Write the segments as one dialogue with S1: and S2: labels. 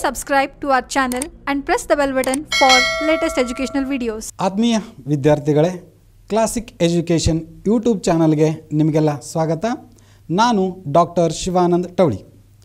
S1: subscribe to our channel and press the bell button for latest educational videos.
S2: ಆತ್ಮೀಯ ವಿದ್ಯಾರ್ಥಿಗಳೇ classic education YouTube ಚಾನಲ್ಗೆ ನಿಮಗೆಲ್ಲ ಸ್ವಾಗತ ನಾನು ಡಾಕ್ಟರ್ ಶಿವಾನಂದ್ ಟವಳಿ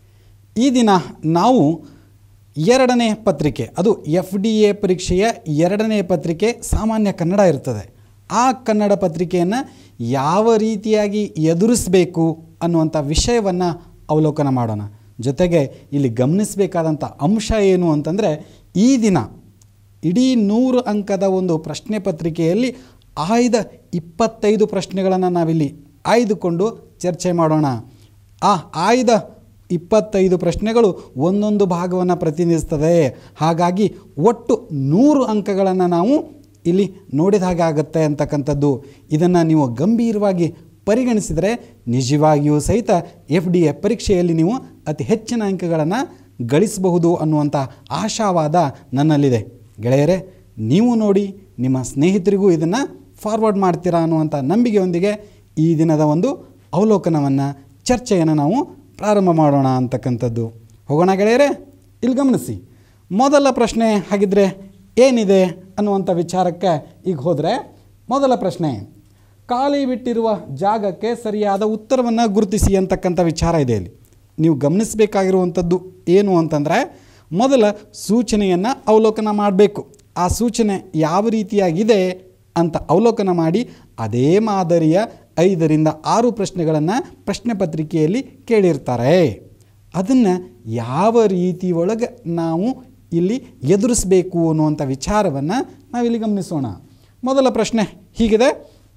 S2: ಈ ದಿನ ನಾವು ಎರಡನೇ ಪತ್ರಿಕೆ ಅದು ಎಫ್ ಡಿ ಎ ಪರೀಕ್ಷೆಯ ಎರಡನೇ ಪತ್ರಿಕೆ ಸಾಮಾನ್ಯ ಕನ್ನಡ ಇರ್ತದೆ ಆ ಕನ್ನಡ ಪತ್ರಿಕೆಯನ್ನು ಯಾವ ರೀತಿಯಾಗಿ ಎದುರಿಸಬೇಕು ಅನ್ನುವಂಥ ವಿಷಯವನ್ನು ಅವಲೋಕನ ಮಾಡೋಣ ಜೊತೆಗೆ ಇಲ್ಲಿ ಗಮನಿಸಬೇಕಾದಂಥ ಅಂಶ ಏನು ಅಂತಂದರೆ ಈ ದಿನ ಇಡೀ ನೂರು ಅಂಕದ ಒಂದು ಪ್ರಶ್ನೆ ಪತ್ರಿಕೆಯಲ್ಲಿ ಆಯ್ದ ಇಪ್ಪತ್ತೈದು ಪ್ರಶ್ನೆಗಳನ್ನು ನಾವಿಲ್ಲಿ ಆಯ್ದುಕೊಂಡು ಚರ್ಚೆ ಮಾಡೋಣ ಆ ಆಯ್ದ ಇಪ್ಪತ್ತೈದು ಪ್ರಶ್ನೆಗಳು ಒಂದೊಂದು ಭಾಗವನ್ನು ಪ್ರತಿನಿಧಿಸ್ತದೆ ಹಾಗಾಗಿ ಒಟ್ಟು ನೂರು ಅಂಕಗಳನ್ನು ನಾವು ಇಲ್ಲಿ ನೋಡಿದ ಹಾಗೆ ಆಗುತ್ತೆ ಅಂತಕ್ಕಂಥದ್ದು ಇದನ್ನು ನೀವು ಗಂಭೀರವಾಗಿ ಪರಿಗಣಿಸಿದರೆ ನಿಜವಾಗಿಯೂ ಸಹಿತ ಎಫ್ ಡಿ ಎ ಪರೀಕ್ಷೆಯಲ್ಲಿ ನೀವು ಅತಿ ಹೆಚ್ಚಿನ ಅಂಕಗಳನ್ನು ಗಳಿಸಬಹುದು ಅನ್ನುವಂಥ ಆಶಾವಾದ ನನ್ನಲ್ಲಿದೆ ಗೆಳೆಯರೇ ನೀವು ನೋಡಿ ನಿಮ್ಮ ಸ್ನೇಹಿತರಿಗೂ ಇದನ್ನು ಫಾರ್ವರ್ಡ್ ಮಾಡ್ತೀರಾ ಅನ್ನುವಂಥ ನಂಬಿಕೆಯೊಂದಿಗೆ ಈ ದಿನದ ಒಂದು ಅವಲೋಕನವನ್ನು ಚರ್ಚೆಯನ್ನು ನಾವು ಪ್ರಾರಂಭ ಮಾಡೋಣ ಅಂತಕ್ಕಂಥದ್ದು ಹೋಗೋಣ ಗೆಳೆಯರೇ ಇಲ್ಲಿ ಗಮನಿಸಿ ಮೊದಲ ಪ್ರಶ್ನೆ ಹಾಗಿದ್ರೆ ಏನಿದೆ ಅನ್ನುವಂಥ ವಿಚಾರಕ್ಕೆ ಈಗ ಹೋದರೆ ಮೊದಲ ಪ್ರಶ್ನೆ ಖಾಲಿ ಬಿಟ್ಟಿರುವ ಜಾಗಕ್ಕೆ ಸರಿಯಾದ ಉತ್ತರವನ್ನು ಗುರುತಿಸಿ ಅಂತಕ್ಕಂಥ ವಿಚಾರ ಇದೆ ಇಲ್ಲಿ ನೀವು ಗಮನಿಸಬೇಕಾಗಿರುವಂಥದ್ದು ಏನು ಅಂತಂದರೆ ಮೊದಲ ಸೂಚನೆಯನ್ನು ಅವಲೋಕನ ಮಾಡಬೇಕು ಆ ಸೂಚನೆ ಯಾವ ರೀತಿಯಾಗಿದೆ ಅಂತ ಅವಲೋಕನ ಮಾಡಿ ಅದೇ ಮಾದರಿಯ ಐದರಿಂದ ಆರು ಪ್ರಶ್ನೆಗಳನ್ನು ಪ್ರಶ್ನೆ ಪತ್ರಿಕೆಯಲ್ಲಿ ಕೇಳಿರ್ತಾರೆ ಅದನ್ನು ಯಾವ ರೀತಿ ಒಳಗೆ ನಾವು ಇಲ್ಲಿ ಎದುರಿಸಬೇಕು ಅನ್ನುವಂಥ ವಿಚಾರವನ್ನು ನಾವಿಲ್ಲಿ ಗಮನಿಸೋಣ ಮೊದಲ ಪ್ರಶ್ನೆ ಹೀಗಿದೆ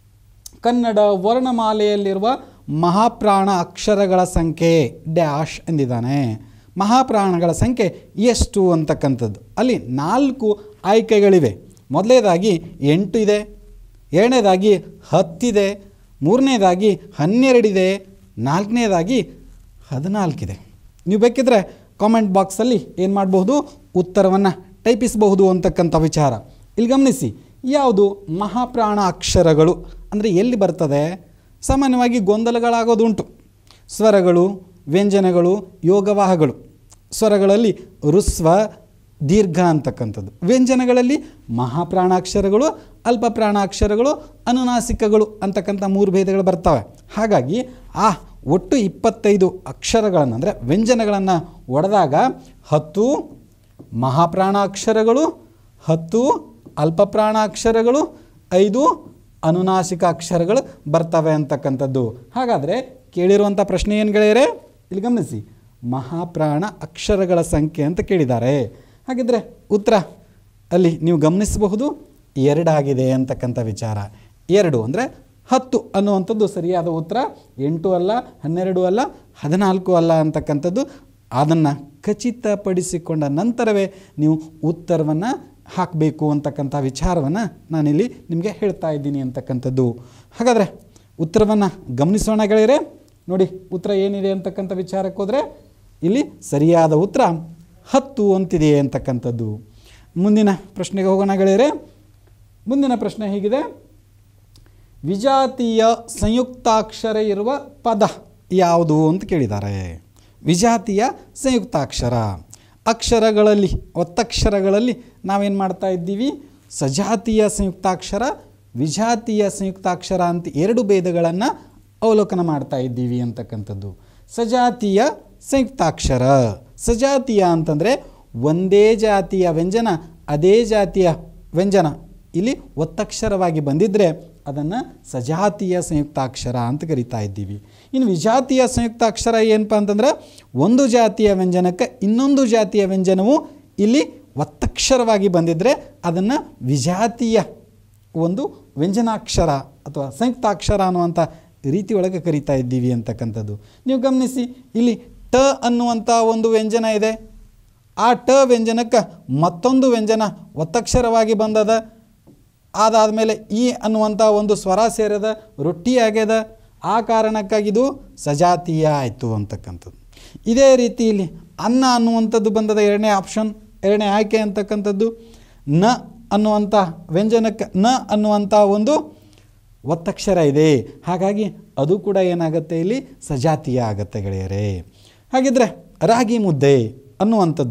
S2: ಕನ್ನಡ ವರ್ಣಮಾಲೆಯಲ್ಲಿರುವ ಮಹಾಪ್ರಾಣ ಅಕ್ಷರಗಳ ಸಂಖ್ಯೆ ಡ್ಯಾಶ್ ಎಂದಿದ್ದಾನೆ ಮಹಾಪ್ರಾಣಗಳ ಸಂಖ್ಯೆ ಎಷ್ಟು ಅಂತಕ್ಕಂಥದ್ದು ಅಲ್ಲಿ ನಾಲ್ಕು ಆಯ್ಕೆಗಳಿವೆ ಮೊದಲನೇದಾಗಿ ಎಂಟು ಇದೆ ಎರಡನೇದಾಗಿ ಹತ್ತಿದೆ ಮೂರನೇದಾಗಿ ಹನ್ನೆರಡಿದೆ ನಾಲ್ಕನೇದಾಗಿ ಹದಿನಾಲ್ಕಿದೆ ನೀವು ಬೇಕಿದ್ರೆ ಕಾಮೆಂಟ್ ಬಾಕ್ಸಲ್ಲಿ ಏನು ಮಾಡಬಹುದು ಉತ್ತರವನ್ನು ಟೈಪಿಸಬಹುದು ಅಂತಕ್ಕಂಥ ವಿಚಾರ ಇಲ್ಲಿ ಗಮನಿಸಿ ಯಾವುದು ಮಹಾಪ್ರಾಣ ಅಕ್ಷರಗಳು ಅಂದರೆ ಎಲ್ಲಿ ಬರ್ತದೆ ಸಾಮಾನ್ಯವಾಗಿ ಗೊಂದಲಗಳಾಗೋದುಂಟು ಸ್ವರಗಳು ವ್ಯಂಜನಗಳು ಯೋಗವಾಹಗಳು ಸ್ವರಗಳಲ್ಲಿ ಋಸ್ವ ದೀರ್ಘ ಅಂತಕ್ಕಂಥದ್ದು ವ್ಯಂಜನಗಳಲ್ಲಿ ಮಹಾಪ್ರಾಣಾಕ್ಷರಗಳು ಅಲ್ಪ ಪ್ರಾಣಾಕ್ಷರಗಳು ಅನುನಾಸಿಕಗಳು ಅಂತಕ್ಕಂಥ ಮೂರು ಭೇದಗಳು ಬರ್ತವೆ ಹಾಗಾಗಿ ಆ ಒಟ್ಟು ಇಪ್ಪತ್ತೈದು ಅಕ್ಷರಗಳನ್ನು ಅಂದರೆ ವ್ಯಂಜನಗಳನ್ನು ಒಡೆದಾಗ ಹತ್ತು ಮಹಾಪ್ರಾಣಾಕ್ಷರಗಳು ಹತ್ತು ಅಲ್ಪ ಪ್ರಾಣಾಕ್ಷರಗಳು ಐದು ಅನುನಾಸಿಕ ಅಕ್ಷರಗಳು ಬರ್ತವೆ ಅಂತಕ್ಕಂಥದ್ದು ಹಾಗಾದರೆ ಕೇಳಿರುವಂಥ ಪ್ರಶ್ನೆ ಏನು ಗೆಳೆಯರೆ ಇಲ್ಲಿ ಗಮನಿಸಿ ಮಹಾಪ್ರಾಣ ಅಕ್ಷರಗಳ ಸಂಖ್ಯೆ ಅಂತ ಕೇಳಿದ್ದಾರೆ ಹಾಗಿದ್ರೆ ಉತ್ತರ ಅಲ್ಲಿ ನೀವು ಗಮನಿಸಬಹುದು ಎರಡಾಗಿದೆ ಅಂತಕ್ಕಂಥ ವಿಚಾರ ಎರಡು ಅಂದರೆ ಹತ್ತು ಅನ್ನುವಂಥದ್ದು ಸರಿಯಾದ ಉತ್ತರ ಎಂಟು ಅಲ್ಲ ಹನ್ನೆರಡು ಅಲ್ಲ ಹದಿನಾಲ್ಕು ಅಲ್ಲ ಅಂತಕ್ಕಂಥದ್ದು ಅದನ್ನು ಖಚಿತಪಡಿಸಿಕೊಂಡ ನಂತರವೇ ನೀವು ಉತ್ತರವನ್ನು ಹಾಕಬೇಕು ಅಂತಕ್ಕಂಥ ವಿಚಾರವನ್ನು ನಾನಿಲ್ಲಿ ನಿಮಗೆ ಹೇಳ್ತಾ ಇದ್ದೀನಿ ಅಂತಕ್ಕಂಥದ್ದು ಹಾಗಾದರೆ ಉತ್ತರವನ್ನು ಗಮನಿಸೋಣ ಗೆಳೆಯರೆ ನೋಡಿ ಉತ್ತರ ಏನಿದೆ ಅಂತಕ್ಕಂಥ ವಿಚಾರಕ್ಕೆ ಹೋದರೆ ಇಲ್ಲಿ ಸರಿಯಾದ ಉತ್ತರ ಹತ್ತು ಅಂತಿದೆ ಅಂತಕ್ಕಂಥದ್ದು ಮುಂದಿನ ಪ್ರಶ್ನೆಗೆ ಹೋಗೋಣ ಗೆಳೆಯರೆ ಮುಂದಿನ ಪ್ರಶ್ನೆ ಹೀಗಿದೆ ವಿಜಾತೀಯ ಸಂಯುಕ್ತಾಕ್ಷರ ಇರುವ ಪದ ಯಾವುದು ಅಂತ ಕೇಳಿದ್ದಾರೆ ವಿಜಾತೀಯ ಸಂಯುಕ್ತಾಕ್ಷರ ಅಕ್ಷರಗಳಲ್ಲಿ ಒತ್ತಕ್ಷರಗಳಲ್ಲಿ ನಾವೇನು ಮಾಡ್ತಾ ಇದ್ದೀವಿ ಸಜಾತೀಯ ಸಂಯುಕ್ತಾಕ್ಷರ ವಿಜಾತೀಯ ಸಂಯುಕ್ತಾಕ್ಷರ ಅಂತ ಎರಡು ಭೇದಗಳನ್ನು ಅವಲೋಕನ ಮಾಡ್ತಾ ಇದ್ದೀವಿ ಅಂತಕ್ಕಂಥದ್ದು ಸಜಾತೀಯ ಸಂಯುಕ್ತಾಕ್ಷರ ಸಜಾತೀಯ ಅಂತಂದರೆ ಒಂದೇ ಜಾತಿಯ ವ್ಯಂಜನ ಅದೇ ಜಾತಿಯ ವ್ಯಂಜನ ಇಲ್ಲಿ ಒತ್ತಕ್ಷರವಾಗಿ ಬಂದಿದ್ದರೆ ಅದನ್ನು ಸಜಾತೀಯ ಸಂಯುಕ್ತಾಕ್ಷರ ಅಂತ ಕರಿತಾ ಇದ್ದೀವಿ ಇನ್ನು ವಿಜಾತೀಯ ಸಂಯುಕ್ತಾಕ್ಷರ ಏನಪ್ಪ ಅಂತಂದ್ರೆ ಒಂದು ಜಾತಿಯ ವ್ಯಂಜನಕ್ಕೆ ಇನ್ನೊಂದು ಜಾತಿಯ ವ್ಯಂಜನವು ಇಲ್ಲಿ ಒತ್ತಕ್ಷರವಾಗಿ ಬಂದಿದ್ದರೆ ಅದನ್ನು ವಿಜಾತೀಯ ಒಂದು ವ್ಯಂಜನಾಕ್ಷರ ಅಥವಾ ಸಂಯುಕ್ತಾಕ್ಷರ ಅನ್ನುವಂಥ ರೀತಿ ಒಳಗೆ ಕರಿತಾ ಇದ್ದೀವಿ ಅಂತಕ್ಕಂಥದ್ದು ನೀವು ಗಮನಿಸಿ ಇಲ್ಲಿ ಟ ಅನ್ನುವಂಥ ಒಂದು ವ್ಯಂಜನ ಇದೆ ಆ ಟ ವ್ಯಂಜನಕ್ಕೆ ಮತ್ತೊಂದು ವ್ಯಂಜನ ಒತ್ತಕ್ಷರವಾಗಿ ಬಂದದ ಅದಾದಮೇಲೆ ಈ ಅನ್ನುವಂಥ ಒಂದು ಸ್ವರ ಸೇರದ ರೊಟ್ಟಿ ಆಗ್ಯದ ಆ ಕಾರಣಕ್ಕಾಗಿದು ಸಜಾತೀಯ ಆಯಿತು ಅಂತಕ್ಕಂಥದ್ದು ಇದೇ ರೀತಿ ಇಲ್ಲಿ ಅನ್ನ ಅನ್ನುವಂಥದ್ದು ಬಂದದ ಎರಡನೇ ಆಪ್ಷನ್ ಎರಡನೇ ಆಯ್ಕೆ ಅಂತಕ್ಕಂಥದ್ದು ನ ಅನ್ನುವಂಥ ವ್ಯಂಜನಕ್ಕೆ ನ ಅನ್ನುವಂಥ ಒಂದು ಒತ್ತಕ್ಷರ ಇದೆ ಹಾಗಾಗಿ ಅದು ಕೂಡ ಏನಾಗುತ್ತೆ ಇಲ್ಲಿ ಸಜಾತೀಯ ಆಗತ್ತೆ ಗೆಳೆಯರೇ ಹಾಗಿದ್ರೆ ರಾಗಿ ಮುದ್ದೆ ಅನ್ನುವಂಥದ್ದು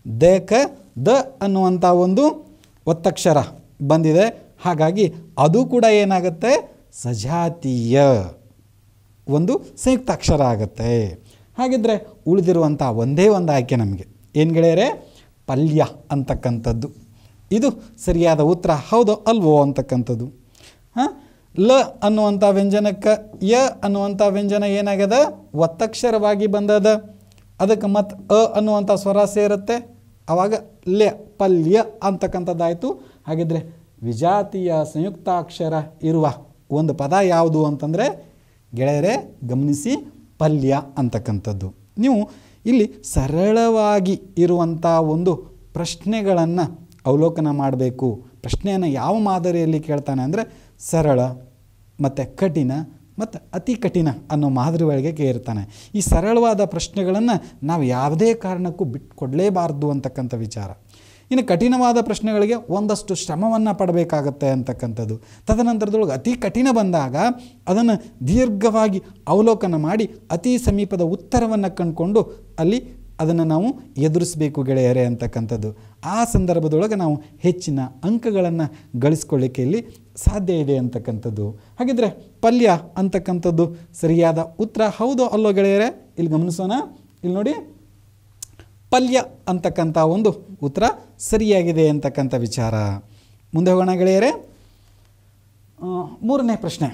S2: ದ ಕ ದ ಅನ್ನುವಂಥ ಒಂದು ಒತ್ತಕ್ಷರ ಬಂದಿದೆ ಹಾಗಾಗಿ ಅದು ಕೂಡ ಏನಾಗುತ್ತೆ ಸಜಾತೀಯ ಒಂದು ಸಂಯುಕ್ತ ಅಕ್ಷರ ಆಗುತ್ತೆ ಹಾಗಿದ್ರೆ ಉಳಿದಿರುವಂಥ ಒಂದೇ ಒಂದು ಆಯ್ಕೆ ನಮಗೆ ಏನು ಗೆಳೆಯರೆ ಪಲ್ಯ ಅಂತಕ್ಕಂಥದ್ದು ಇದು ಸರಿಯಾದ ಉತ್ತರ ಹೌದೋ ಅಲ್ವೋ ಅಂತಕ್ಕಂಥದ್ದು ಹಾಂ ಲ ಅನ್ನುವಂಥ ವ್ಯಂಜನಕ್ಕೆ ಯ ಅನ್ನುವಂಥ ವ್ಯಂಜನ ಏನಾಗ್ಯದ ಒತ್ತಕ್ಷರವಾಗಿ ಬಂದದ ಅದಕ್ಕೆ ಮತ್ತು ಅ ಅನ್ನುವಂಥ ಸ್ವರ ಸೇರುತ್ತೆ ಆವಾಗ ಲ್ಯ ಪಲ್ಯ ಅಂತಕ್ಕಂಥದ್ದಾಯಿತು ಹಾಗಿದ್ರೆ ವಿಜಾತಿಯ ಸಂಯುಕ್ತಾಕ್ಷರ ಇರುವ ಒಂದು ಪದ ಯಾವುದು ಅಂತಂದರೆ ಗೆಳೆಯರೆ ಗಮನಿಸಿ ಪಲ್ಯ ಅಂತಕ್ಕಂಥದ್ದು ನೀವು ಇಲ್ಲಿ ಸರಳವಾಗಿ ಇರುವಂಥ ಒಂದು ಪ್ರಶ್ನೆಗಳನ್ನು ಅವಲೋಕನ ಮಾಡಬೇಕು ಪ್ರಶ್ನೆಯನ್ನು ಯಾವ ಮಾದರಿಯಲ್ಲಿ ಕೇಳ್ತಾನೆ ಅಂದರೆ ಸರಳ ಮತ್ತು ಕಠಿಣ ಮತ್ತು ಅತಿ ಕಠಿಣ ಅನ್ನೋ ಮಾದರಿ ಒಳಗೆ ಕೇರ್ತಾನೆ ಈ ಸರಳವಾದ ಪ್ರಶ್ನೆಗಳನ್ನು ನಾವು ಯಾವುದೇ ಕಾರಣಕ್ಕೂ ಬಿಟ್ಕೊಡಲೇಬಾರ್ದು ಅಂತಕ್ಕಂಥ ವಿಚಾರ ಇನ್ನು ಕಠಿಣವಾದ ಪ್ರಶ್ನೆಗಳಿಗೆ ಒಂದಷ್ಟು ಶ್ರಮವನ್ನು ಪಡಬೇಕಾಗತ್ತೆ ಅಂತಕ್ಕಂಥದ್ದು ತದನಂತರದೊಳಗೆ ಅತಿ ಕಠಿಣ ಬಂದಾಗ ಅದನ್ನು ದೀರ್ಘವಾಗಿ ಅವಲೋಕನ ಮಾಡಿ ಅತಿ ಸಮೀಪದ ಉತ್ತರವನ್ನು ಕಂಡುಕೊಂಡು ಅಲ್ಲಿ ಅದನ್ನು ನಾವು ಎದುರಿಸಬೇಕು ಗೆಳೆಯರೆ ಅಂತಕ್ಕಂಥದ್ದು ಆ ಸಂದರ್ಭದೊಳಗೆ ನಾವು ಹೆಚ್ಚಿನ ಅಂಕಗಳನ್ನು ಗಳಿಸ್ಕೊಳ್ಳಿಕ್ಕೆ ಇಲ್ಲಿ ಸಾಧ್ಯ ಇದೆ ಅಂತಕ್ಕಂಥದ್ದು ಹಾಗಿದ್ರೆ ಪಲ್ಯ ಅಂತಕ್ಕಂಥದ್ದು ಸರಿಯಾದ ಉತ್ತರ ಹೌದೋ ಅಲ್ಲೋ ಗೆಳೆಯರೆ ಇಲ್ಲಿ ಗಮನಿಸೋಣ ಇಲ್ಲಿ ನೋಡಿ ಪಲ್ಯ ಅಂತಕ್ಕಂಥ ಒಂದು ಉತ್ತರ ಸರಿಯಾಗಿದೆ ಅಂತಕ್ಕಂಥ ವಿಚಾರ ಮುಂದೆ ಹೋಗೋಣ ಗೆಳೆಯರೆ ಆ, ಮೂರನೇ ಪ್ರಶ್ನೆ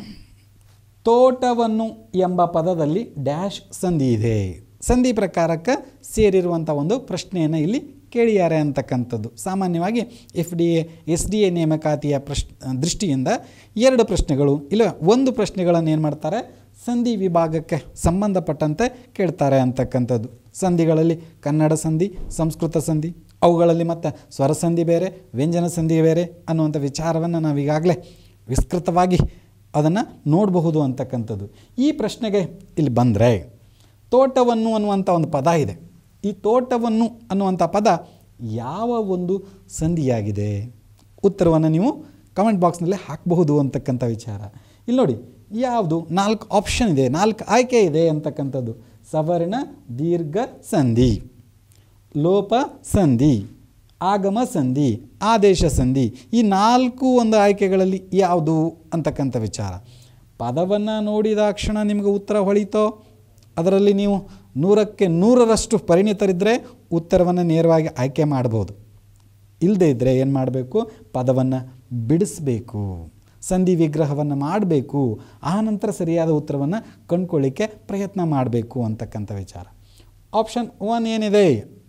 S2: ತೋಟವನ್ನು ಎಂಬ ಪದದಲ್ಲಿ ಡ್ಯಾಶ್ ಸಂಧಿ ಇದೆ ಸಂಧಿ ಪ್ರಕಾರಕ್ಕೆ ಸೇರಿರುವಂಥ ಒಂದು ಪ್ರಶ್ನೆಯನ್ನು ಇಲ್ಲಿ ಕೇಳಿದ್ದಾರೆ ಅಂತಕ್ಕಂಥದ್ದು ಸಾಮಾನ್ಯವಾಗಿ F D A S D A ನೇಮಕಾತಿಯ ಪ್ರಶ್ ದೃಷ್ಟಿಯಿಂದ ಎರಡು ಪ್ರಶ್ನೆಗಳು ಇಲ್ಲ ಒಂದು ಪ್ರಶ್ನೆಗಳನ್ನು ಏನು ಮಾಡ್ತಾರೆ ಸಂಧಿ ವಿಭಾಗಕ್ಕೆ ಸಂಬಂಧಪಟ್ಟಂತೆ ಕೇಳ್ತಾರೆ ಅಂತಕ್ಕಂಥದ್ದು ಸಂಧಿಗಳಲ್ಲಿ ಕನ್ನಡ ಸಂಧಿ ಸಂಸ್ಕೃತ ಸಂಧಿ ಅವುಗಳಲ್ಲಿ ಮತ್ತು ಸ್ವರ ಸಂಧಿ ಬೇರೆ ವ್ಯಂಜನ ಸಂಧಿ ಬೇರೆ ಅನ್ನುವಂಥ ವಿಚಾರವನ್ನು ನಾವು ಈಗಾಗಲೇ ವಿಸ್ತೃತವಾಗಿ ಅದನ್ನು ನೋಡಬಹುದು ಅಂತಕ್ಕಂಥದ್ದು ಈ ಪ್ರಶ್ನೆಗೆ ಇಲ್ಲಿ ಬಂದರೆ ತೋಟವನ್ನು ಅನ್ನುವಂಥ ಒಂದು ಪದ ಇದೆ ಈ ತೋಟವನ್ನು ಅನ್ನುವಂಥ ಪದ ಯಾವ ಒಂದು ಸಂಧಿಯಾಗಿದೆ ಉತ್ತರವನ್ನು ನೀವು ಕಮೆಂಟ್ ಬಾಕ್ಸ್ನಲ್ಲಿ ಹಾಕಬಹುದು ಅಂತಕ್ಕಂಥ ವಿಚಾರ ಇಲ್ಲಿ ನೋಡಿ ಯಾವುದು ನಾಲ್ಕು ಆಪ್ಷನ್ ಇದೆ ನಾಲ್ಕು ಆಯ್ಕೆ ಇದೆ ಅಂತಕ್ಕಂಥದ್ದು ಸವರ್ಣ ದೀರ್ಘ ಸಂಧಿ ಲೋಪ ಸಂಧಿ ಆಗಮ ಸಂಧಿ ಆದೇಶ ಸಂಧಿ ಈ ನಾಲ್ಕು ಒಂದು ಆಯ್ಕೆಗಳಲ್ಲಿ ಯಾವುದು ಅಂತಕ್ಕಂಥ ವಿಚಾರ ಪದವನ್ನು ನೋಡಿದಾಕ್ಷಣ ನಿಮಗೆ ಉತ್ತರ ಹೊಳಿತೋ ಅದರಲ್ಲಿ ನೀವು ನೂರಕ್ಕೆ ನೂರರಷ್ಟು ಪರಿಣಿತರಿದ್ದರೆ ಉತ್ತರವನ್ನು ನೇರವಾಗಿ ಆಯ್ಕೆ ಮಾಡ್ಬೋದು ಇಲ್ಲದೇ ಇದ್ದರೆ ಏನು ಮಾಡಬೇಕು ಪದವನ್ನು ಬಿಡಿಸ್ಬೇಕು ಸಂಧಿ ವಿಗ್ರಹವನ್ನು ಮಾಡಬೇಕು ಆನಂತರ ಸರಿಯಾದ ಉತ್ತರವನ್ನು ಕಂಡುಕೊಳ್ಳಿಕ್ಕೆ ಪ್ರಯತ್ನ ಮಾಡಬೇಕು ಅಂತಕ್ಕಂಥ ವಿಚಾರ ಆಪ್ಷನ್ ಒನ್ ಏನಿದೆ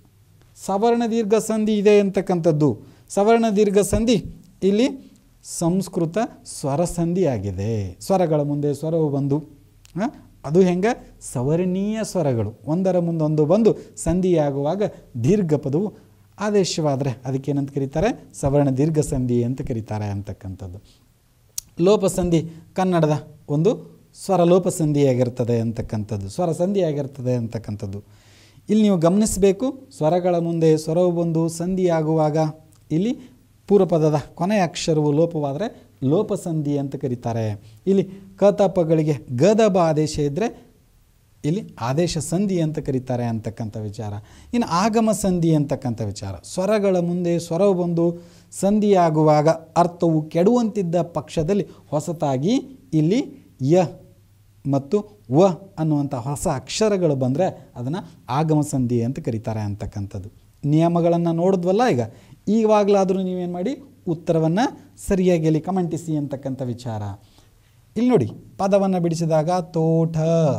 S2: ಸವರ್ಣ ದೀರ್ಘ ಸಂಧಿ ಇದೆ ಅಂತಕ್ಕಂಥದ್ದು ಸವರ್ಣ ದೀರ್ಘ ಸಂಧಿ ಇಲ್ಲಿ ಸಂಸ್ಕೃತ ಸ್ವರ ಸಂಧಿಯಾಗಿದೆ ಸ್ವರಗಳ ಮುಂದೆ ಸ್ವರವು ಬಂದು ಆ, ಅದು ಹೆಂಗೆ ಸವರ್ಣೀಯ ಸ್ವರಗಳು ಒಂದರ ಮುಂದೊಂದು ಬಂದು ಸಂಧಿಯಾಗುವಾಗ ದೀರ್ಘ ಪದವು ಆದೇಶವಾದರೆ ಅದಕ್ಕೇನಂತ ಕರೀತಾರೆ ಸವರ್ಣ ದೀರ್ಘ ಸಂಧಿ ಅಂತ ಕರೀತಾರೆ ಅಂತಕ್ಕಂಥದ್ದು ಲೋಪಸಂಧಿ ಕನ್ನಡದ ಒಂದು ಸ್ವರ ಲೋಪಸಂಧಿಯಾಗಿರ್ತದೆ ಅಂತಕ್ಕಂಥದ್ದು ಸ್ವರ ಸಂಧಿಯಾಗಿರ್ತದೆ ಅಂತಕ್ಕಂಥದ್ದು ಇಲ್ಲಿ ನೀವು ಗಮನಿಸಬೇಕು ಸ್ವರಗಳ ಮುಂದೆ ಸ್ವರವು ಬಂದು ಸಂಧಿಯಾಗುವಾಗ ಇಲ್ಲಿ ಪೂರ್ವಪದದ ಕೊನೆಯ ಅಕ್ಷರವು ಲೋಪವಾದರೆ ಲೋಪಸಂಧಿ ಅಂತ ಕರೀತಾರೆ ಇಲ್ಲಿ ಕತಪಗಳಿಗೆ ಗದಬ ಆದೇಶ ಇದ್ದರೆ ಇಲ್ಲಿ ಆದೇಶ ಸಂಧಿ ಅಂತ ಕರೀತಾರೆ ಅಂತಕ್ಕಂಥ ವಿಚಾರ ಇನ್ನು ಆಗಮ ಸಂಧಿ ಅಂತಕ್ಕಂಥ ವಿಚಾರ ಸ್ವರಗಳ ಮುಂದೆ ಸ್ವರವು ಬಂದು ಸಂಧಿಯಾಗುವಾಗ ಅರ್ಥವು ಕೆಡುವಂತಿದ್ದ ಪಕ್ಷದಲ್ಲಿ ಹೊಸತಾಗಿ ಇಲ್ಲಿ ಯ ಮತ್ತು ವ ಅನ್ನುವಂಥ ಹೊಸ ಅಕ್ಷರಗಳು ಬಂದರೆ ಅದನ್ನು ಆಗಮ ಸಂಧಿ ಅಂತ ಕರೀತಾರೆ ಅಂತಕ್ಕಂಥದ್ದು ನಿಯಮಗಳನ್ನು ನೋಡಿದ್ವಲ್ಲ ಈಗ ಈವಾಗಲಾದರೂ ನೀವೇನು ಮಾಡಿ ಉತ್ತರವನ್ನು ಸರಿಯಾಗಿ ಅಲ್ಲಿ ಕಮೆಂಟಿಸಿ ಅಂತಕ್ಕಂಥ ವಿಚಾರ ಇಲ್ಲಿ ನೋಡಿ ಪದವನ್ನು ಬಿಡಿಸಿದಾಗ ತೋಟ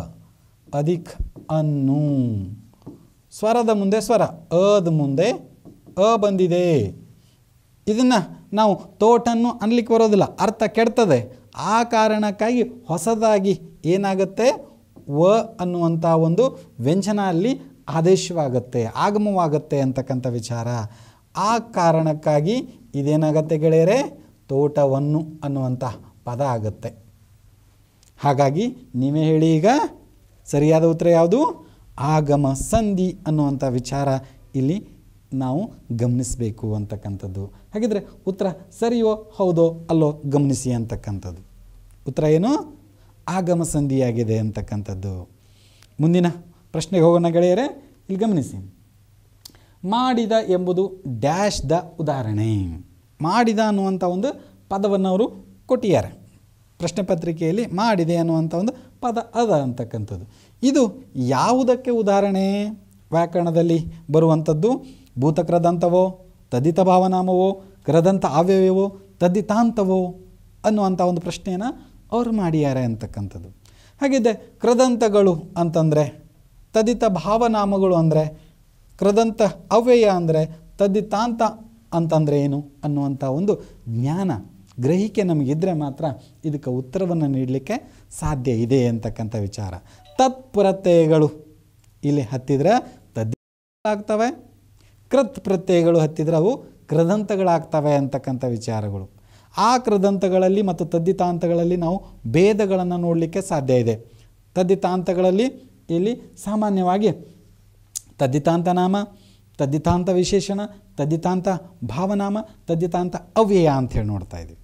S2: ಅಧಿಕ್ ಅನ್ನು ಸ್ವರದ ಮುಂದೆ ಸ್ವರ ಅದ ಮುಂದೆ ಅ ಬಂದಿದೆ ಇದನ್ನು ನಾವು ತೋಟನ್ನು ಅನ್ಲಿಕ್ಕೆ ಬರೋದಿಲ್ಲ ಅರ್ಥ ಕೆಡ್ತದೆ ಆ ಕಾರಣಕ್ಕಾಗಿ ಹೊಸದಾಗಿ ಏನಾಗುತ್ತೆ ವ ಅನ್ನುವಂಥ ಒಂದು ವ್ಯಂಜನ ಅಲ್ಲಿ ಆದೇಶವಾಗುತ್ತೆ ಆಗಮವಾಗುತ್ತೆ ಅಂತಕ್ಕಂಥ ವಿಚಾರ ಆ ಕಾರಣಕ್ಕಾಗಿ ಇದೇನಾಗತ್ತೆ ಗೆಳೆಯರೆ ತೋಟವನ್ನು ಅನ್ನುವಂಥ ಪದ ಆಗುತ್ತೆ ಹಾಗಾಗಿ ನೀವೇ ಹೇಳಿ ಈಗ ಸರಿಯಾದ ಉತ್ತರ ಯಾವುದು ಆಗಮ ಸಂಧಿ ಅನ್ನುವಂಥ ವಿಚಾರ ಇಲ್ಲಿ ನಾವು ಗಮನಿಸಬೇಕು ಅಂತಕ್ಕಂಥದ್ದು ಹಾಗಿದ್ರೆ ಉತ್ತರ ಸರಿಯೋ ಹೌದೋ ಅಲ್ಲೋ ಗಮನಿಸಿ ಅಂತಕ್ಕಂಥದ್ದು ಉತ್ತರ ಏನು ಆಗಮ ಸಂಧಿಯಾಗಿದೆ ಅಂತಕ್ಕಂಥದ್ದು ಮುಂದಿನ ಪ್ರಶ್ನೆಗೆ ಹೋಗೋಣ ಗೆಳೆಯರೆ ಇಲ್ಲಿ ಗಮನಿಸಿ ಮಾಡಿದ ಎಂಬುದು ಡ್ಯಾಶ್ ದ ಉದಾಹರಣೆ ಮಾಡಿದ ಅನ್ನುವಂಥ ಒಂದು ಪದವನ್ನು ಅವರು ಕೊಟ್ಟಿದ್ದಾರೆ ಪ್ರಶ್ನೆ ಪತ್ರಿಕೆಯಲ್ಲಿ ಮಾಡಿದೆ ಅನ್ನುವಂಥ ಒಂದು ಪದ ಅದ ಅಂತಕ್ಕಂಥದ್ದು ಇದು ಯಾವುದಕ್ಕೆ ಉದಾಹರಣೆ ವ್ಯಾಕರಣದಲ್ಲಿ ಬರುವಂಥದ್ದು ಭೂತಕ್ರದಂತವೋ ತದ್ದಿತ ಭಾವನಾಮವೋ ಕ್ರದಂತ ಅವ್ಯವಯವೋ ತದ್ದಿತಾಂತವೋ ಅನ್ನುವಂಥ ಒಂದು ಪ್ರಶ್ನೆಯನ್ನು ಅವರು ಮಾಡಿದ್ದಾರೆ ಅಂತಕ್ಕಂಥದ್ದು ಹಾಗಿದ್ದೆ ಕ್ರದಂತಗಳು ಅಂತಂದರೆ ತದಿತ ಭಾವನಾಮಗಳು ಅಂದರೆ ಕ್ರದಂತ ಅವ್ಯಯ ಅಂದರೆ ತದ್ದಿತಾಂತ ಅಂತಂದರೆ ಏನು ಅನ್ನುವಂಥ ಒಂದು ಜ್ಞಾನ ಗ್ರಹಿಕೆ ನಮಗಿದ್ರೆ ಮಾತ್ರ ಇದಕ್ಕೆ ಉತ್ತರವನ್ನು ನೀಡಲಿಕ್ಕೆ ಸಾಧ್ಯ ಇದೆ ಅಂತಕ್ಕಂಥ ವಿಚಾರ ತತ್ಪ್ರತ್ಯಯಗಳು ಇಲ್ಲಿ ಹತ್ತಿದ್ರೆ ತದ್ದಿ ಆಗ್ತವೆ ಕೃತ್ ಪ್ರತ್ಯಯಗಳು ಹತ್ತಿದ್ರೆ ಅವು ಕೃದಂತಗಳಾಗ್ತವೆ ಅಂತಕ್ಕಂಥ ವಿಚಾರಗಳು ಆ ಕೃದಂತಗಳಲ್ಲಿ ಮತ್ತು ತದ್ದಿತಾಂತಗಳಲ್ಲಿ ನಾವು ಭೇದಗಳನ್ನು ನೋಡಲಿಕ್ಕೆ ಸಾಧ್ಯ ಇದೆ ತದ್ದಿತಾಂತಗಳಲ್ಲಿ ಇಲ್ಲಿ ಸಾಮಾನ್ಯವಾಗಿ ತದ್ದಿತಾಂತ ನಾಮ ತದ್ದಿತಾಂತ ವಿಶೇಷಣ ತದ್ದಿತಾಂತ ಭಾವನಾಮ ತದ್ದಿತಾಂತ ಅವ್ಯಯ ಅಂಥೇಳಿ ನೋಡ್ತಾ ಇದ್ದೀವಿ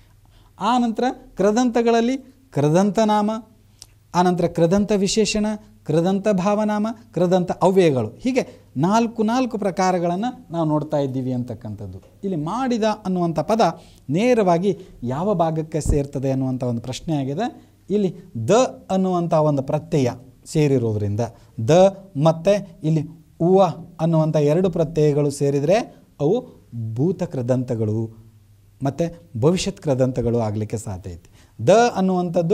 S2: ಆ ನಂತರ ಕೃದಂತಗಳಲ್ಲಿ ಕೃದಂತ ನಾಮ ಆನಂತರ ಕೃದಂತ ವಿಶೇಷಣ ಕೃದಂತ ಭಾವನಾಮ ಕೃದಂತ ಅವ್ಯಯಗಳು ಹೀಗೆ ನಾಲ್ಕು ನಾಲ್ಕು ಪ್ರಕಾರಗಳನ್ನು ನಾವು ನೋಡ್ತಾ ಇದ್ದೀವಿ ಅಂತಕ್ಕಂಥದ್ದು ಇಲ್ಲಿ ಮಾಡಿದ ಅನ್ನುವಂಥ ಪದ ನೇರವಾಗಿ ಯಾವ ಭಾಗಕ್ಕೆ ಸೇರ್ತದೆ ಅನ್ನುವಂಥ ಒಂದು ಪ್ರಶ್ನೆ ಆಗಿದೆ ಇಲ್ಲಿ ದ ಅನ್ನುವಂಥ ಒಂದು ಪ್ರತ್ಯಯ ಸೇರಿರೋದ್ರಿಂದ ದ ಮತ್ತು ಇಲ್ಲಿ ಉವ ಅನ್ನುವಂಥ ಎರಡು ಪ್ರತ್ಯಯಗಳು ಸೇರಿದರೆ ಅವು ಭೂತ ಕೃದಂತಗಳು ಮತ್ತು ಭವಿಷ್ಯತ್ ಕೃದಂತಗಳು ಆಗಲಿಕ್ಕೆ ಸಾಧ್ಯ ಐತಿ ದ ಅನ್ನುವಂಥದ್ದು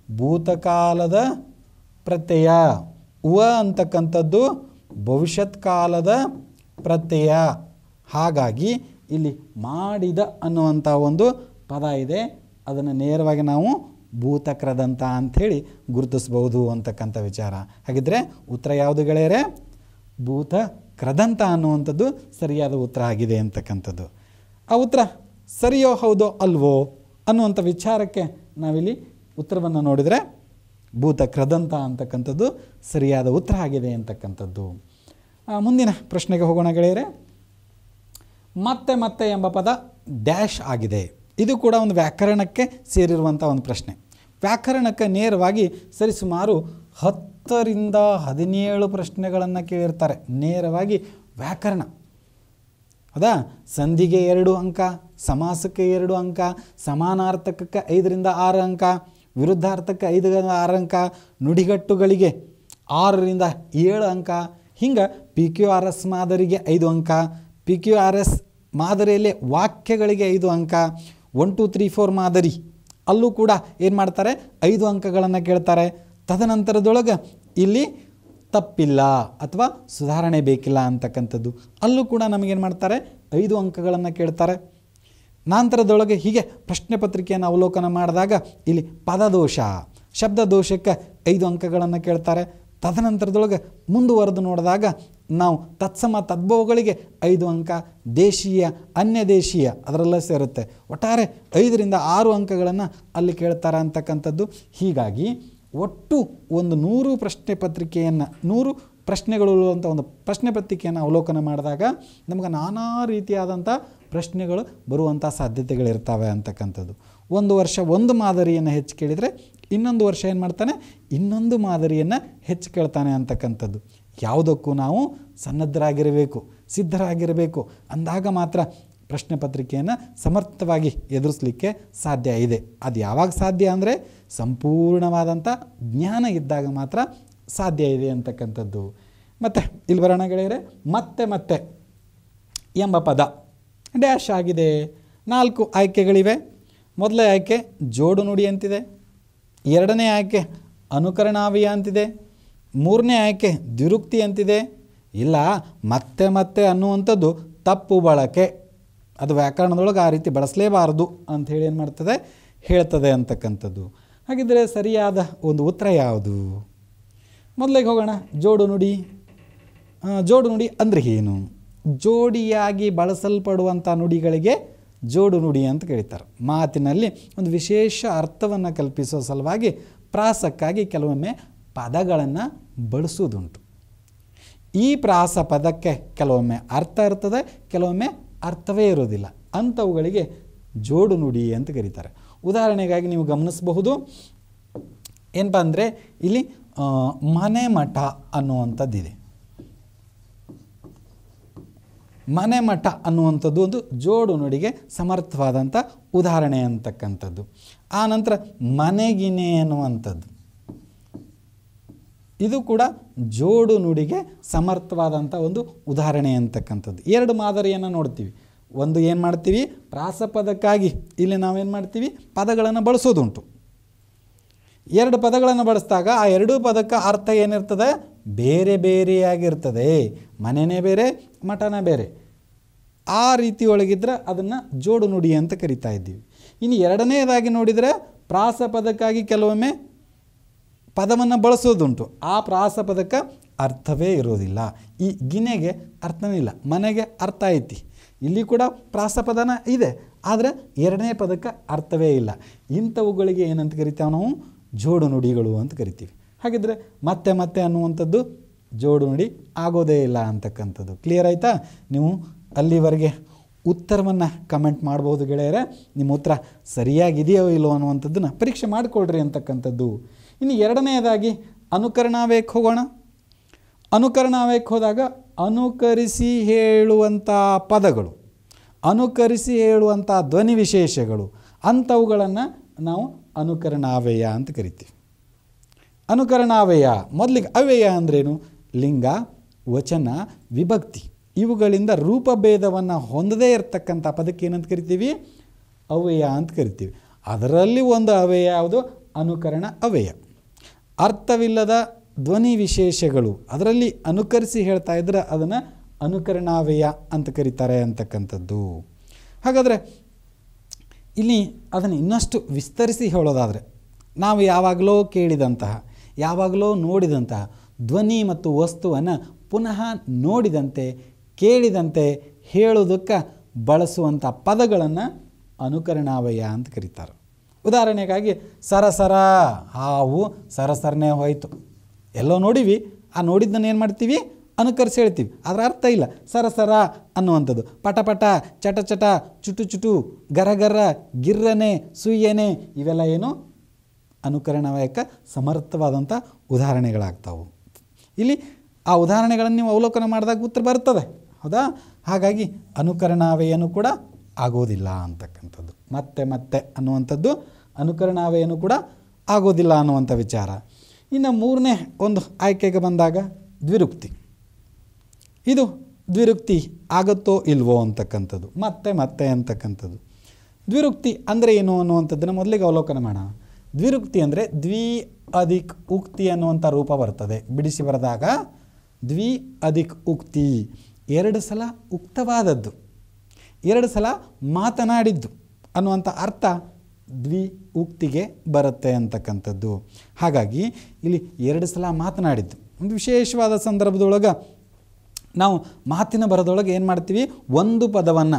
S2: ಭೂತಕಾಲದ ಪ್ರತ್ಯಯ ಉವ ಅಂತಕ್ಕಂಥದ್ದು ಭವಿಷ್ಯತ್ ಕಾಲದ ಪ್ರತ್ಯಯ ಹಾಗಾಗಿ ಇಲ್ಲಿ ಮಾಡಿದ ಅನ್ನುವಂಥ ಒಂದು ಪದ ಇದೆ ಅದನ್ನು ನೇರವಾಗಿ ನಾವು ಭೂತಕ್ರದಂತ ಅಂಥೇಳಿ ಗುರುತಿಸ್ಬೋದು ಅಂತಕ್ಕಂಥ ವಿಚಾರ ಹಾಗಿದ್ರೆ ಉತ್ತರ ಯಾವುದು ಗೆಳೆಯರೆ ಭೂತ ಕ್ರದಂತ ಅನ್ನುವಂಥದ್ದು ಸರಿಯಾದ ಉತ್ತರ ಆಗಿದೆ ಅಂತಕ್ಕಂಥದ್ದು ಆ ಉತ್ತರ ಸರಿಯೋ ಹೌದೋ ಅಲ್ವೋ ಅನ್ನುವಂಥ ವಿಚಾರಕ್ಕೆ ನಾವಿಲ್ಲಿ ಉತ್ತರವನ್ನು ನೋಡಿದರೆ ಭೂತ ಕ್ರದಂತ ಅಂತಕ್ಕಂಥದ್ದು ಸರಿಯಾದ ಉತ್ತರ ಆಗಿದೆ ಅಂತಕ್ಕಂಥದ್ದು ಆ, ಮುಂದಿನ ಪ್ರಶ್ನೆಗೆ ಹೋಗೋಣ ಗೆಳೆಯರೆ ಮತ್ತೆ ಮತ್ತೆ ಎಂಬ ಪದ ಡ್ಯಾಶ್ ಆಗಿದೆ ಇದು ಕೂಡ ಒಂದು ವ್ಯಾಕರಣಕ್ಕೆ ಸೇರಿರುವಂಥ ಒಂದು ಪ್ರಶ್ನೆ ವ್ಯಾಕರಣಕ್ಕೆ ನೇರವಾಗಿ ಸರಿಸುಮಾರು ಹತ್ತರಿಂದ ಹದಿನೇಳು ಪ್ರಶ್ನೆಗಳನ್ನು ಕೇಳಿರ್ತಾರೆ ನೇರವಾಗಿ ವ್ಯಾಕರಣ ಹೌದಾ ಸಂಧಿಗೆ ಎರಡು ಅಂಕ ಸಮಾಸಕ್ಕೆ ಎರಡು ಅಂಕ ಸಮಾನಾರ್ಥಕಕ್ಕೆ ಐದರಿಂದ ಆರು ಅಂಕ ವಿರುದ್ಧಾರ್ಥಕ್ಕೆ ಐದರಿಂದ ಆರು ಅಂಕ ನುಡಿಗಟ್ಟುಗಳಿಗೆ ಆರರಿಂದ ಏಳು ಅಂಕ ಹಿಂಗೆ ಪಿ ಕ್ಯೂ ಆರ್ ಎಸ್ ಮಾದರಿಗೆ ಐದು ಅಂಕ ಪಿ ಕ್ಯೂ ಆರ್ ಎಸ್ ಮಾದರಿಯಲ್ಲಿ ವಾಕ್ಯಗಳಿಗೆ ಐದು ಅಂಕ ಒನ್ ಟು ತ್ರೀ ಫೋರ್ ಮಾದರಿ ಅಲ್ಲೂ ಕೂಡ ಏನು ಮಾಡ್ತಾರೆ ಐದು ಅಂಕಗಳನ್ನು ಕೇಳ್ತಾರೆ ತದನಂತರದೊಳಗೆ ಇಲ್ಲಿ ತಪ್ಪಿಲ್ಲ ಅಥವಾ ಸುಧಾರಣೆ ಬೇಕಿಲ್ಲ ಅಂತಕ್ಕಂಥದ್ದು ಅಲ್ಲೂ ಕೂಡ ನಮಗೇನು ಮಾಡ್ತಾರೆ ಐದು ಅಂಕಗಳನ್ನು ಕೇಳ್ತಾರೆ ನಂತರದೊಳಗೆ ಹೀಗೆ ಪ್ರಶ್ನೆ ಪತ್ರಿಕೆಯನ್ನು ಅವಲೋಕನ ಮಾಡಿದಾಗ ಇಲ್ಲಿ ಪದದೋಷ ಶಬ್ದ ದೋಷಕ್ಕೆ ಐದು ಅಂಕಗಳನ್ನು ಕೇಳ್ತಾರೆ ತದನಂತರದೊಳಗೆ ಮುಂದುವರೆದು ನೋಡಿದಾಗ ನಾವು ತತ್ಸಮ ತದ್ಭವಗಳಿಗೆ ಐದು ಅಂಕ ದೇಶೀಯ ಅನ್ಯ ದೇಶೀಯ ಅದರಲ್ಲೇ ಸೇರುತ್ತೆ ಒಟ್ಟಾರೆ ಐದರಿಂದ ಆರು ಅಂಕಗಳನ್ನು ಅಲ್ಲಿ ಕೇಳ್ತಾರೆ ಅಂತಕ್ಕಂಥದ್ದು ಹೀಗಾಗಿ ಒಟ್ಟು ಒಂದು ನೂರು ಪ್ರಶ್ನೆ ಪತ್ರಿಕೆಯನ್ನು ನೂರು ಪ್ರಶ್ನೆಗಳು ಅಂತ ಒಂದು ಪ್ರಶ್ನೆ ಪತ್ರಿಕೆಯನ್ನು ಅವಲೋಕನ ಮಾಡಿದಾಗ ನಮಗೆ ನಾನಾ ರೀತಿಯಾದಂಥ ಪ್ರಶ್ನೆಗಳು ಬರುವಂಥ ಸಾಧ್ಯತೆಗಳಿರ್ತವೆ ಅಂತಕ್ಕಂಥದ್ದು ಒಂದು ವರ್ಷ ಒಂದು ಮಾದರಿಯನ್ನು ಹೆಚ್ಚು ಕೇಳಿದರೆ ಇನ್ನೊಂದು ವರ್ಷ ಏನು ಮಾಡ್ತಾನೆ ಇನ್ನೊಂದು ಮಾದರಿಯನ್ನು ಹೆಚ್ಚು ಕೇಳ್ತಾನೆ ಅಂತಕ್ಕಂಥದ್ದು ಯಾವುದಕ್ಕೂ ನಾವು ಸನ್ನದ್ಧರಾಗಿರಬೇಕು ಸಿದ್ಧರಾಗಿರಬೇಕು ಅಂದಾಗ ಮಾತ್ರ ಪ್ರಶ್ನೆ ಪತ್ರಿಕೆಯನ್ನು ಸಮರ್ಥವಾಗಿ ಎದುರಿಸಲಿಕ್ಕೆ ಸಾಧ್ಯ ಇದೆ ಅದು ಯಾವಾಗ ಸಾಧ್ಯ ಅಂದರೆ ಸಂಪೂರ್ಣವಾದಂಥ ಜ್ಞಾನ ಇದ್ದಾಗ ಮಾತ್ರ ಸಾಧ್ಯ ಇದೆ ಅಂತಕ್ಕಂಥದ್ದು ಮತ್ತು ಇಲ್ಲಿ ಬರೋಣ ಗೆಳೆಯರೆ ಮತ್ತೆ ಮತ್ತೆ ಎಂಬ ಪದ ಡ್ಯಾಶ್ ಆಗಿದೆ ನಾಲ್ಕು ಆಯ್ಕೆಗಳಿವೆ ಮೊದಲನೇ ಆಯ್ಕೆ ಜೋಡು ನುಡಿ ಅಂತಿದೆ ಎರಡನೇ ಆಯ್ಕೆ ಅನುಕರಣಾವ್ಯಯ ಅಂತಿದೆ ಮೂರನೇ ಆಯ್ಕೆ ದ್ವಿರುಕ್ತಿ ಅಂತಿದೆ ಇಲ್ಲ ಮತ್ತೆ ಮತ್ತೆ ಅನ್ನುವಂಥದ್ದು ತಪ್ಪು ಬಳಕೆ ಅದು ವ್ಯಾಕರಣದೊಳಗೆ ಆ ರೀತಿ ಬಳಸಲೇಬಾರದು ಅಂಥೇಳಿ ಏನು ಮಾಡ್ತದೆ ಹೇಳ್ತದೆ ಅಂತಕ್ಕಂಥದ್ದು ಹಾಗಿದ್ದರೆ ಸರಿಯಾದ ಒಂದು ಉತ್ತರ ಯಾವುದು ಮೊದಲಿಗೆ ಹೋಗೋಣ ಜೋಡು ನುಡಿ ಆ, ಜೋಡು ನುಡಿ ಅಂದರೆ ಏನು ಜೋಡಿಯಾಗಿ ಬಳಸಲ್ಪಡುವಂಥ ನುಡಿಗಳಿಗೆ ಜೋಡು ನುಡಿ ಅಂತ ಕರೀತಾರೆ ಮಾತಿನಲ್ಲಿ ಒಂದು ವಿಶೇಷ ಅರ್ಥವನ್ನು ಕಲ್ಪಿಸೋ ಸಲುವಾಗಿ ಪ್ರಾಸಕ್ಕಾಗಿ ಕೆಲವೊಮ್ಮೆ ಪದಗಳನ್ನು ಬಳಸುವುದುಂಟು ಈ ಪ್ರಾಸ ಪದಕ್ಕೆ ಕೆಲವೊಮ್ಮೆ ಅರ್ಥ ಇರ್ತದೆ ಕೆಲವೊಮ್ಮೆ ಅರ್ಥವೇ ಇರೋದಿಲ್ಲ ಅಂಥವುಗಳಿಗೆ ಜೋಡು ನುಡಿ ಅಂತ ಕರೀತಾರೆ ಉದಾಹರಣೆಗಾಗಿ ನೀವು ಗಮನಿಸಬಹುದು ಏನಪ್ಪ ಅಂದರೆ ಇಲ್ಲಿ ಆ, ಮನೆ ಮಠ ಅನ್ನುವಂಥದ್ದಿದೆ ಮನೆ ಮಠ ಅನ್ನುವಂಥದ್ದು ಒಂದು ಜೋಡು ನುಡಿಗೆ ಸಮರ್ಥವಾದಂಥ ಉದಾಹರಣೆ ಅಂತಕ್ಕಂಥದ್ದು ಆ ನಂತರ ಮನೆಗಿನೆ ಅನ್ನುವಂಥದ್ದು ಇದು ಕೂಡ ಜೋಡು ನುಡಿಗೆ ಸಮರ್ಥವಾದಂಥ ಒಂದು ಉದಾಹರಣೆ ಅಂತಕ್ಕಂಥದ್ದು ಎರಡು ಮಾದರಿಯನ್ನು ನೋಡ್ತೀವಿ ಒಂದು ಏನು ಮಾಡ್ತೀವಿ ಪ್ರಾಸಪದಕ್ಕಾಗಿ ಇಲ್ಲಿ ನಾವೇನು ಮಾಡ್ತೀವಿ ಪದಗಳನ್ನು ಬಳಸೋದುಂಟು ಎರಡು ಪದಗಳನ್ನು ಬಳಸಿದಾಗ ಆ ಎರಡೂ ಪದಕ್ಕೆ ಅರ್ಥ ಏನಿರ್ತದೆ ಬೇರೆ ಬೇರೆಯಾಗಿರ್ತದೆ ಮನೆನೇ ಬೇರೆ ಮಠನೇ ಬೇರೆ ಆ ರೀತಿ ಒಳಗಿದ್ರೆ ಅದನ್ನು ಜೋಡು ನುಡಿ ಅಂತ ಕರಿತಾ ಇದ್ದೀವಿ ಇನ್ನು ಎರಡನೇದಾಗಿ ನೋಡಿದರೆ ಪ್ರಾಸಪದಕ್ಕಾಗಿ ಕೆಲವೊಮ್ಮೆ ಪದವನ್ನು ಬಳಸೋದುಂಟು ಆ ಪ್ರಾಸಪದಕ್ಕೆ ಅರ್ಥವೇ ಇರೋದಿಲ್ಲ ಈ ಗಿನೆಗೆ ಅರ್ಥನೇ ಇಲ್ಲ ಮನೆಗೆ ಅರ್ಥ ಐತಿ ಇಲ್ಲಿ ಕೂಡ ಪ್ರಾಸಪದನ ಇದೆ ಆದರೆ ಎರಡನೇ ಪದಕ್ಕೆ ಅರ್ಥವೇ ಇಲ್ಲ ಇಂಥವುಗಳಿಗೆ ಏನಂತ ಕರಿತೇವೆ ನಾವು ಜೋಡು ನುಡಿಗಳು ಅಂತ ಕರಿತೀವಿ ಹಾಗಿದ್ರೆ ಮತ್ತೆ ಮತ್ತೆ ಅನ್ನುವಂಥದ್ದು ಜೋಡು ನುಡಿ ಆಗೋದೇ ಇಲ್ಲ ಅಂತಕ್ಕಂಥದ್ದು ಕ್ಲಿಯರ್ ಆಯಿತಾ ನೀವು ಅಲ್ಲಿವರೆಗೆ ಉತ್ತರವನ್ನು ಕಮೆಂಟ್ ಮಾಡ್ಬೋದು ಗೆಳೆಯರೆ ನಿಮ್ಮ ಉತ್ತರ ಸರಿಯಾಗಿದೆಯೋ ಇಲ್ಲೋ ಅನ್ನುವಂಥದ್ದನ್ನು ಪರೀಕ್ಷೆ ಮಾಡಿಕೊಳ್ರಿ ಅಂತಕ್ಕಂಥದ್ದು ಇನ್ನು ಎರಡನೆಯದಾಗಿ ಅನುಕರಣಾವೇಕ್ ಹೋಗೋಣ ಅನುಕರಣಾವೇಕ್ ಹೋದಾಗ ಅನುಕರಿಸಿ ಹೇಳುವಂಥ ಪದಗಳು ಅನುಕರಿಸಿ ಹೇಳುವಂಥ ಧ್ವನಿ ವಿಶೇಷಗಳು ಅಂಥವುಗಳನ್ನು ನಾವು ಅನುಕರಣಾವ್ಯಯ ಅಂತ ಕರಿತೀವಿ ಅನುಕರಣಾವ್ಯಯ ಮೊದಲಿಗೆ ಅವ್ಯಯ ಅಂದ್ರೇನು ಲಿಂಗ ವಚನ ವಿಭಕ್ತಿ ಇವುಗಳಿಂದ ರೂಪಭೇದವನ್ನು ಹೊಂದದೇ ಇರತಕ್ಕಂಥ ಪದಕ್ಕೆ ಏನಂತ ಕರಿತೀವಿ ಅವ್ಯಯ ಅಂತ ಕರಿತೀವಿ ಅದರಲ್ಲಿ ಒಂದು ಅವ್ಯಯ ಯಾವುದು ಅನುಕರಣ ಅವ್ಯಯ ಅರ್ಥವಿಲ್ಲದ ಧ್ವನಿ ವಿಶೇಷಗಳು ಅದರಲ್ಲಿ ಅನುಕರಿಸಿ ಹೇಳ್ತಾ ಇದ್ರೆ ಅದನ್ನು ಅನುಕರಣಾವ್ಯಯ ಅಂತ ಕರೀತಾರೆ ಅಂತಕ್ಕಂಥದ್ದು ಹಾಗಾದರೆ ಇಲ್ಲಿ ಅದನ್ನು ಇನ್ನಷ್ಟು ವಿಸ್ತರಿಸಿ ಹೇಳೋದಾದರೆ ನಾವು ಯಾವಾಗಲೋ ಕೇಳಿದಂತಹ ಯಾವಾಗಲೋ ನೋಡಿದಂತಹ ಧ್ವನಿ ಮತ್ತು ವಸ್ತುವನ್ನು ಪುನಃ ನೋಡಿದಂತೆ ಕೇಳಿದಂತೆ ಹೇಳೋದಕ್ಕೆ ಬಳಸುವಂಥ ಪದಗಳನ್ನು ಅನುಕರಣಾವಯ ಅಂತ ಕರೀತಾರೆ ಉದಾಹರಣೆಗಾಗಿ ಸರಸರ ಹಾವು ಸರಸರನೇ ಹೋಯಿತು ಎಲ್ಲೋ ನೋಡಿವಿ ಆ ನೋಡಿದ್ದನ್ನು ಏನು ಮಾಡ್ತೀವಿ ಅನುಕರಿಸಿ ಹೇಳ್ತೀವಿ ಅದರ ಅರ್ಥ ಇಲ್ಲ ಸರಸರ ಅನ್ನುವಂಥದ್ದು ಪಟ ಪಟ ಚಟ ಚಟ ಚುಟು ಚುಟು ಗರ ಗರ ಗಿರ್ರನೆ ಸುಯ್ಯನೆ ಇವೆಲ್ಲ ಏನು ಅನುಕರಣವಯಕ್ಕೆ ಸಮರ್ಥವಾದಂಥ ಉದಾಹರಣೆಗಳಾಗ್ತಾವು ಇಲ್ಲಿ ಆ ಉದಾಹರಣೆಗಳನ್ನು ನೀವು ಅವಲೋಕನ ಮಾಡಿದಾಗ ಉತ್ತರ ಬರ್ತದೆ ಹೌದಾ ಹಾಗಾಗಿ ಅನುಕರಣಾವಯನು ಕೂಡ ಆಗೋದಿಲ್ಲ ಅಂತಕ್ಕಂಥದ್ದು ಮತ್ತೆ ಮತ್ತೆ ಅನ್ನುವಂಥದ್ದು ಅನುಕರಣಾವಯನು ಕೂಡ ಆಗೋದಿಲ್ಲ ಅನ್ನುವಂಥ ವಿಚಾರ ಇನ್ನು ಮೂರನೇ ಒಂದು ಆಯ್ಕೆಗೆ ಬಂದಾಗ ದ್ವಿರುಕ್ತಿ ಇದು ದ್ವಿರುಕ್ತಿ ಆಗುತ್ತೋ ಇಲ್ವೋ ಅಂತಕ್ಕಂಥದ್ದು ಮತ್ತೆ ಮತ್ತೆ ಅಂತಕ್ಕಂಥದ್ದು ದ್ವಿರುಕ್ತಿ ಅಂದರೆ ಏನು ಅನ್ನುವಂಥದ್ದನ್ನು ಮೊದಲಿಗೆ ಅವಲೋಕನ ಮಾಡೋಣ ದ್ವಿರುಕ್ತಿ ಅಂದರೆ ದ್ವಿ ಅಧಿಕ್ ಉಕ್ತಿ ಅನ್ನುವಂಥ ರೂಪ ಬರ್ತದೆ ಬಿಡಿಸಿ ಬರೆದಾಗ ದ್ವಿ ಅಧಿಕ್ ಉಕ್ತಿ ಎರಡು ಸಲ ಉಕ್ತವಾದದ್ದು ಎರಡು ಸಲ ಮಾತನಾಡಿದ್ದು ಅನ್ನುವಂಥ ಅರ್ಥ ದ್ವಿ ಉಕ್ತಿಗೆ ಬರುತ್ತೆ ಅಂತಕ್ಕಂಥದ್ದು ಹಾಗಾಗಿ ಇಲ್ಲಿ ಎರಡು ಸಲ ಮಾತನಾಡಿದ್ದು ಒಂದು ವಿಶೇಷವಾದ ಸಂದರ್ಭದೊಳಗೆ ನಾವು ಮಾತಿನ ಬರದೊಳಗೆ ಏನು ಮಾಡ್ತೀವಿ ಒಂದು ಪದವನ್ನು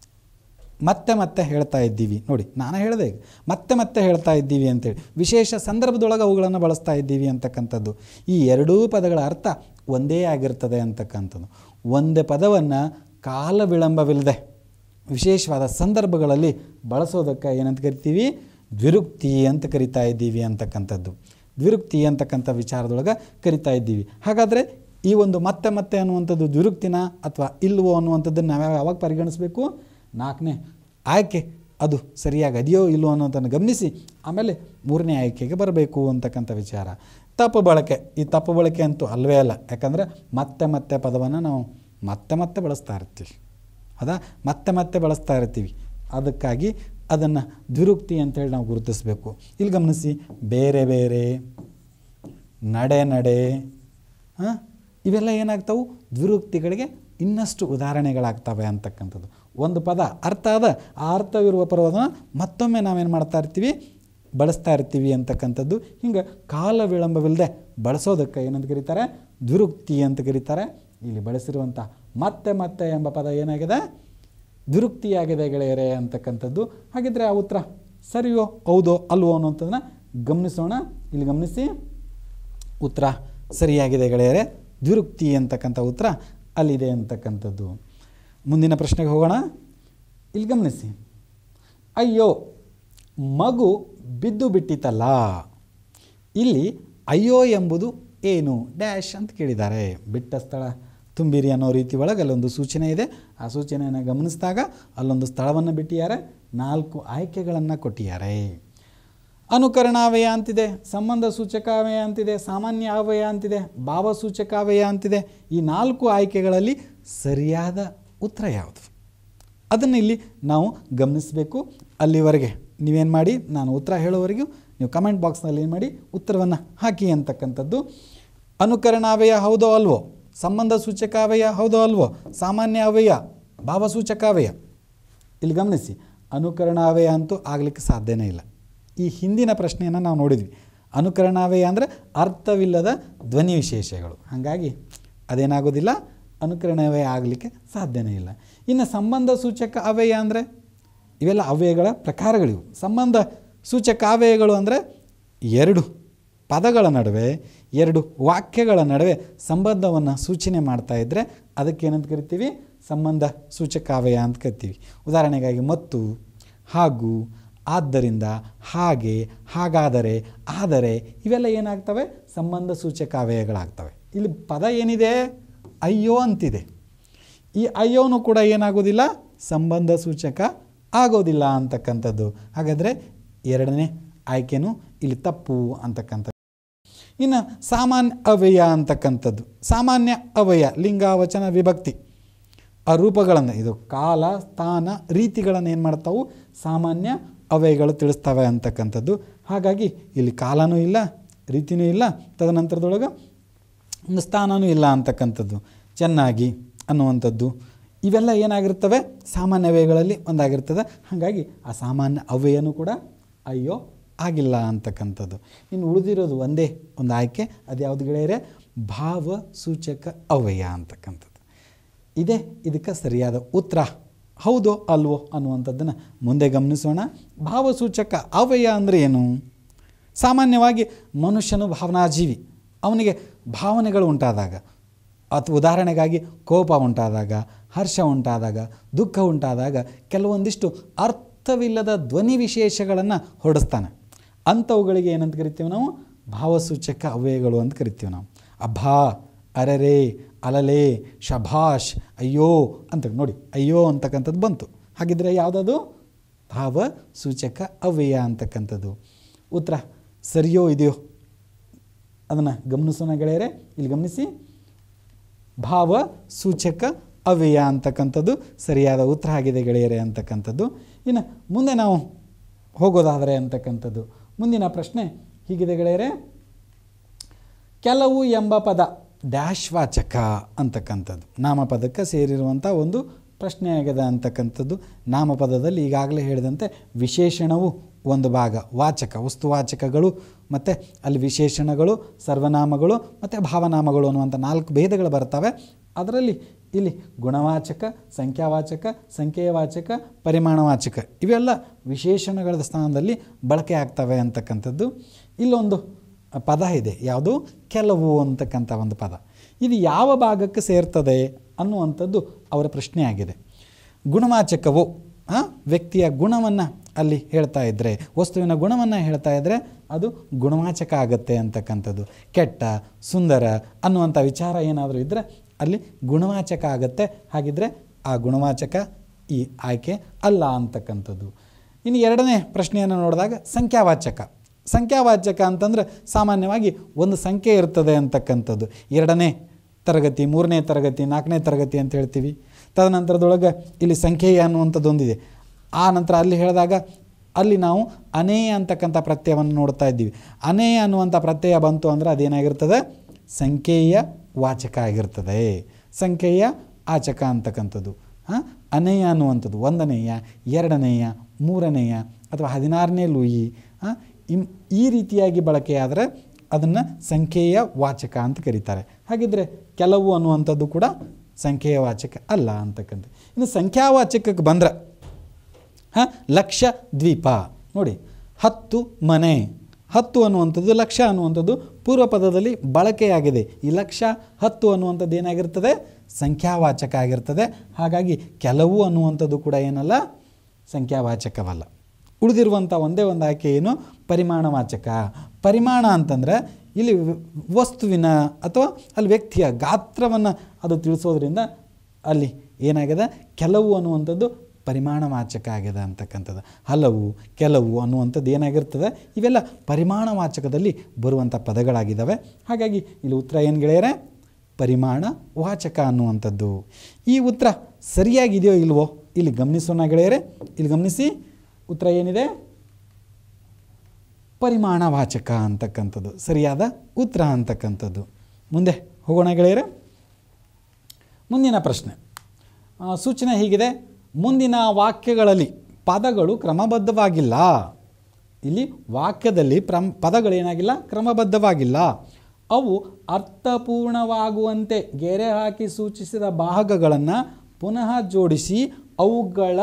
S2: ಮತ್ತೆ ಮತ್ತೆ ಹೇಳ್ತಾ ಇದ್ದೀವಿ ನೋಡಿ ನಾನು ಹೇಳಿದೆ ಈಗ ಮತ್ತೆ ಮತ್ತೆ ಹೇಳ್ತಾ ಇದ್ದೀವಿ ಅಂತೇಳಿ ವಿಶೇಷ ಸಂದರ್ಭದೊಳಗೆ ಅವುಗಳನ್ನು ಬಳಸ್ತಾ ಇದ್ದೀವಿ ಅಂತಕ್ಕಂಥದ್ದು ಈ ಎರಡೂ ಪದಗಳ ಅರ್ಥ ಒಂದೇ ಆಗಿರ್ತದೆ ಅಂತಕ್ಕಂಥದ್ದು ಒಂದೇ ಪದವನ್ನು ಕಾಲ ವಿಳಂಬವಿಲ್ಲದೆ ವಿಶೇಷವಾದ ಸಂದರ್ಭಗಳಲ್ಲಿ ಬಳಸೋದಕ್ಕೆ ಏನಂತ ಕರಿತೀವಿ ದ್ವಿರುಕ್ತಿ ಅಂತ ಕರಿತಾ ಇದ್ದೀವಿ ಅಂತಕ್ಕಂಥದ್ದು ದ್ವಿರುಕ್ತಿ ಅಂತಕ್ಕಂಥ ವಿಚಾರದೊಳಗೆ ಕರಿತಾ ಇದ್ದೀವಿ ಹಾಗಾದರೆ ಈ ಒಂದು ಮತ್ತೆ ಮತ್ತೆ ಅನ್ನುವಂಥದ್ದು ದ್ವಿರುಕ್ತಿನ ಅಥವಾ ಇಲ್ವೋ ಅನ್ನುವಂಥದ್ದನ್ನು ನಾವು ಯಾವಾಗ ಪರಿಗಣಿಸಬೇಕು ನಾಲ್ಕನೇ ಆಯ್ಕೆ ಅದು ಸರಿಯಾಗಿ ಅದೆಯೋ ಇಲ್ಲವೋ ಅನ್ನೋದನ್ನು ಗಮನಿಸಿ ಆಮೇಲೆ ಮೂರನೇ ಆಯ್ಕೆಗೆ ಬರಬೇಕು ಅಂತಕ್ಕಂಥ ವಿಚಾರ ತಪ್ಪು ಬಳಕೆ ಈ ತಪ್ಪು ಬಳಕೆ ಅಂತೂ ಅಲ್ವೇ ಅಲ್ಲ ಯಾಕಂದರೆ ಮತ್ತೆ ಮತ್ತೆ ಪದವನ್ನು ನಾವು ಮತ್ತೆ ಮತ್ತೆ ಬಳಸ್ತಾ ಇರ್ತೀವಿ ಹೌದಾ ಮತ್ತೆ ಮತ್ತೆ ಬಳಸ್ತಾ ಇರ್ತೀವಿ ಅದಕ್ಕಾಗಿ ಅದನ್ನು ದ್ವಿರುಕ್ತಿ ಅಂತೇಳಿ ನಾವು ಗುರುತಿಸಬೇಕು ಇಲ್ಲಿ ಗಮನಿಸಿ ಬೇರೆ ಬೇರೆ ನಡೆ ನಡೆ ಹಾಂ ಇವೆಲ್ಲ ಏನಾಗ್ತಾವು ದ್ವಿರುಕ್ತಿಗಳಿಗೆ ಇನ್ನಷ್ಟು ಉದಾಹರಣೆಗಳಾಗ್ತವೆ ಅಂತಕ್ಕಂಥದ್ದು ಒಂದು ಪದ ಅರ್ಥ ಅದ ಆ ಅರ್ಥವಿರುವ ಪದವನ್ನು ಮತ್ತೊಮ್ಮೆ ನಾವೇನು ಮಾಡ್ತಾ ಇರ್ತೀವಿ ಬಳಸ್ತಾ ಇರ್ತೀವಿ ಅಂತಕ್ಕಂಥದ್ದು ಹಿಂಗೆ ಕಾಲ ವಿಳಂಬವಿಲ್ಲದೆ ಬಳಸೋದಕ್ಕೆ ಏನಂತ ಕರೀತಾರೆ ದ್ವಿರುಕ್ತಿ ಅಂತ ಕರೀತಾರೆ ಇಲ್ಲಿ ಬಳಸಿರುವಂಥ ಮತ್ತೆ ಮತ್ತೆ ಎಂಬ ಪದ ಏನಾಗಿದೆ ದ್ವಿರುಕ್ತಿಯಾಗಿದೆ ಗೆಳೆಯರೆ ಅಂತಕ್ಕಂಥದ್ದು ಹಾಗಿದ್ರೆ ಆ ಉತ್ತರ ಸರಿಯೋ ಹೌದೋ ಅಲ್ವೋ ಅನ್ನೋಂಥದ್ದನ್ನ ಗಮನಿಸೋಣ ಇಲ್ಲಿ ಗಮನಿಸಿ ಉತ್ತರ ಸರಿಯಾಗಿದೆ ಗೆಳೆಯರೆ ದ್ವಿರುಕ್ತಿ ಅಂತಕ್ಕಂಥ ಉತ್ತರ ಅಲ್ಲಿದೆ ಅಂತಕ್ಕಂಥದ್ದು ಮುಂದಿನ ಪ್ರಶ್ನೆಗೆ ಹೋಗೋಣ ಇಲ್ಲಿ ಗಮನಿಸಿ ಅಯ್ಯೋ ಮಗು ಬಿದ್ದು ಬಿಟ್ಟಿತಲ್ಲ ಇಲ್ಲಿ ಅಯ್ಯೋ ಎಂಬುದು ಏನು ಡ್ಯಾಶ್ ಅಂತ ಕೇಳಿದ್ದಾರೆ ಬಿಟ್ಟ ಸ್ಥಳ ತುಂಬಿರಿ ಅನ್ನೋ ರೀತಿ ಒಳಗೆ ಅಲ್ಲೊಂದು ಸೂಚನೆ ಇದೆ ಆ ಸೂಚನೆಯನ್ನು ಗಮನಿಸಿದಾಗ ಅಲ್ಲೊಂದು ಸ್ಥಳವನ್ನು ಬಿಟ್ಟಿದ್ದಾರೆ ನಾಲ್ಕು ಆಯ್ಕೆಗಳನ್ನು ಕೊಟ್ಟಿದ್ದಾರೆ ಅನುಕರಣಾವಯ ಅಂತಿದೆ ಸಂಬಂಧ ಸೂಚಕಾವಯ ಅಂತಿದೆ ಸಾಮಾನ್ಯ ಅವಯ ಅಂತಿದೆ ಭಾವಸೂಚಕಾವಯ ಅಂತಿದೆ ಈ ನಾಲ್ಕು ಆಯ್ಕೆಗಳಲ್ಲಿ ಸರಿಯಾದ ಉತ್ತರ ಯಾವುದು ಅದನ್ನು ಇಲ್ಲಿ ನಾವು ಗಮನಿಸಬೇಕು ಅಲ್ಲಿವರೆಗೆ ನೀವೇನು ಮಾಡಿ ನಾನು ಉತ್ತರ ಹೇಳೋವರೆಗೂ ನೀವು ಕಮೆಂಟ್ ಬಾಕ್ಸ್ನಲ್ಲಿ ಏನು ಮಾಡಿ ಉತ್ತರವನ್ನು ಹಾಕಿ ಅಂತಕ್ಕಂಥದ್ದು ಅನುಕರಣಾವಯ ಹೌದೋ ಅಲ್ವೋ ಸಂಬಂಧ ಸೂಚಕಾವಯ ಹೌದೋ ಅಲ್ವೋ ಸಾಮಾನ್ಯ ಅವಯ ಭಾವಸೂಚಕಾವಯ ಇಲ್ಲಿ ಗಮನಿಸಿ ಅನುಕರಣಾವಯ ಅಂತೂ ಆಗಲಿಕ್ಕೆ ಸಾಧ್ಯನೇ ಇಲ್ಲ ಈ ಹಿಂದಿನ ಪ್ರಶ್ನೆಯನ್ನು ನಾವು ನೋಡಿದ್ವಿ ಅನುಕರಣಾವಯ ಅಂದರೆ ಅರ್ಥವಿಲ್ಲದ ಧ್ವನಿ ವಿಶೇಷಗಳು ಹಾಗಾಗಿ ಅದೇನಾಗೋದಿಲ್ಲ ಅನುಕರಣಾವಯ ಆಗಲಿಕ್ಕೆ ಸಾಧ್ಯನೇ ಇಲ್ಲ ಇನ್ನು ಸಂಬಂಧ ಸೂಚಕ ಅವಯ ಅಂದರೆ ಇವೆಲ್ಲ ಅವ್ಯಯಗಳ ಪ್ರಕಾರಗಳಿವು ಸಂಬಂಧ ಸೂಚಕ ಅವಯಗಳು ಅಂದರೆ ಎರಡು ಪದಗಳ ನಡುವೆ ಎರಡು ವಾಕ್ಯಗಳ ನಡುವೆ ಸಂಬಂಧವನ್ನು ಸೂಚನೆ ಮಾಡ್ತಾ ಇದ್ದರೆ ಅದಕ್ಕೆ ಏನಂತ ಕರಿತೀವಿ ಸಂಬಂಧ ಸೂಚಕಾವಯ ಅಂತ ಕರಿತೀವಿ ಉದಾಹರಣೆಗಾಗಿ ಮತ್ತು ಹಾಗೂ ಆದ್ದರಿಂದ ಹಾಗೆ ಹಾಗಾದರೆ ಆದರೆ ಇವೆಲ್ಲ ಏನಾಗ್ತವೆ ಸಂಬಂಧ ಸೂಚಕಾವಯಗಳಾಗ್ತವೆ ಇಲ್ಲಿ ಪದ ಏನಿದೆ ಅಯ್ಯೋ ಅಂತಿದೆ ಈ ಅಯ್ಯೋನು ಕೂಡ ಏನಾಗೋದಿಲ್ಲ ಸಂಬಂಧ ಸೂಚಕ ಆಗೋದಿಲ್ಲ ಅಂತಕ್ಕಂಥದ್ದು ಹಾಗಾದರೆ ಎರಡನೇ ಆಯ್ಕೆನೂ ಇಲ್ಲಿ ತಪ್ಪು ಅಂತಕ್ಕಂಥದ್ದು ಇನ್ನು ಸಾಮಾನ್ಯ ಅವಯ ಅಂತಕ್ಕಂಥದ್ದು ಸಾಮಾನ್ಯ ಅವಯ ಲಿಂಗ ವಚನ ವಿಭಕ್ತಿ ಆ ರೂಪಗಳನ್ನು ಇದು ಕಾಲ ಸ್ಥಾನ ರೀತಿಗಳನ್ನು ಏನು ಮಾಡ್ತಾವು ಸಾಮಾನ್ಯ ಅವಯಗಳು ತಿಳಿಸ್ತವೆ ಅಂತಕ್ಕಂಥದ್ದು ಹಾಗಾಗಿ ಇಲ್ಲಿ ಕಾಲನೂ ಇಲ್ಲ ರೀತಿನೂ ಇಲ್ಲ ತದನಂತರದೊಳಗೆ ಒಂದು ಸ್ಥಾನನೂ ಇಲ್ಲ ಅಂತಕ್ಕಂಥದ್ದು ಚೆನ್ನಾಗಿ ಅನ್ನುವಂಥದ್ದು ಇವೆಲ್ಲ ಏನಾಗಿರ್ತವೆ ಸಾಮಾನ್ಯ ಅವ್ಯಯಗಳಲ್ಲಿ ಒಂದಾಗಿರ್ತದೆ ಹಾಗಾಗಿ ಆ ಸಾಮಾನ್ಯ ಅವ್ಯಯನೂ ಕೂಡ ಅಯ್ಯೋ ಆಗಿಲ್ಲ ಅಂತಕ್ಕಂಥದ್ದು ಇನ್ನು ಉಳಿದಿರೋದು ಒಂದೇ ಒಂದು ಆಯ್ಕೆ ಅದು ಯಾವುದು ಗೆಳೆಯರೆ ಭಾವ ಸೂಚಕ ಅವ್ಯಯ ಅಂತಕ್ಕಂಥದ್ದು ಇದೇ ಇದಕ್ಕೆ ಸರಿಯಾದ ಉತ್ತರ ಹೌದೋ ಅಲ್ವೋ ಅನ್ನುವಂಥದ್ದನ್ನು ಮುಂದೆ ಗಮನಿಸೋಣ ಭಾವಸೂಚಕ ಅವ್ಯಯ ಅಂದರೆ ಏನು ಸಾಮಾನ್ಯವಾಗಿ ಮನುಷ್ಯನು ಭಾವನಾಜೀವಿ ಅವನಿಗೆ ಭಾವನೆಗಳು ಉಂಟಾದಾಗ ಅಥವಾ ಉದಾಹರಣೆಗಾಗಿ ಕೋಪ ಉಂಟಾದಾಗ ಹರ್ಷ ಉಂಟಾದಾಗ ದುಃಖ ಉಂಟಾದಾಗ ಕೆಲವೊಂದಿಷ್ಟು ಅರ್ಥವಿಲ್ಲದ ಧ್ವನಿ ವಿಶೇಷಗಳನ್ನು ಹೊರಡಿಸ್ತಾನೆ ಅಂಥವುಗಳಿಗೆ ಏನಂತ ಕರಿತೀವಿ ನಾವು ಭಾವಸೂಚಕ ಅವ್ಯಯಗಳು ಅಂತ ಕರಿತೀವಿ ನಾವು ಅಭಾ ಅರರೆ ಅಲಲೆ ಶಭಾಷ್ ಅಯ್ಯೋ ಅಂತ ನೋಡಿ ಅಯ್ಯೋ ಅಂತಕ್ಕಂಥದ್ದು ಬಂತು ಹಾಗಿದ್ರೆ ಯಾವುದದು ಭಾವ ಸೂಚಕ ಅವ್ಯಯ ಅಂತಕ್ಕಂಥದ್ದು ಉತ್ತರ ಸರಿಯೋ ಇದೆಯೋ ಅದನ್ನು ಗಮನಿಸೋಣ ಗೆಳೆಯರೆ ಇಲ್ಲಿ ಗಮನಿಸಿ ಭಾವ ಸೂಚಕ ಅವ್ಯಯ ಅಂತಕ್ಕಂಥದ್ದು ಸರಿಯಾದ ಉತ್ತರ ಆಗಿದೆ ಗೆಳೆಯರೆ ಅಂತಕ್ಕಂಥದ್ದು ಇನ್ನು ಮುಂದೆ ನಾವು ಹೋಗೋದಾದರೆ ಅಂತಕ್ಕಂಥದ್ದು ಮುಂದಿನ ಪ್ರಶ್ನೆ ಹೀಗಿದೆ ಗೆಳೆಯರೆ ಕೆಲವು ಎಂಬ ಪದ ಡ್ಯಾಶ್ ವಾಚಕ ಅಂತಕ್ಕಂಥದ್ದು ನಾಮಪದಕ್ಕೆ ಸೇರಿರುವಂಥ ಒಂದು ಪ್ರಶ್ನೆ ಆಗಿದೆ ಅಂತಕ್ಕಂಥದ್ದು ನಾಮಪದದಲ್ಲಿ ಈಗಾಗಲೇ ಹೇಳಿದಂತೆ ವಿಶೇಷಣವು ಒಂದು ಭಾಗ ವಾಚಕ ವಸ್ತುವಾಚಕಗಳು ಮತ್ತು ಅಲ್ಲಿ ವಿಶೇಷಣಗಳು ಸರ್ವನಾಮಗಳು ಮತ್ತು ಭಾವನಾಮಗಳು ಅನ್ನುವಂಥ ನಾಲ್ಕು ಭೇದಗಳು ಬರ್ತವೆ ಅದರಲ್ಲಿ ಇಲ್ಲಿ ಗುಣವಾಚಕ ಸಂಖ್ಯಾವಾಚಕ ಸಂಖ್ಯೆಯವಾಚಕ ಪರಿಮಾಣವಾಚಕ ಇವೆಲ್ಲ ವಿಶೇಷಣಗಳ ಸ್ಥಾನದಲ್ಲಿ ಬಳಕೆ ಆಗ್ತವೆ ಅಂತಕ್ಕಂಥದ್ದು ಇಲ್ಲೊಂದು ಪದ ಇದೆ ಯಾವುದು ಕೆಲವು ಅಂತಕ್ಕಂಥ ಒಂದು ಪದ ಇದು ಯಾವ ಭಾಗಕ್ಕೆ ಸೇರ್ತದೆ ಅನ್ನುವಂಥದ್ದು ಅವರ ಪ್ರಶ್ನೆ ಆಗಿದೆ ಗುಣವಾಚಕವು ಆ, ವ್ಯಕ್ತಿಯ ಗುಣವನ್ನು ಅಲ್ಲಿ ಹೇಳ್ತಾ ಇದ್ದರೆ ವಸ್ತುವಿನ ಗುಣವನ್ನು ಹೇಳ್ತಾ ಇದ್ದರೆ ಅದು ಗುಣವಾಚಕ ಆಗುತ್ತೆ ಅಂತಕ್ಕಂಥದ್ದು ಕೆಟ್ಟ ಸುಂದರ ಅನ್ನುವಂಥ ವಿಚಾರ ಏನಾದರೂ ಇದ್ದರೆ ಅಲ್ಲಿ ಗುಣವಾಚಕ ಆಗುತ್ತೆ ಹಾಗಿದ್ರೆ ಆ ಗುಣವಾಚಕ ಈ ಆಯ್ಕೆ ಅಲ್ಲ ಅಂತಕ್ಕಂಥದ್ದು ಇನ್ನು ಎರಡನೇ ಪ್ರಶ್ನೆಯನ್ನು ನೋಡಿದಾಗ ಸಂಖ್ಯಾವಾಚಕ ಸಂಖ್ಯಾವಾಚಕ ಅಂತಂದರೆ ಸಾಮಾನ್ಯವಾಗಿ ಒಂದು ಸಂಖ್ಯೆ ಇರ್ತದೆ ಅಂತಕ್ಕಂಥದ್ದು ಎರಡನೇ ತರಗತಿ ಮೂರನೇ ತರಗತಿ ನಾಲ್ಕನೇ ತರಗತಿ ಅಂತ ಹೇಳ್ತೀವಿ ತದನಂತರದೊಳಗೆ ಇಲ್ಲಿ ಸಂಖ್ಯೆಯ ಅನ್ನುವಂಥದ್ದು ಒಂದಿದೆ ಆ ನಂತರ ಅಲ್ಲಿ ಹೇಳಿದಾಗ ಅಲ್ಲಿ ನಾವು ಅನೇಯ ಅಂತಕ್ಕಂಥ ಪ್ರತ್ಯಯವನ್ನು ನೋಡ್ತಾ ಇದ್ದೀವಿ ಅನೇಯ ಅನ್ನುವಂಥ ಪ್ರತ್ಯಯ ಬಂತು ಅಂದರೆ ಅದೇನಾಗಿರ್ತದೆ ಸಂಖ್ಯೆಯ ವಾಚಕ ಆಗಿರ್ತದೆ ಸಂಖ್ಯೆಯ ಆಚಕ ಅಂತಕ್ಕಂಥದ್ದು ಹಾಂ ಅನೇಯ ಅನ್ನುವಂಥದ್ದು ಒಂದನೆಯ ಎರಡನೆಯ ಮೂರನೆಯ ಅಥವಾ ಹದಿನಾರನೇ ಲೂಯಿ ಹಾಂ ಇಮ್ ಈ ರೀತಿಯಾಗಿ ಬಳಕೆಯಾದರೆ ಅದನ್ನು ಸಂಖ್ಯೆಯ ವಾಚಕ ಅಂತ ಕರೀತಾರೆ ಹಾಗಿದ್ರೆ ಕೆಲವು ಅನ್ನುವಂಥದ್ದು ಕೂಡ ಸಂಖ್ಯೆಯ ವಾಚಕ ಅಲ್ಲ ಅಂತಕ್ಕಂಥ ಇನ್ನು ಸಂಖ್ಯಾವಾಚಕಕ್ಕೆ ಬಂದರೆ ಹಾಂ ಲಕ್ಷ ದ್ವೀಪ ನೋಡಿ ಹತ್ತು ಮನೆ ಹತ್ತು ಅನ್ನುವಂಥದ್ದು ಲಕ್ಷ ಅನ್ನುವಂಥದ್ದು ಪೂರ್ವ ಪದದಲ್ಲಿ ಬಳಕೆಯಾಗಿದೆ ಈ ಲಕ್ಷ ಹತ್ತು ಅನ್ನುವಂಥದ್ದು ಏನಾಗಿರ್ತದೆ ಸಂಖ್ಯಾವಾಚಕ ಆಗಿರ್ತದೆ ಹಾಗಾಗಿ ಕೆಲವು ಅನ್ನುವಂಥದ್ದು ಕೂಡ ಏನಲ್ಲ ಸಂಖ್ಯಾವಾಚಕವಲ್ಲ ಉಳಿದಿರುವಂಥ ಒಂದೇ ಒಂದು ಆಯ್ಕೆ ಏನು ಪರಿಮಾಣವಾಚಕ ಪರಿಮಾಣ ಅಂತಂದರೆ ಇಲ್ಲಿ ವ- ವಸ್ತುವಿನ ಅಥವಾ ಅಲ್ಲಿ ವ್ಯಕ್ತಿಯ ಗಾತ್ರವನ್ನು ಅದು ತಿಳಿಸೋದ್ರಿಂದ ಅಲ್ಲಿ ಏನಾಗಿದೆ ಕೆಲವು ಅನ್ನುವಂಥದ್ದು ಪರಿಮಾಣವಾಚಕ ಆಗಿದೆ ಅಂತಕ್ಕಂಥದ್ದು ಹಲವು ಕೆಲವು ಅನ್ನುವಂಥದ್ದು ಏನಾಗಿರ್ತದೆ ಇವೆಲ್ಲ ಪರಿಮಾಣವಾಚಕದಲ್ಲಿ ಬರುವಂಥ ಪದಗಳಾಗಿದ್ದಾವೆ ಹಾಗಾಗಿ ಇಲ್ಲಿ ಉತ್ತರ ಏನು ಗೆಳೆಯರೆ ಪರಿಮಾಣ ವಾಚಕ ಅನ್ನುವಂಥದ್ದು ಈ ಉತ್ತರ ಸರಿಯಾಗಿದೆಯೋ ಇಲ್ವೋ ಇಲ್ಲಿ ಗಮನಿಸೋಣ ಗೆಳೆಯರೆ ಇಲ್ಲಿ ಗಮನಿಸಿ ಉತ್ತರ ಏನಿದೆ ಪರಿಮಾಣವಾಚಕ ಅಂತಕ್ಕಂಥದ್ದು ಸರಿಯಾದ ಉತ್ತರ ಅಂತಕ್ಕಂಥದ್ದು ಮುಂದೆ ಹೋಗೋಣ ಗೆಳೆಯರೆ ಮುಂದಿನ ಪ್ರಶ್ನೆ ಆ, ಸೂಚನೆ ಹೀಗಿದೆ ಮುಂದಿನ ವಾಕ್ಯಗಳಲ್ಲಿ ಪದಗಳು ಕ್ರಮಬದ್ಧವಾಗಿಲ್ಲ ಇಲ್ಲಿ ವಾಕ್ಯದಲ್ಲಿ ಪ್ರಮ್ ಪದಗಳೇನಾಗಿಲ್ಲ ಕ್ರಮಬದ್ಧವಾಗಿಲ್ಲ ಅವು ಅರ್ಥಪೂರ್ಣವಾಗುವಂತೆ ಗೆರೆ ಹಾಕಿ ಸೂಚಿಸಿದ ಭಾಗಗಳನ್ನು ಪುನಃ ಜೋಡಿಸಿ ಅವುಗಳ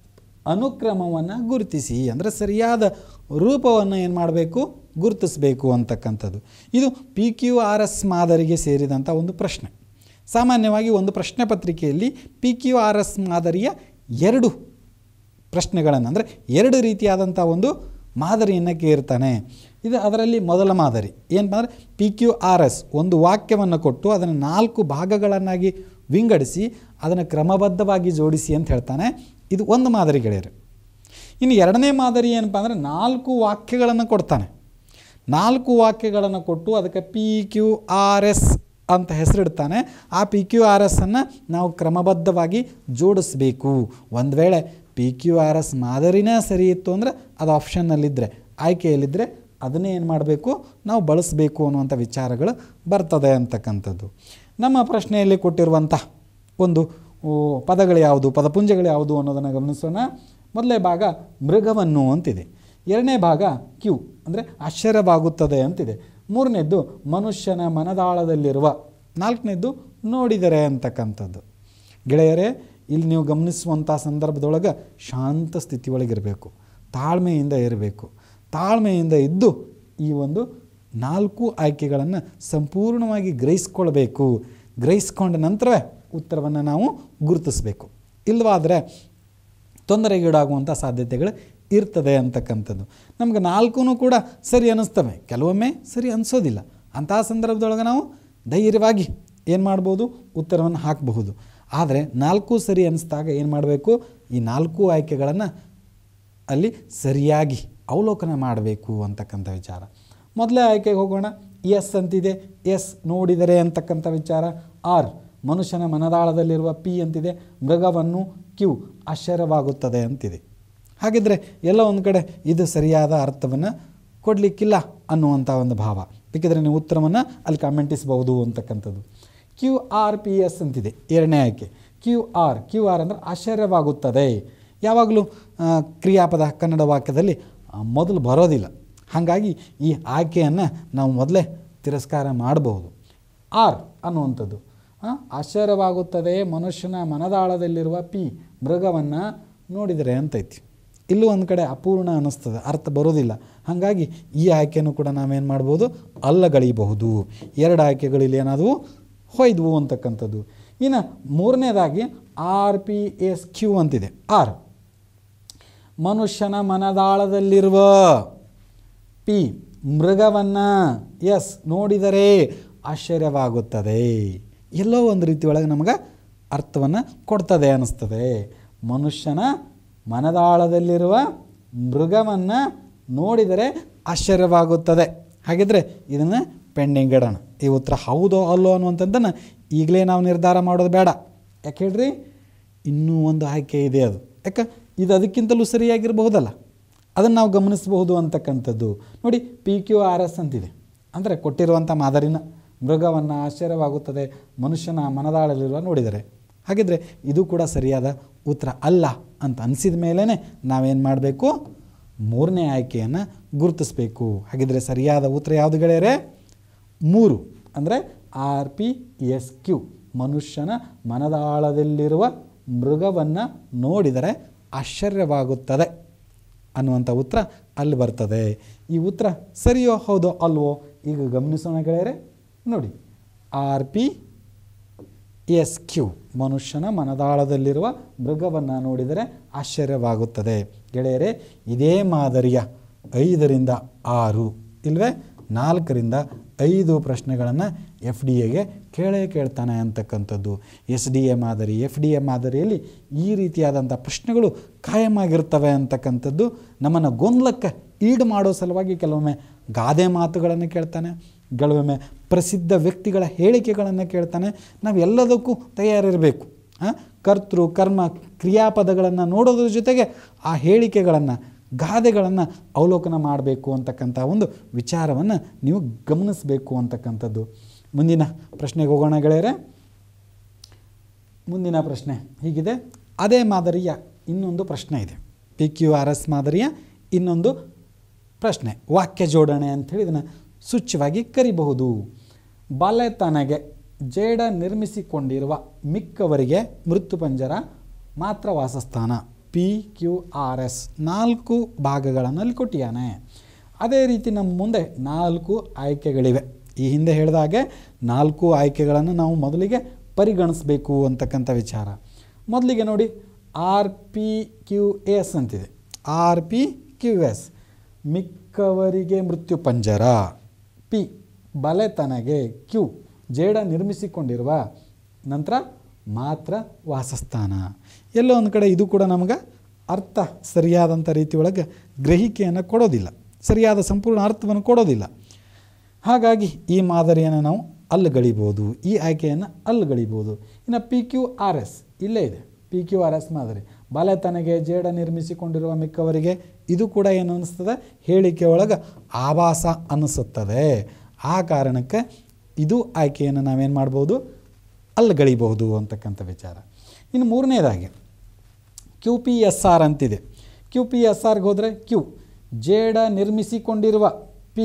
S2: ಅನುಕ್ರಮವನ್ನು ಗುರುತಿಸಿ ಅಂದರೆ ಸರಿಯಾದ ರೂಪವನ್ನು ಏನು ಮಾಡಬೇಕು ಗುರುತಿಸಬೇಕು ಅಂತಕ್ಕಂಥದ್ದು ಇದು ಪಿ ಕ್ಯೂ ಆರ್ ಎಸ್ ಮಾದರಿಗೆ ಸೇರಿದಂಥ ಒಂದು ಪ್ರಶ್ನೆ ಸಾಮಾನ್ಯವಾಗಿ ಒಂದು ಪ್ರಶ್ನೆ ಪತ್ರಿಕೆಯಲ್ಲಿ ಪಿ ಕ್ಯೂ ಆರ್ ಎಸ್ ಮಾದರಿಯ ಎರಡು ಪ್ರಶ್ನೆಗಳನ್ನು ಅಂದರೆ ಎರಡು ರೀತಿಯಾದಂಥ ಒಂದು ಮಾದರಿಯನ್ನು ಕೇರ್ತಾನೆ ಇದು ಅದರಲ್ಲಿ ಮೊದಲ ಮಾದರಿ ಏನಪ್ಪ ಅಂದರೆ ಪಿ ಕ್ಯೂ ಆರ್ ಎಸ್ ಒಂದು ವಾಕ್ಯವನ್ನು ಕೊಟ್ಟು ಅದನ್ನು ನಾಲ್ಕು ಭಾಗಗಳನ್ನಾಗಿ ವಿಂಗಡಿಸಿ ಅದನ್ನು ಕ್ರಮಬದ್ಧವಾಗಿ ಜೋಡಿಸಿ ಅಂತ ಹೇಳ್ತಾನೆ ಇದು ಒಂದು ಮಾದರಿ ಗೆಳೆಯರು ಇನ್ನು ಎರಡನೇ ಮಾದರಿ ಏನಪ್ಪ ಅಂದರೆ ನಾಲ್ಕು ವಾಕ್ಯಗಳನ್ನು ಕೊಡ್ತಾನೆ ನಾಲ್ಕು ವಾಕ್ಯಗಳನ್ನು ಕೊಟ್ಟು ಅದಕ್ಕೆ ಪಿ ಕ್ಯೂ ಆರ್ ಎಸ್ ಅಂತ ಹೆಸರಿಡ್ತಾನೆ ಆ ಪಿ ಕ್ಯೂ ಆರ್ ಎಸ್ಸನ್ನು ನಾವು ಕ್ರಮಬದ್ಧವಾಗಿ ಜೋಡಿಸ್ಬೇಕು ಒಂದು ವೇಳೆ ಪಿ ಕ್ಯೂ ಆರ್ ಎಸ್ ಮಾದರಿನೇ ಸರಿ ಇತ್ತು ಅಂದರೆ ಅದು ಆಪ್ಷನ್ನಲ್ಲಿದ್ದರೆ ಆಯ್ಕೆಯಲ್ಲಿದ್ದರೆ ಅದನ್ನೇ ಏನು ಮಾಡಬೇಕು ನಾವು ಬಳಸಬೇಕು ಅನ್ನುವಂಥ ವಿಚಾರಗಳು ಬರ್ತದೆ ಅಂತಕ್ಕಂಥದ್ದು ನಮ್ಮ ಪ್ರಶ್ನೆಯಲ್ಲಿ ಕೊಟ್ಟಿರುವಂಥ ಒಂದು ಓ, ಪದಗಳು ಯಾವುದು ಪದಪುಂಜಗಳು ಯಾವುದು ಅನ್ನೋದನ್ನು ಗಮನಿಸೋಣ ಮೊದಲನೇ ಭಾಗ ಮೃಗವನ್ನು ಅಂತಿದೆ ಎರಡನೇ ಭಾಗ ಕ್ಯೂ ಅಂದರೆ ಆಶ್ಚರ್ಯವಾಗುತ್ತದೆ ಅಂತಿದೆ ಮೂರನೇದ್ದು ಮನುಷ್ಯನ ಮನದಾಳದಲ್ಲಿರುವ ನಾಲ್ಕನೇದ್ದು ನೋಡಿದರೆ ಅಂತಕ್ಕಂಥದ್ದು ಗೆಳೆಯರೇ ಇಲ್ಲಿ ನೀವು ಗಮನಿಸುವಂಥ ಸಂದರ್ಭದೊಳಗೆ ಶಾಂತ ಸ್ಥಿತಿಯೊಳಗಿರಬೇಕು ತಾಳ್ಮೆಯಿಂದ ಇರಬೇಕು ತಾಳ್ಮೆಯಿಂದ ಇದ್ದು ಈ ಒಂದು ನಾಲ್ಕು ಆಯ್ಕೆಗಳನ್ನು ಸಂಪೂರ್ಣವಾಗಿ ಗ್ರಹಿಸ್ಕೊಳ್ಬೇಕು ಗ್ರಹಿಸ್ಕೊಂಡ ನಂತರವೇ ಉತ್ತರವನ್ನು ನಾವು ಗುರುತಿಸಬೇಕು ಇಲ್ಲವಾದರೆ ತೊಂದರೆಗೀಡಾಗುವಂಥ ಸಾಧ್ಯತೆಗಳು ಇರ್ತದೆ ಅಂತಕ್ಕಂಥದ್ದು ನಮ್ಗೆ ನಾಲ್ಕೂ ಕೂಡ ಸರಿ ಅನ್ನಿಸ್ತವೆ ಕೆಲವೊಮ್ಮೆ ಸರಿ ಅನಿಸೋದಿಲ್ಲ ಅಂತಹ ಸಂದರ್ಭದೊಳಗೆ ನಾವು ಧೈರ್ಯವಾಗಿ ಏನು ಮಾಡ್ಬೋದು ಉತ್ತರವನ್ನು ಹಾಕಬಹುದು ಆದರೆ ನಾಲ್ಕು ಸರಿ ಅನ್ನಿಸ್ದಾಗ ಏನು ಮಾಡಬೇಕು ಈ ನಾಲ್ಕು ಆಯ್ಕೆಗಳನ್ನು ಅಲ್ಲಿ ಸರಿಯಾಗಿ ಅವಲೋಕನ ಮಾಡಬೇಕು ಅಂತಕ್ಕಂಥ ವಿಚಾರ ಮೊದಲೇ ಆಯ್ಕೆಗೆ ಹೋಗೋಣ ಎಸ್ ಅಂತಿದೆ ಎಸ್ ನೋಡಿದರೆ ಅಂತಕ್ಕಂಥ ವಿಚಾರ ಆರ್ ಮನುಷ್ಯನ ಮನದಾಳದಲ್ಲಿರುವ ಪಿ ಅಂತಿದೆ ಮೃಗವನ್ನು ಕ್ಯೂ ಆಶ್ಚರ್ಯವಾಗುತ್ತದೆ ಅಂತಿದೆ ಹಾಗಿದ್ರೆ ಎಲ್ಲ ಒಂದು ಕಡೆ ಇದು ಸರಿಯಾದ ಅರ್ಥವನ್ನು ಕೊಡಲಿಕ್ಕಿಲ್ಲ ಅನ್ನುವಂಥ ಒಂದು ಭಾವ ಬೇಕಿದ್ರೆ ನೀವು ಉತ್ತರವನ್ನು ಅಲ್ಲಿ ಕಮೆಂಟಿಸಬಹುದು ಅಂತಕ್ಕಂಥದ್ದು ಕ್ಯೂ ಆರ್ ಪಿ ಎಸ್ ಅಂತಿದೆ ಎರಡನೇ ಆಯ್ಕೆ ಕ್ಯೂ ಆರ್ ಕ್ಯೂ ಆರ್ ಅಂದರೆ ಆಶ್ಚರ್ಯವಾಗುತ್ತದೆ ಯಾವಾಗಲೂ ಆ, ಕ್ರಿಯಾಪದ ಕನ್ನಡ ವಾಕ್ಯದಲ್ಲಿ ಆ, ಮೊದಲು ಬರೋದಿಲ್ಲ ಹಾಗಾಗಿ ಈ ಆಯ್ಕೆಯನ್ನು ನಾವು ಮೊದಲೇ ತಿರಸ್ಕಾರ ಮಾಡಬಹುದು ಆರ್ ಅನ್ನುವಂಥದ್ದು ಆ, ಆಶ್ಚರ್ಯವಾಗುತ್ತದೆ ಮನುಷ್ಯನ ಮನದಾಳದಲ್ಲಿರುವ ಪಿ ಮೃಗವನ್ನು ನೋಡಿದರೆ ಅಂತೈತಿ ಇಲ್ಲೂ ಒಂದು ಕಡೆ ಅಪೂರ್ಣ ಅನ್ನಿಸ್ತದೆ ಅರ್ಥ ಬರೋದಿಲ್ಲ ಹಾಗಾಗಿ ಈ ಆಯ್ಕೆನೂ ಕೂಡ ನಾವೇನು ಮಾಡ್ಬೋದು ಅಲ್ಲಗಳೆಯಬಹುದು ಎರಡು ಆಯ್ಕೆಗಳಿಲ್ಲಿ ಏನಾದವು ಹೊಯ್ದವು ಅಂತಕ್ಕಂಥದ್ದು ಇನ್ನು ಮೂರನೇದಾಗಿ ಆರ್ ಪಿ ಎಸ್ ಕ್ಯೂ ಅಂತಿದೆ ಆರ್ ಮನುಷ್ಯನ ಮನದಾಳದಲ್ಲಿರುವ ಪಿ ಮೃಗವನ್ನು ಎಸ್ ನೋಡಿದರೆ ಆಶ್ಚರ್ಯವಾಗುತ್ತದೆ ಎಲ್ಲೋ ಒಂದು ರೀತಿ ಒಳಗೆ ನಮಗೆ ಅರ್ಥವನ್ನು ಕೊಡ್ತದೆ ಅನ್ನಿಸ್ತದೆ ಮನುಷ್ಯನ ಮನದಾಳದಲ್ಲಿರುವ ಮೃಗವನ್ನು ನೋಡಿದರೆ ಆಶ್ಚರ್ಯವಾಗುತ್ತದೆ ಹಾಗಿದ್ರೆ ಇದನ್ನು ಪೆಂಡಿಂಗ್ ಇಡೋಣ ಈ ಉತ್ತರ ಹೌದೋ ಅಲ್ಲೋ ಅನ್ನುವಂಥದ್ದನ್ನು ಈಗಲೇ ನಾವು ನಿರ್ಧಾರ ಮಾಡೋದು ಬೇಡ ಯಾಕೆ ಹೇಳ್ರಿ ಇನ್ನೂ ಒಂದು ಆಯ್ಕೆ ಇದೆ ಅದು ಯಾಕೆ ಇದು ಅದಕ್ಕಿಂತಲೂ ಸರಿಯಾಗಿರಬಹುದಲ್ಲ ಅದನ್ನು ನಾವು ಗಮನಿಸಬಹುದು ಅಂತಕ್ಕಂಥದ್ದು ನೋಡಿ ಪಿ ಕ್ಯೂ ಆರ್ ಎಸ್ ಅಂತಿದೆ ಅಂದರೆ ಕೊಟ್ಟಿರುವಂಥ ಮಾದರಿನ ಮೃಗವನ್ನು ಆಶ್ಚರ್ಯವಾಗುತ್ತದೆ ಮನುಷ್ಯನ ಮನದಾಳಲಿರುವ ನೋಡಿದರೆ ಹಾಗಿದ್ರೆ ಇದು ಕೂಡ ಸರಿಯಾದ ಉತ್ತರ ಅಲ್ಲ ಅಂತ ಅನಿಸಿದ ಮೇಲೇ ನಾವೇನು ಮಾಡಬೇಕು ಮೂರನೇ ಆಯ್ಕೆಯನ್ನು ಗುರುತಿಸಬೇಕು ಹಾಗಿದ್ರೆ ಸರಿಯಾದ ಉತ್ತರ ಯಾವುದು ಗೆಳೆಯರೆ ಮೂರು ಅಂದರೆ ಆರ್ ಪಿ ಎಸ್ ಕ್ಯೂ ಮನುಷ್ಯನ ಮನದಾಳದಲ್ಲಿರುವ ಮೃಗವನ್ನು ನೋಡಿದರೆ ಆಶ್ಚರ್ಯವಾಗುತ್ತದೆ ಅನ್ನುವಂಥ ಉತ್ತರ ಅಲ್ಲಿ ಬರ್ತದೆ ಈ ಉತ್ತರ ಸರಿಯೋ ಹೌದೋ ಅಲ್ವೋ ಈಗ ಗಮನಿಸೋಣ ಗೆಳೆಯರೆ ನೋಡಿ ಆರ್ ಪಿ ಎಸ್ ಕ್ಯೂ ಮನುಷ್ಯನ ಮನದಾಳದಲ್ಲಿರುವ ಮೃಗವನ್ನು ನೋಡಿದರೆ ಆಶ್ಚರ್ಯವಾಗುತ್ತದೆ ಗೆಳೆಯರೇ ಇದೇ ಮಾದರಿಯ ಐದರಿಂದ ಆರು ಇಲ್ವೇ ನಾಲ್ಕರಿಂದ ಐದು ಪ್ರಶ್ನೆಗಳನ್ನು ಎಫ್ ಡಿ ಎಗೆ ಕೇಳೇ ಕೇಳ್ತಾನೆ ಅಂತಕ್ಕಂಥದ್ದು ಎಸ್ ಡಿ ಎ ಮಾದರಿ ಎಫ್ ಡಿ ಎ ಮಾದರಿಯಲ್ಲಿ ಈ ರೀತಿಯಾದಂಥ ಪ್ರಶ್ನೆಗಳು ಕಾಯಮಾಗಿರ್ತವೆ ಅಂತಕ್ಕಂಥದ್ದು ನಮ್ಮನ್ನು ಗೊಂದಲಕ್ಕೆ ಈಡು ಮಾಡೋ ಸಲುವಾಗಿ ಕೆಲವೊಮ್ಮೆ ಗಾದೆ ಮಾತುಗಳನ್ನು ಕೇಳ್ತಾನೆ ಕೆಲವೊಮ್ಮೆ ಪ್ರಸಿದ್ಧ ವ್ಯಕ್ತಿಗಳ ಹೇಳಿಕೆಗಳನ್ನು ಕೇಳ್ತಾನೆ ನಾವು ಎಲ್ಲದಕ್ಕೂ ತಯಾರಿರಬೇಕು ಕರ್ತೃ ಕರ್ಮ ಕ್ರಿಯಾಪದಗಳನ್ನು ನೋಡೋದ್ರ ಜೊತೆಗೆ ಆ ಹೇಳಿಕೆಗಳನ್ನು ಗಾದೆಗಳನ್ನು ಅವಲೋಕನ ಮಾಡಬೇಕು ಅಂತಕ್ಕಂಥ ಒಂದು ವಿಚಾರವನ್ನು ನೀವು ಗಮನಿಸಬೇಕು ಅಂತಕ್ಕಂಥದ್ದು ಮುಂದಿನ ಪ್ರಶ್ನೆಗೆ ಹೋಗೋಣ ಗೆಳೆಯರೆ ಮುಂದಿನ ಪ್ರಶ್ನೆ ಹೀಗಿದೆ ಅದೇ ಮಾದರಿಯ ಇನ್ನೊಂದು ಪ್ರಶ್ನೆ ಇದೆ ಪಿ ಕ್ಯೂ ಆರ್ ಎಸ್ ಮಾದರಿಯ ಇನ್ನೊಂದು ಪ್ರಶ್ನೆ ವಾಕ್ಯ ಜೋಡಣೆ ಅಂಥೇಳಿ ಇದನ್ನು ಸೂಚ್ಯವಾಗಿ ಕರಿಬಹುದು ಬಾಲೆತನಗೆ ಜೇಡ ನಿರ್ಮಿಸಿಕೊಂಡಿರುವ ಮಿಕ್ಕವರಿಗೆ ಮೃತ್ಯುಪಂಜರ ಮಾತ್ರ ವಾಸಸ್ಥಾನ ಪಿ ಕ್ಯೂ ಆರ್ ಎಸ್ ನಾಲ್ಕು ಭಾಗಗಳನ್ನು ಅಲ್ಲಿ ಕೊಟ್ಟಿಯಾನೆ ಅದೇ ರೀತಿ ನಮ್ಮ ಮುಂದೆ ನಾಲ್ಕು ಆಯ್ಕೆಗಳಿವೆ ಈ ಹಿಂದೆ ಹೇಳಿದ ಹಾಗೆ ನಾಲ್ಕು ಆಯ್ಕೆಗಳನ್ನು ನಾವು ಮೊದಲಿಗೆ ಪರಿಗಣಿಸಬೇಕು ಅಂತಕ್ಕಂಥ ವಿಚಾರ ಮೊದಲಿಗೆ ನೋಡಿ ಆರ್ ಪಿ ಕ್ಯೂ ಎಸ್ ಅಂತಿದೆ ಆರ್ ಪಿ ಕ್ಯೂ ಎಸ್ ಮಿಕ್ಕವರಿಗೆ ಮೃತ್ಯು ಪಂಜರ ಪಿ ಬಲೆತನಗೆ ಕ್ಯೂ ಜೇಡ ನಿರ್ಮಿಸಿಕೊಂಡಿರುವ ನಂತರ ಮಾತ್ರ ವಾಸಸ್ಥಾನ ಎಲ್ಲೋ ಒಂದು ಕಡೆ ಇದು ಕೂಡ ನಮಗೆ ಅರ್ಥ ಸರಿಯಾದಂಥ ರೀತಿಯೊಳಗೆ ಗ್ರಹಿಕೆಯನ್ನು ಕೊಡೋದಿಲ್ಲ ಸರಿಯಾದ ಸಂಪೂರ್ಣ ಅರ್ಥವನ್ನು ಕೊಡೋದಿಲ್ಲ ಹಾಗಾಗಿ ಈ ಮಾದರಿಯನ್ನು ನಾವು ಅಲ್ಲುಗಳಿಬೋದು ಈ ಆಯ್ಕೆಯನ್ನು ಅಲ್ಲುಗಳಿಬೋದು ಇನ್ನು ಪಿ ಕ್ಯೂ ಆರ್ ಎಸ್ ಇಲ್ಲೇ ಇದೆ ಪಿ ಕ್ಯೂ ಆರ್ ಎಸ್ ಮಾದರಿ ಬಾಲೆತನಗೆ ಜೇಡ ನಿರ್ಮಿಸಿಕೊಂಡಿರುವ ಮಿಕ್ಕವರಿಗೆ ಇದು ಕೂಡ ಏನು ಅನ್ನಿಸ್ತದೆ ಹೇಳಿಕೆ ಒಳಗೆ ಆಭಾಸ ಅನ್ನಿಸುತ್ತದೆ ಆ ಕಾರಣಕ್ಕೆ ಇದು ಆಯ್ಕೆಯನ್ನು ನಾವೇನು ಮಾಡ್ಬೋದು ಅಲ್ಲುಗಳಿಬಹುದು ಅಂತಕ್ಕಂಥ ವಿಚಾರ ಇನ್ನು ಮೂರನೇದಾಗಿ ಕ್ಯೂ ಪಿ ಎಸ್ ಆರ್ ಅಂತಿದೆ ಕ್ಯೂ ಪಿ ಎಸ್ ಆರ್ಗೆ ಹೋದರೆ ಕ್ಯೂ ಜೇಡ ನಿರ್ಮಿಸಿಕೊಂಡಿರುವ ಪಿ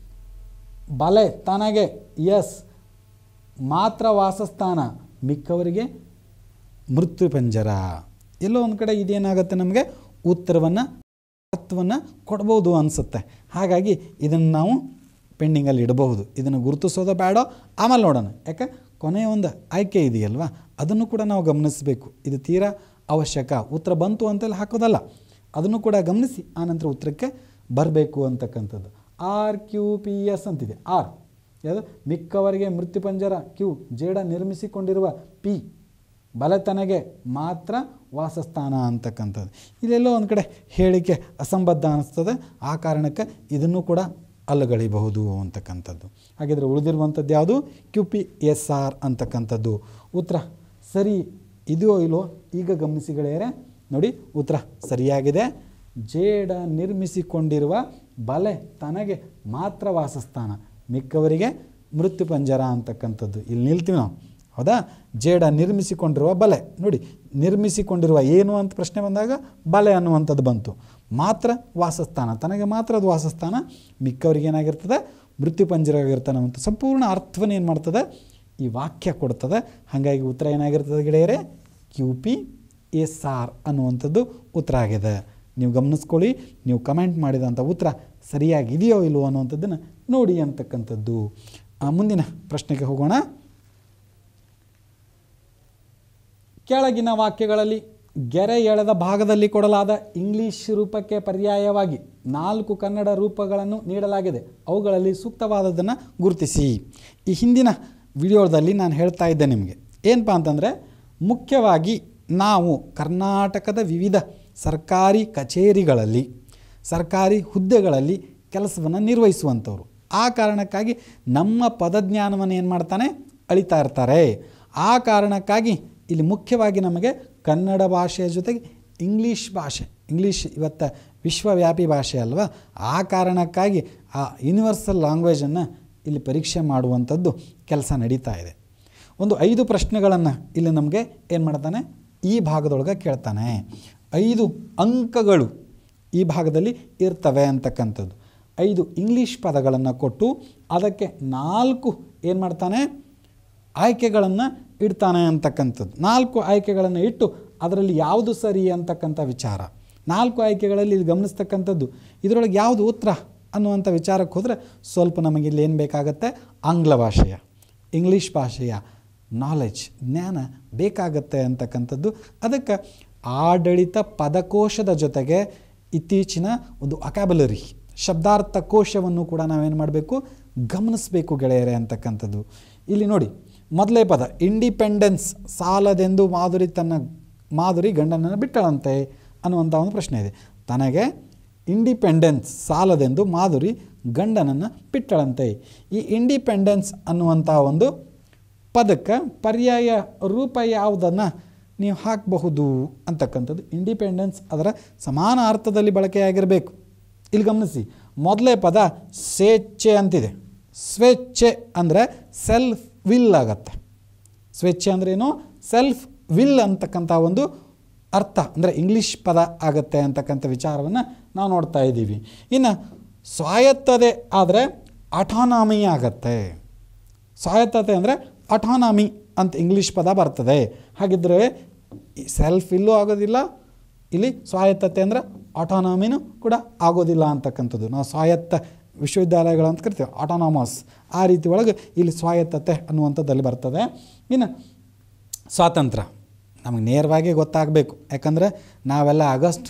S2: ಬಲೆ ತನಗೆ ಎಸ್ ಮಾತ್ರ ವಾಸಸ್ಥಾನ ಮಿಕ್ಕವರಿಗೆ ಮೃತ್ಯು ಪಂಜರ ಎಲ್ಲೋ ಒಂದು ಕಡೆ ಇದೇನಾಗುತ್ತೆ ನಮಗೆ ಉತ್ತರವನ್ನು ಅರ್ಥವನ್ನು ಕೊಡ್ಬೋದು ಅನಿಸುತ್ತೆ ಹಾಗಾಗಿ ಇದನ್ನು ನಾವು ಪೆಂಡಿಂಗಲ್ಲಿ ಇಡಬಹುದು ಇದನ್ನು ಗುರುತಿಸೋದು ಬೇಡೋ ಆಮೇಲೆ ನೋಡೋಣ ಯಾಕೆ ಕೊನೆಯ ಒಂದು ಆಯ್ಕೆ ಇದೆಯಲ್ವಾ ಅದನ್ನು ಕೂಡ ನಾವು ಗಮನಿಸಬೇಕು ಇದು ತೀರಾ ಅವಶ್ಯಕ ಉತ್ತರ ಬಂತು ಅಂತೇಳಿ ಹಾಕೋದಲ್ಲ ಅದನ್ನು ಕೂಡ ಗಮನಿಸಿ ಆನಂತರ ಉತ್ತರಕ್ಕೆ ಬರಬೇಕು ಅಂತಕ್ಕಂಥದ್ದು ಆರ್ ಕ್ಯೂ ಪಿ ಎಸ್ ಅಂತಿದೆ ಆರ್ ಯಾವುದು ಮಿಕ್ಕವರಿಗೆ ಮೃತ್ಯುಪಂಜರ ಕ್ಯೂ ಜೇಡ ನಿರ್ಮಿಸಿಕೊಂಡಿರುವ ಪಿ ಬಲತನಗೆ ಮಾತ್ರ ವಾಸಸ್ಥಾನ ಅಂತಕ್ಕಂಥದ್ದು ಇಲ್ಲೆಲ್ಲೋ ಒಂದು ಕಡೆ ಹೇಳಿಕೆ ಅಸಂಬದ್ಧ ಅನ್ನಿಸ್ತದೆ ಆ ಕಾರಣಕ್ಕೆ ಇದನ್ನು ಕೂಡ ಅಲ್ಲಗಳಿಬಹುದು ಅಂತಕ್ಕಂಥದ್ದು ಹಾಗಿದ್ರೆ ಉಳಿದಿರುವಂಥದ್ದು ಯಾವುದು ಕ್ಯೂ ಪಿ ಎಸ್ ಆರ್ ಅಂತಕ್ಕಂಥದ್ದು ಉತ್ತರ ಸರಿ ಇದೆಯೋ ಇಲ್ವೋ ಈಗ ಗಮನಿಸಿ ಗೆಳೆಯರೆ ನೋಡಿ ಉತ್ತರ ಸರಿಯಾಗಿದೆ ಜೇಡ ನಿರ್ಮಿಸಿಕೊಂಡಿರುವ ಬಲೆ ತನಗೆ ಮಾತ್ರ ವಾಸಸ್ಥಾನ ಮಿಕ್ಕವರಿಗೆ ಮೃತ್ಯು ಪಂಜರ ಅಂತಕ್ಕಂಥದ್ದು ಇಲ್ಲಿ ನಿಲ್ತೀವಿ ನಾವು ಹೌದಾ ಜೇಡ ನಿರ್ಮಿಸಿಕೊಂಡಿರುವ ಬಲೆ ನೋಡಿ ನಿರ್ಮಿಸಿಕೊಂಡಿರುವ ಏನು ಅಂತ ಪ್ರಶ್ನೆ ಬಂದಾಗ ಬಲೆ ಅನ್ನುವಂಥದ್ದು ಬಂತು ಮಾತ್ರ ವಾಸಸ್ಥಾನ ತನಗೆ ಮಾತ್ರ ಅದು ವಾಸಸ್ಥಾನ ಮಿಕ್ಕವರಿಗೆ ಏನಾಗಿರ್ತದೆ ಮೃತ್ಯು ಪಂಜರವಾಗಿರ್ತಾನೆ ಅಂತ ಸಂಪೂರ್ಣ ಅರ್ಥವನ್ನು ಏನು ಮಾಡ್ತದೆ ಈ ವಾಕ್ಯ ಕೊಡ್ತದೆ ಹಾಗಾಗಿ ಉತ್ತರ ಏನಾಗಿರ್ತದೆ ಗೆಳೆಯರೇ ಕ್ಯೂ ಪಿ ಎಸ್ ಆರ್ ಅನ್ನುವಂಥದ್ದು ಉತ್ತರ ಆಗಿದೆ ನೀವು ಗಮನಿಸ್ಕೊಳ್ಳಿ ನೀವು ಕಮೆಂಟ್ ಮಾಡಿದಂಥ ಉತ್ತರ ಸರಿಯಾಗಿದೆಯೋ ಇಲ್ವೋ ಅನ್ನುವಂಥದ್ದನ್ನು ನೋಡಿ ಅಂತಕ್ಕಂಥದ್ದು ಆ, ಮುಂದಿನ ಪ್ರಶ್ನೆಗೆ ಹೋಗೋಣ ಕೆಳಗಿನ ವಾಕ್ಯಗಳಲ್ಲಿ ಗೆರೆ ಎಳೆದ ಭಾಗದಲ್ಲಿ ಕೊಡಲಾದ ಇಂಗ್ಲಿಷ್ ರೂಪಕ್ಕೆ ಪರ್ಯಾಯವಾಗಿ ನಾಲ್ಕು ಕನ್ನಡ ರೂಪಗಳನ್ನು ನೀಡಲಾಗಿದೆ ಅವುಗಳಲ್ಲಿ ಸೂಕ್ತವಾದದ್ದನ್ನು ಗುರುತಿಸಿ ಈ ಹಿಂದಿನ ವಿಡಿಯೋದಲ್ಲಿ ನಾನು ಹೇಳ್ತಾ ಇದ್ದೆ ನಿಮಗೆ ಏನಪ್ಪ ಅಂತಂದರೆ ಮುಖ್ಯವಾಗಿ ನಾವು ಕರ್ನಾಟಕದ ವಿವಿಧ ಸರ್ಕಾರಿ ಕಚೇರಿಗಳಲ್ಲಿ ಸರ್ಕಾರಿ ಹುದ್ದೆಗಳಲ್ಲಿ ಕೆಲಸವನ್ನು ನಿರ್ವಹಿಸುವಂಥವ್ರು ಆ ಕಾರಣಕ್ಕಾಗಿ ನಮ್ಮ ಪದಜ್ಞಾನವನ್ನು ಏನು ಮಾಡ್ತಾನೆ ಅಳಿತಾ ಇರ್ತಾರೆ ಆ ಕಾರಣಕ್ಕಾಗಿ ಇಲ್ಲಿ ಮುಖ್ಯವಾಗಿ ನಮಗೆ ಕನ್ನಡ ಭಾಷೆಯ ಜೊತೆಗೆ ಇಂಗ್ಲೀಷ್ ಭಾಷೆ ಇಂಗ್ಲೀಷ್ ಇವತ್ತು ವಿಶ್ವವ್ಯಾಪಿ ಭಾಷೆ ಅಲ್ವಾ ಆ ಕಾರಣಕ್ಕಾಗಿ ಆ ಯೂನಿವರ್ಸಲ್ ಲ್ಯಾಂಗ್ವೇಜನ್ನು ಇಲ್ಲಿ ಪರೀಕ್ಷೆ ಮಾಡುವಂಥದ್ದು ಕೆಲಸ ನಡೀತಾ ಇದೆ ಒಂದು ಐದು ಪ್ರಶ್ನೆಗಳನ್ನು ಇಲ್ಲಿ ನಮಗೆ ಏನು ಮಾಡ್ತಾನೆ ಈ ಭಾಗದೊಳಗೆ ಕೇಳ್ತಾನೆ ಐದು ಅಂಕಗಳು ಈ ಭಾಗದಲ್ಲಿ ಇರ್ತವೆ ಅಂತಕ್ಕಂಥದ್ದು ಐದು ಇಂಗ್ಲೀಷ್ ಪದಗಳನ್ನು ಕೊಟ್ಟು ಅದಕ್ಕೆ ನಾಲ್ಕು ಏನು ಮಾಡ್ತಾನೆ ಆಯ್ಕೆಗಳನ್ನು ಇಡ್ತಾನೆ ಅಂತಕ್ಕಂಥದ್ದು ನಾಲ್ಕು ಆಯ್ಕೆಗಳನ್ನು ಇಟ್ಟು ಅದರಲ್ಲಿ ಯಾವುದು ಸರಿ ಅಂತಕ್ಕಂಥ ವಿಚಾರ ನಾಲ್ಕು ಆಯ್ಕೆಗಳಲ್ಲಿ ಇಲ್ಲಿ ಗಮನಿಸ್ತಕ್ಕಂಥದ್ದು ಇದರೊಳಗೆ ಯಾವುದು ಉತ್ತರ ಅನ್ನುವಂಥ ವಿಚಾರಕ್ಕೆ ಹೋದರೆ ಸ್ವಲ್ಪ ನಮಗೆ ಇಲ್ಲಿ ಏನು ಬೇಕಾಗತ್ತೆ ಆಂಗ್ಲ ಭಾಷೆಯ ಇಂಗ್ಲೀಷ್ ಭಾಷೆಯ ನಾಲೆಜ್ ಜ್ಞಾನ ಬೇಕಾಗತ್ತೆ ಅಂತಕ್ಕಂಥದ್ದು ಅದಕ್ಕೆ ಆಡಳಿತ ಪದಕೋಶದ ಜೊತೆಗೆ ಇತ್ತೀಚಿನ ಒಂದು ಅಕ್ಯಾಬಲರಿ ಶಬ್ದಾರ್ಥ ಕೋಶವನ್ನು ಕೂಡ ನಾವೇನು ಮಾಡಬೇಕು ಗಮನಿಸಬೇಕು ಗೆಳೆಯರೆ ಅಂತಕ್ಕಂಥದ್ದು ಇಲ್ಲಿ ನೋಡಿ ಮೊದಲೇ ಪದ ಇಂಡಿಪೆಂಡೆನ್ಸ್ ಸಾಲದೆಂದು ಮಾಧುರಿ ತನ್ನ ಮಾಧುರಿ ಗಂಡನನ್ನು ಬಿಟ್ಟಳಂತೆ ಅನ್ನುವಂಥ ಒಂದು ಪ್ರಶ್ನೆ ಇದೆ ತನಗೆ ಇಂಡಿಪೆಂಡೆನ್ಸ್ ಸಾಲದೆಂದು ಮಾಧುರಿ ಗಂಡನನ್ನು ಬಿಟ್ಟಳಂತೆ ಈ ಇಂಡಿಪೆಂಡೆನ್ಸ್ ಅನ್ನುವಂಥ ಒಂದು ಪದಕ್ಕೆ ಪರ್ಯಾಯ ರೂಪ ಯಾವುದನ್ನು ನೀವು ಹಾಕಬಹುದು ಅಂತಕ್ಕಂಥದ್ದು ಇಂಡಿಪೆಂಡೆನ್ಸ್ ಅದರ ಸಮಾನ ಅರ್ಥದಲ್ಲಿ ಬಳಕೆಯಾಗಿರಬೇಕು ಇಲ್ಲಿ ಗಮನಿಸಿ ಮೊದಲೇ ಪದ ಸ್ವೇಚ್ಛೆ ಅಂತಿದೆ ಸ್ವೇಚ್ಛೆ ಅಂದರೆ ಸೆಲ್ಫ್ ವಿಲ್ ಆಗತ್ತೆ ಸ್ವೇಚ್ಛೆ ಅಂದ್ರೇನು ಸೆಲ್ಫ್ ವಿಲ್ ಅಂತಕ್ಕಂಥ ಒಂದು ಅರ್ಥ ಅಂದರೆ ಇಂಗ್ಲೀಷ್ ಪದ ಆಗತ್ತೆ ಅಂತಕ್ಕಂಥ ವಿಚಾರವನ್ನು ನಾವು ನೋಡ್ತಾ ಇದ್ದೀವಿ ಇನ್ನು ಸ್ವಾಯತ್ತತೆ ಆದರೆ ಅಠಾನಾಮಿ ಆಗತ್ತೆ ಸ್ವಾಯತ್ತತೆ ಅಂದರೆ ಅಠಾನಾಮಿ ಅಂತ ಇಂಗ್ಲೀಷ್ ಪದ ಬರ್ತದೆ ಹಾಗಿದ್ದರೆ ಸೆಲ್ಫ್ ಇಲ್ಲೂ ಆಗೋದಿಲ್ಲ ಇಲ್ಲಿ ಸ್ವಾಯತ್ತತೆ ಅಂದರೆ ಆಟೋನಾಮಿನೂ ಕೂಡ ಆಗೋದಿಲ್ಲ ಅಂತಕ್ಕಂಥದ್ದು ನಾವು ಸ್ವಾಯತ್ತ ವಿಶ್ವವಿದ್ಯಾಲಯಗಳು ಅಂತ ಕರಿತೀವಿ ಆಟೋನಾಮಸ್ ಆ ರೀತಿ ಒಳಗೆ ಇಲ್ಲಿ ಸ್ವಾಯತ್ತತೆ ಅನ್ನುವಂಥದ್ದಲ್ಲಿ ಬರ್ತದೆ ಇನ್ನು ಸ್ವಾತಂತ್ರ್ಯ ನಮಗೆ ನೇರವಾಗಿ ಗೊತ್ತಾಗಬೇಕು ಯಾಕಂದರೆ ನಾವೆಲ್ಲ ಆಗಸ್ಟ್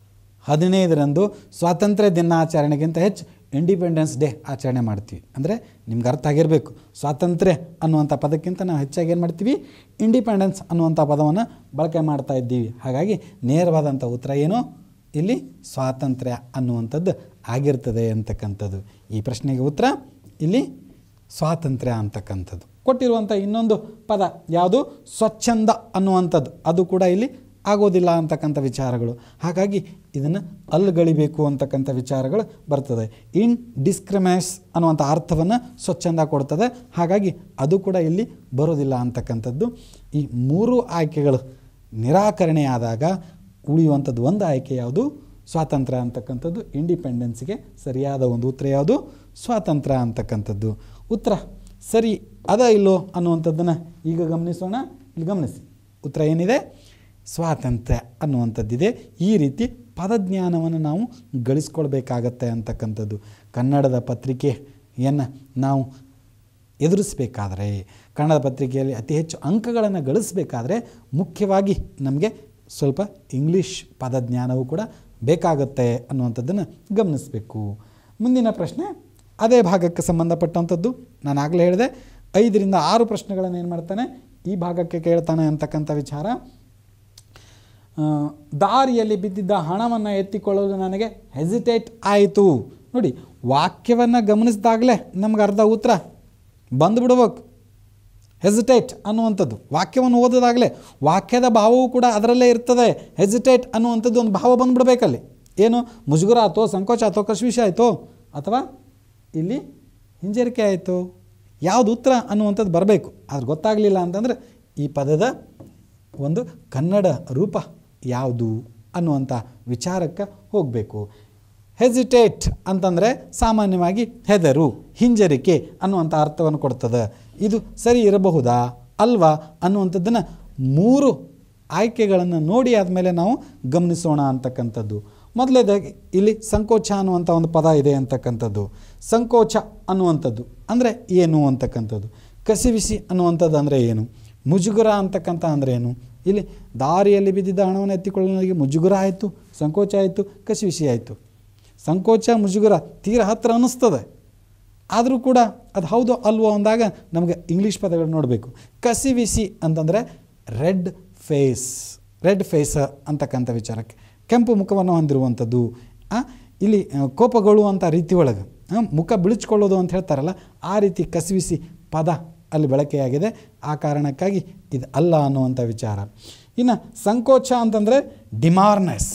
S2: ಹದಿನೈದರಂದು ಸ್ವಾತಂತ್ರ್ಯ ದಿನಾಚರಣೆಗಿಂತ ಹೆಚ್ಚು ಇಂಡಿಪೆಂಡೆನ್ಸ್ ಡೇ ಆಚರಣೆ ಮಾಡ್ತೀವಿ ಅಂದರೆ ನಿಮ್ಗೆ ಅರ್ಥ ಆಗಿರಬೇಕು ಸ್ವಾತಂತ್ರ್ಯ ಅನ್ನುವಂಥ ಪದಕ್ಕಿಂತ ನಾವು ಹೆಚ್ಚಾಗಿ ಏನು ಮಾಡ್ತೀವಿ ಇಂಡಿಪೆಂಡೆನ್ಸ್ ಅನ್ನುವಂಥ ಪದವನ್ನು ಬಳಕೆ ಮಾಡ್ತಾ ಇದ್ದೀವಿ ಹಾಗಾಗಿ ನೇರವಾದಂಥ ಉತ್ತರ ಏನು ಇಲ್ಲಿ ಸ್ವಾತಂತ್ರ್ಯ ಅನ್ನುವಂಥದ್ದು ಆಗಿರ್ತದೆ ಅಂತಕ್ಕಂಥದ್ದು ಈ ಪ್ರಶ್ನೆಗೆ ಉತ್ತರ ಇಲ್ಲಿ ಸ್ವಾತಂತ್ರ್ಯ ಅಂತಕ್ಕಂಥದ್ದು ಕೊಟ್ಟಿರುವಂಥ ಇನ್ನೊಂದು ಪದ ಯಾವುದು ಸ್ವಚ್ಛಂದ ಅನ್ನುವಂಥದ್ದು ಅದು ಕೂಡ ಇಲ್ಲಿ ಆಗೋದಿಲ್ಲ ಅಂತಕ್ಕಂಥ ವಿಚಾರಗಳು ಹಾಗಾಗಿ ಇದನ್ನು ಅಲ್ಲುಗಳಿಬೇಕು ಅಂತಕ್ಕಂಥ ವಿಚಾರಗಳು ಬರ್ತದೆ ಇನ್ ಡಿಸ್ಕ್ರಿಮೈಸ್ ಅನ್ನುವಂಥ ಅರ್ಥವನ್ನು ಸ್ವಚ್ಛಂದ ಕೊಡ್ತದೆ ಹಾಗಾಗಿ ಅದು ಕೂಡ ಇಲ್ಲಿ ಬರೋದಿಲ್ಲ ಅಂತಕ್ಕಂಥದ್ದು ಈ ಮೂರು ಆಯ್ಕೆಗಳು ನಿರಾಕರಣೆಯಾದಾಗ ಉಳಿಯುವಂಥದ್ದು ಒಂದು ಆಯ್ಕೆ ಯಾವುದು ಸ್ವಾತಂತ್ರ್ಯ ಅಂತಕ್ಕಂಥದ್ದು ಇಂಡಿಪೆಂಡೆನ್ಸ್ಗೆ ಸರಿಯಾದ ಒಂದು ಉತ್ತರ ಯಾವುದು ಸ್ವಾತಂತ್ರ್ಯ ಅಂತಕ್ಕಂಥದ್ದು ಉತ್ತರ ಸರಿ ಅದ ಇಲ್ಲೋ ಅನ್ನುವಂಥದ್ದನ್ನು ಈಗ ಗಮನಿಸೋಣ ಇಲ್ಲಿ ಗಮನಿಸಿ ಉತ್ತರ ಏನಿದೆ ಸ್ವಾತಂತ್ರ್ಯ ಅನ್ನುವಂಥದ್ದಿದೆ ಈ ರೀತಿ ಪದಜ್ಞಾನವನ್ನು ನಾವು ಗಳಿಸ್ಕೊಳ್ಬೇಕಾಗತ್ತೆ ಅಂತಕ್ಕಂಥದ್ದು ಕನ್ನಡದ ಪತ್ರಿಕೆಯನ್ನು ನಾವು ಎದುರಿಸಬೇಕಾದ್ರೆ ಕನ್ನಡ ಪತ್ರಿಕೆಯಲ್ಲಿ ಅತಿ ಹೆಚ್ಚು ಅಂಕಗಳನ್ನು ಗಳಿಸಬೇಕಾದ್ರೆ ಮುಖ್ಯವಾಗಿ ನಮಗೆ ಸ್ವಲ್ಪ ಇಂಗ್ಲೀಷ್ ಪದಜ್ಞಾನವೂ ಕೂಡ ಬೇಕಾಗುತ್ತೆ ಅನ್ನುವಂಥದ್ದನ್ನು ಗಮನಿಸಬೇಕು ಮುಂದಿನ ಪ್ರಶ್ನೆ ಅದೇ ಭಾಗಕ್ಕೆ ಸಂಬಂಧಪಟ್ಟಂಥದ್ದು ನಾನು ಆಗಲೇ ಹೇಳಿದೆ ಐದರಿಂದ ಆರು ಪ್ರಶ್ನೆಗಳನ್ನು ಏನು ಮಾಡ್ತಾನೆ ಈ ಭಾಗಕ್ಕೆ ಕೇಳ್ತಾನೆ ಅಂತಕ್ಕಂಥ ವಿಚಾರ ಆ, ದಾರಿಯಲ್ಲಿ ಬಿದ್ದಿದ್ದ ಹಣವನ್ನು ಎತ್ತಿಕೊಳ್ಳಲು ನನಗೆ ಹೆಸಿಟೇಟ್ ಆಯಿತು ನೋಡಿ ವಾಕ್ಯವನ್ನು ಗಮನಿಸಿದಾಗಲೇ ನಮ್ಗೆ ಅರ್ಧ ಉತ್ತರ ಬಂದುಬಿಡ್ಬೇಕು ಹೆಸಿಟೇಟ್ ಅನ್ನುವಂಥದ್ದು ವಾಕ್ಯವನ್ನು ಓದಿದಾಗಲೇ ವಾಕ್ಯದ ಭಾವವೂ ಕೂಡ ಅದರಲ್ಲೇ ಇರ್ತದೆ ಹೆಸಿಟೇಟ್ ಅನ್ನುವಂಥದ್ದು ಒಂದು ಭಾವ ಬಂದುಬಿಡ್ಬೇಕಲ್ಲಿ ಏನು ಮುಜುಗರ ಆಯಿತೋ ಸಂಕೋಚ ಆಯಿತೋ ಕಶ್ವಿಷ ಆಯಿತೋ ಅಥವಾ ಇಲ್ಲಿ ಹಿಂಜರಿಕೆ ಆಯಿತು ಯಾವುದು ಉತ್ತರ ಅನ್ನುವಂಥದ್ದು ಬರಬೇಕು ಆದ್ರೆ ಗೊತ್ತಾಗಲಿಲ್ಲ ಅಂತಂದರೆ ಈ ಪದದ ಒಂದು ಕನ್ನಡ ರೂಪ ಯಾವುದು ಅನ್ನುವಂಥ ವಿಚಾರಕ್ಕೆ ಹೋಗಬೇಕು ಹೆಸಿಟೇಟ್ ಅಂತಂದರೆ ಸಾಮಾನ್ಯವಾಗಿ ಹೆದರು ಹಿಂಜರಿಕೆ ಅನ್ನುವಂಥ ಅರ್ಥವನ್ನು ಕೊಡ್ತದೆ ಇದು ಸರಿ ಇರಬಹುದಾ ಅಲ್ವಾ ಅನ್ನುವಂಥದ್ದನ್ನು ಮೂರು ಆಯ್ಕೆಗಳನ್ನು ನೋಡಿ ಆದಮೇಲೆ ನಾವು ಗಮನಿಸೋಣ ಅಂತಕ್ಕಂಥದ್ದು ಮೊದಲೇದಾಗಿ ಇಲ್ಲಿ ಸಂಕೋಚ ಅನ್ನುವಂಥ ಒಂದು ಪದ ಇದೆ ಅಂತಕ್ಕಂಥದ್ದು ಸಂಕೋಚ ಅನ್ನುವಂಥದ್ದು ಅಂದರೆ ಏನು ಅಂತಕ್ಕಂಥದ್ದು ಕಸಿವಿಸಿ ಅನ್ನುವಂಥದ್ದು ಅಂದರೆ ಏನು ಮುಜುಗುರ ಅಂತಕ್ಕಂಥ ಅಂದರೆ ಏನು ಇಲ್ಲಿ ದಾರಿಯಲ್ಲಿ ಬಿದ್ದಿದ್ದ ಹಣವನ್ನು ಎತ್ತಿಕೊಳ್ಳಲು ನನಗೆ ಮುಜುಗುರ ಆಯಿತು ಸಂಕೋಚ ಆಯಿತು ಕಸಿವಿಸಿ ಆಯಿತು ಸಂಕೋಚ ಮುಜುಗುರ ತೀರ ಹತ್ತಿರ ಅನ್ನಿಸ್ತದೆ ಆದರೂ ಕೂಡ ಅದು ಹೌದು ಅಲ್ವೋ ಅಂದಾಗ ನಮಗೆ ಇಂಗ್ಲೀಷ್ ಪದಗಳು ನೋಡಬೇಕು ಕಸಿವಿಸಿ ಅಂತಂದರೆ ರೆಡ್ ಫೇಸ್ ರೆಡ್ ಫೇಸ್ ಅಂತಕ್ಕಂಥ ವಿಚಾರಕ್ಕೆ ಕೆಂಪು ಮುಖವನ್ನು ಹೊಂದಿರುವಂಥದ್ದು ಆ, ಇಲ್ಲಿ ಆ, ಕೋಪಗೊಳ್ಳುವಂಥ ರೀತಿ ಒಳಗೆ ಆ, ಮುಖ ಬಿಳಿಸ್ಕೊಳ್ಳೋದು ಅಂತ ಹೇಳ್ತಾರಲ್ಲ ಆ ರೀತಿ ಕಸಿವಿಸಿ ಪದ ಅಲ್ಲಿ ಬಳಕೆಯಾಗಿದೆ ಆ ಕಾರಣಕ್ಕಾಗಿ ಇದು ಅಲ್ಲ ಅನ್ನುವಂಥ ವಿಚಾರ ಇನ್ನು ಸಂಕೋಚ ಅಂತಂದರೆ ಡಿಮಾರ್ನೆಸ್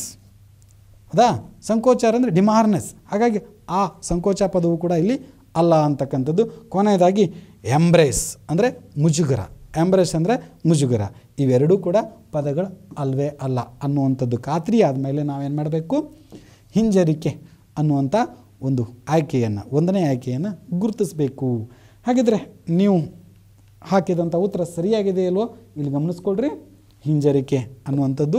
S2: ಹೌದಾ ಸಂಕೋಚಾರ ಅಂದರೆ ಡಿಮಾರ್ನೆಸ್ ಹಾಗಾಗಿ ಆ ಸಂಕೋಚ ಪದವು ಕೂಡ ಇಲ್ಲಿ ಅಲ್ಲ ಅಂತಕ್ಕಂಥದ್ದು ಕೊನೆಯದಾಗಿ ಎಂಬ್ರೇಸ್ ಅಂದರೆ ಮುಜುಗರ ಎಂಬ್ರೇಸ್ ಅಂದರೆ ಮುಜುಗರ ಇವೆರಡೂ ಕೂಡ ಪದಗಳು ಅಲ್ವೇ ಅಲ್ಲ ಅನ್ನುವಂಥದ್ದು ಖಾತ್ರಿ ಆದಮೇಲೆ ನಾವೇನು ಮಾಡಬೇಕು ಹಿಂಜರಿಕೆ ಅನ್ನುವಂಥ ಒಂದು ಆಯ್ಕೆಯನ್ನು ಒಂದನೇ ಆಯ್ಕೆಯನ್ನು ಗುರುತಿಸಬೇಕು ಹಾಗಿದ್ರೆ ನೀವು ಹಾಕಿದಂಥ ಉತ್ತರ ಸರಿಯಾಗಿದೆ ಅಲ್ವೋ ಇಲ್ಲಿ ಗಮನಿಸ್ಕೊಳ್ರಿ ಹಿಂಜರಿಕೆ ಅನ್ನುವಂಥದ್ದು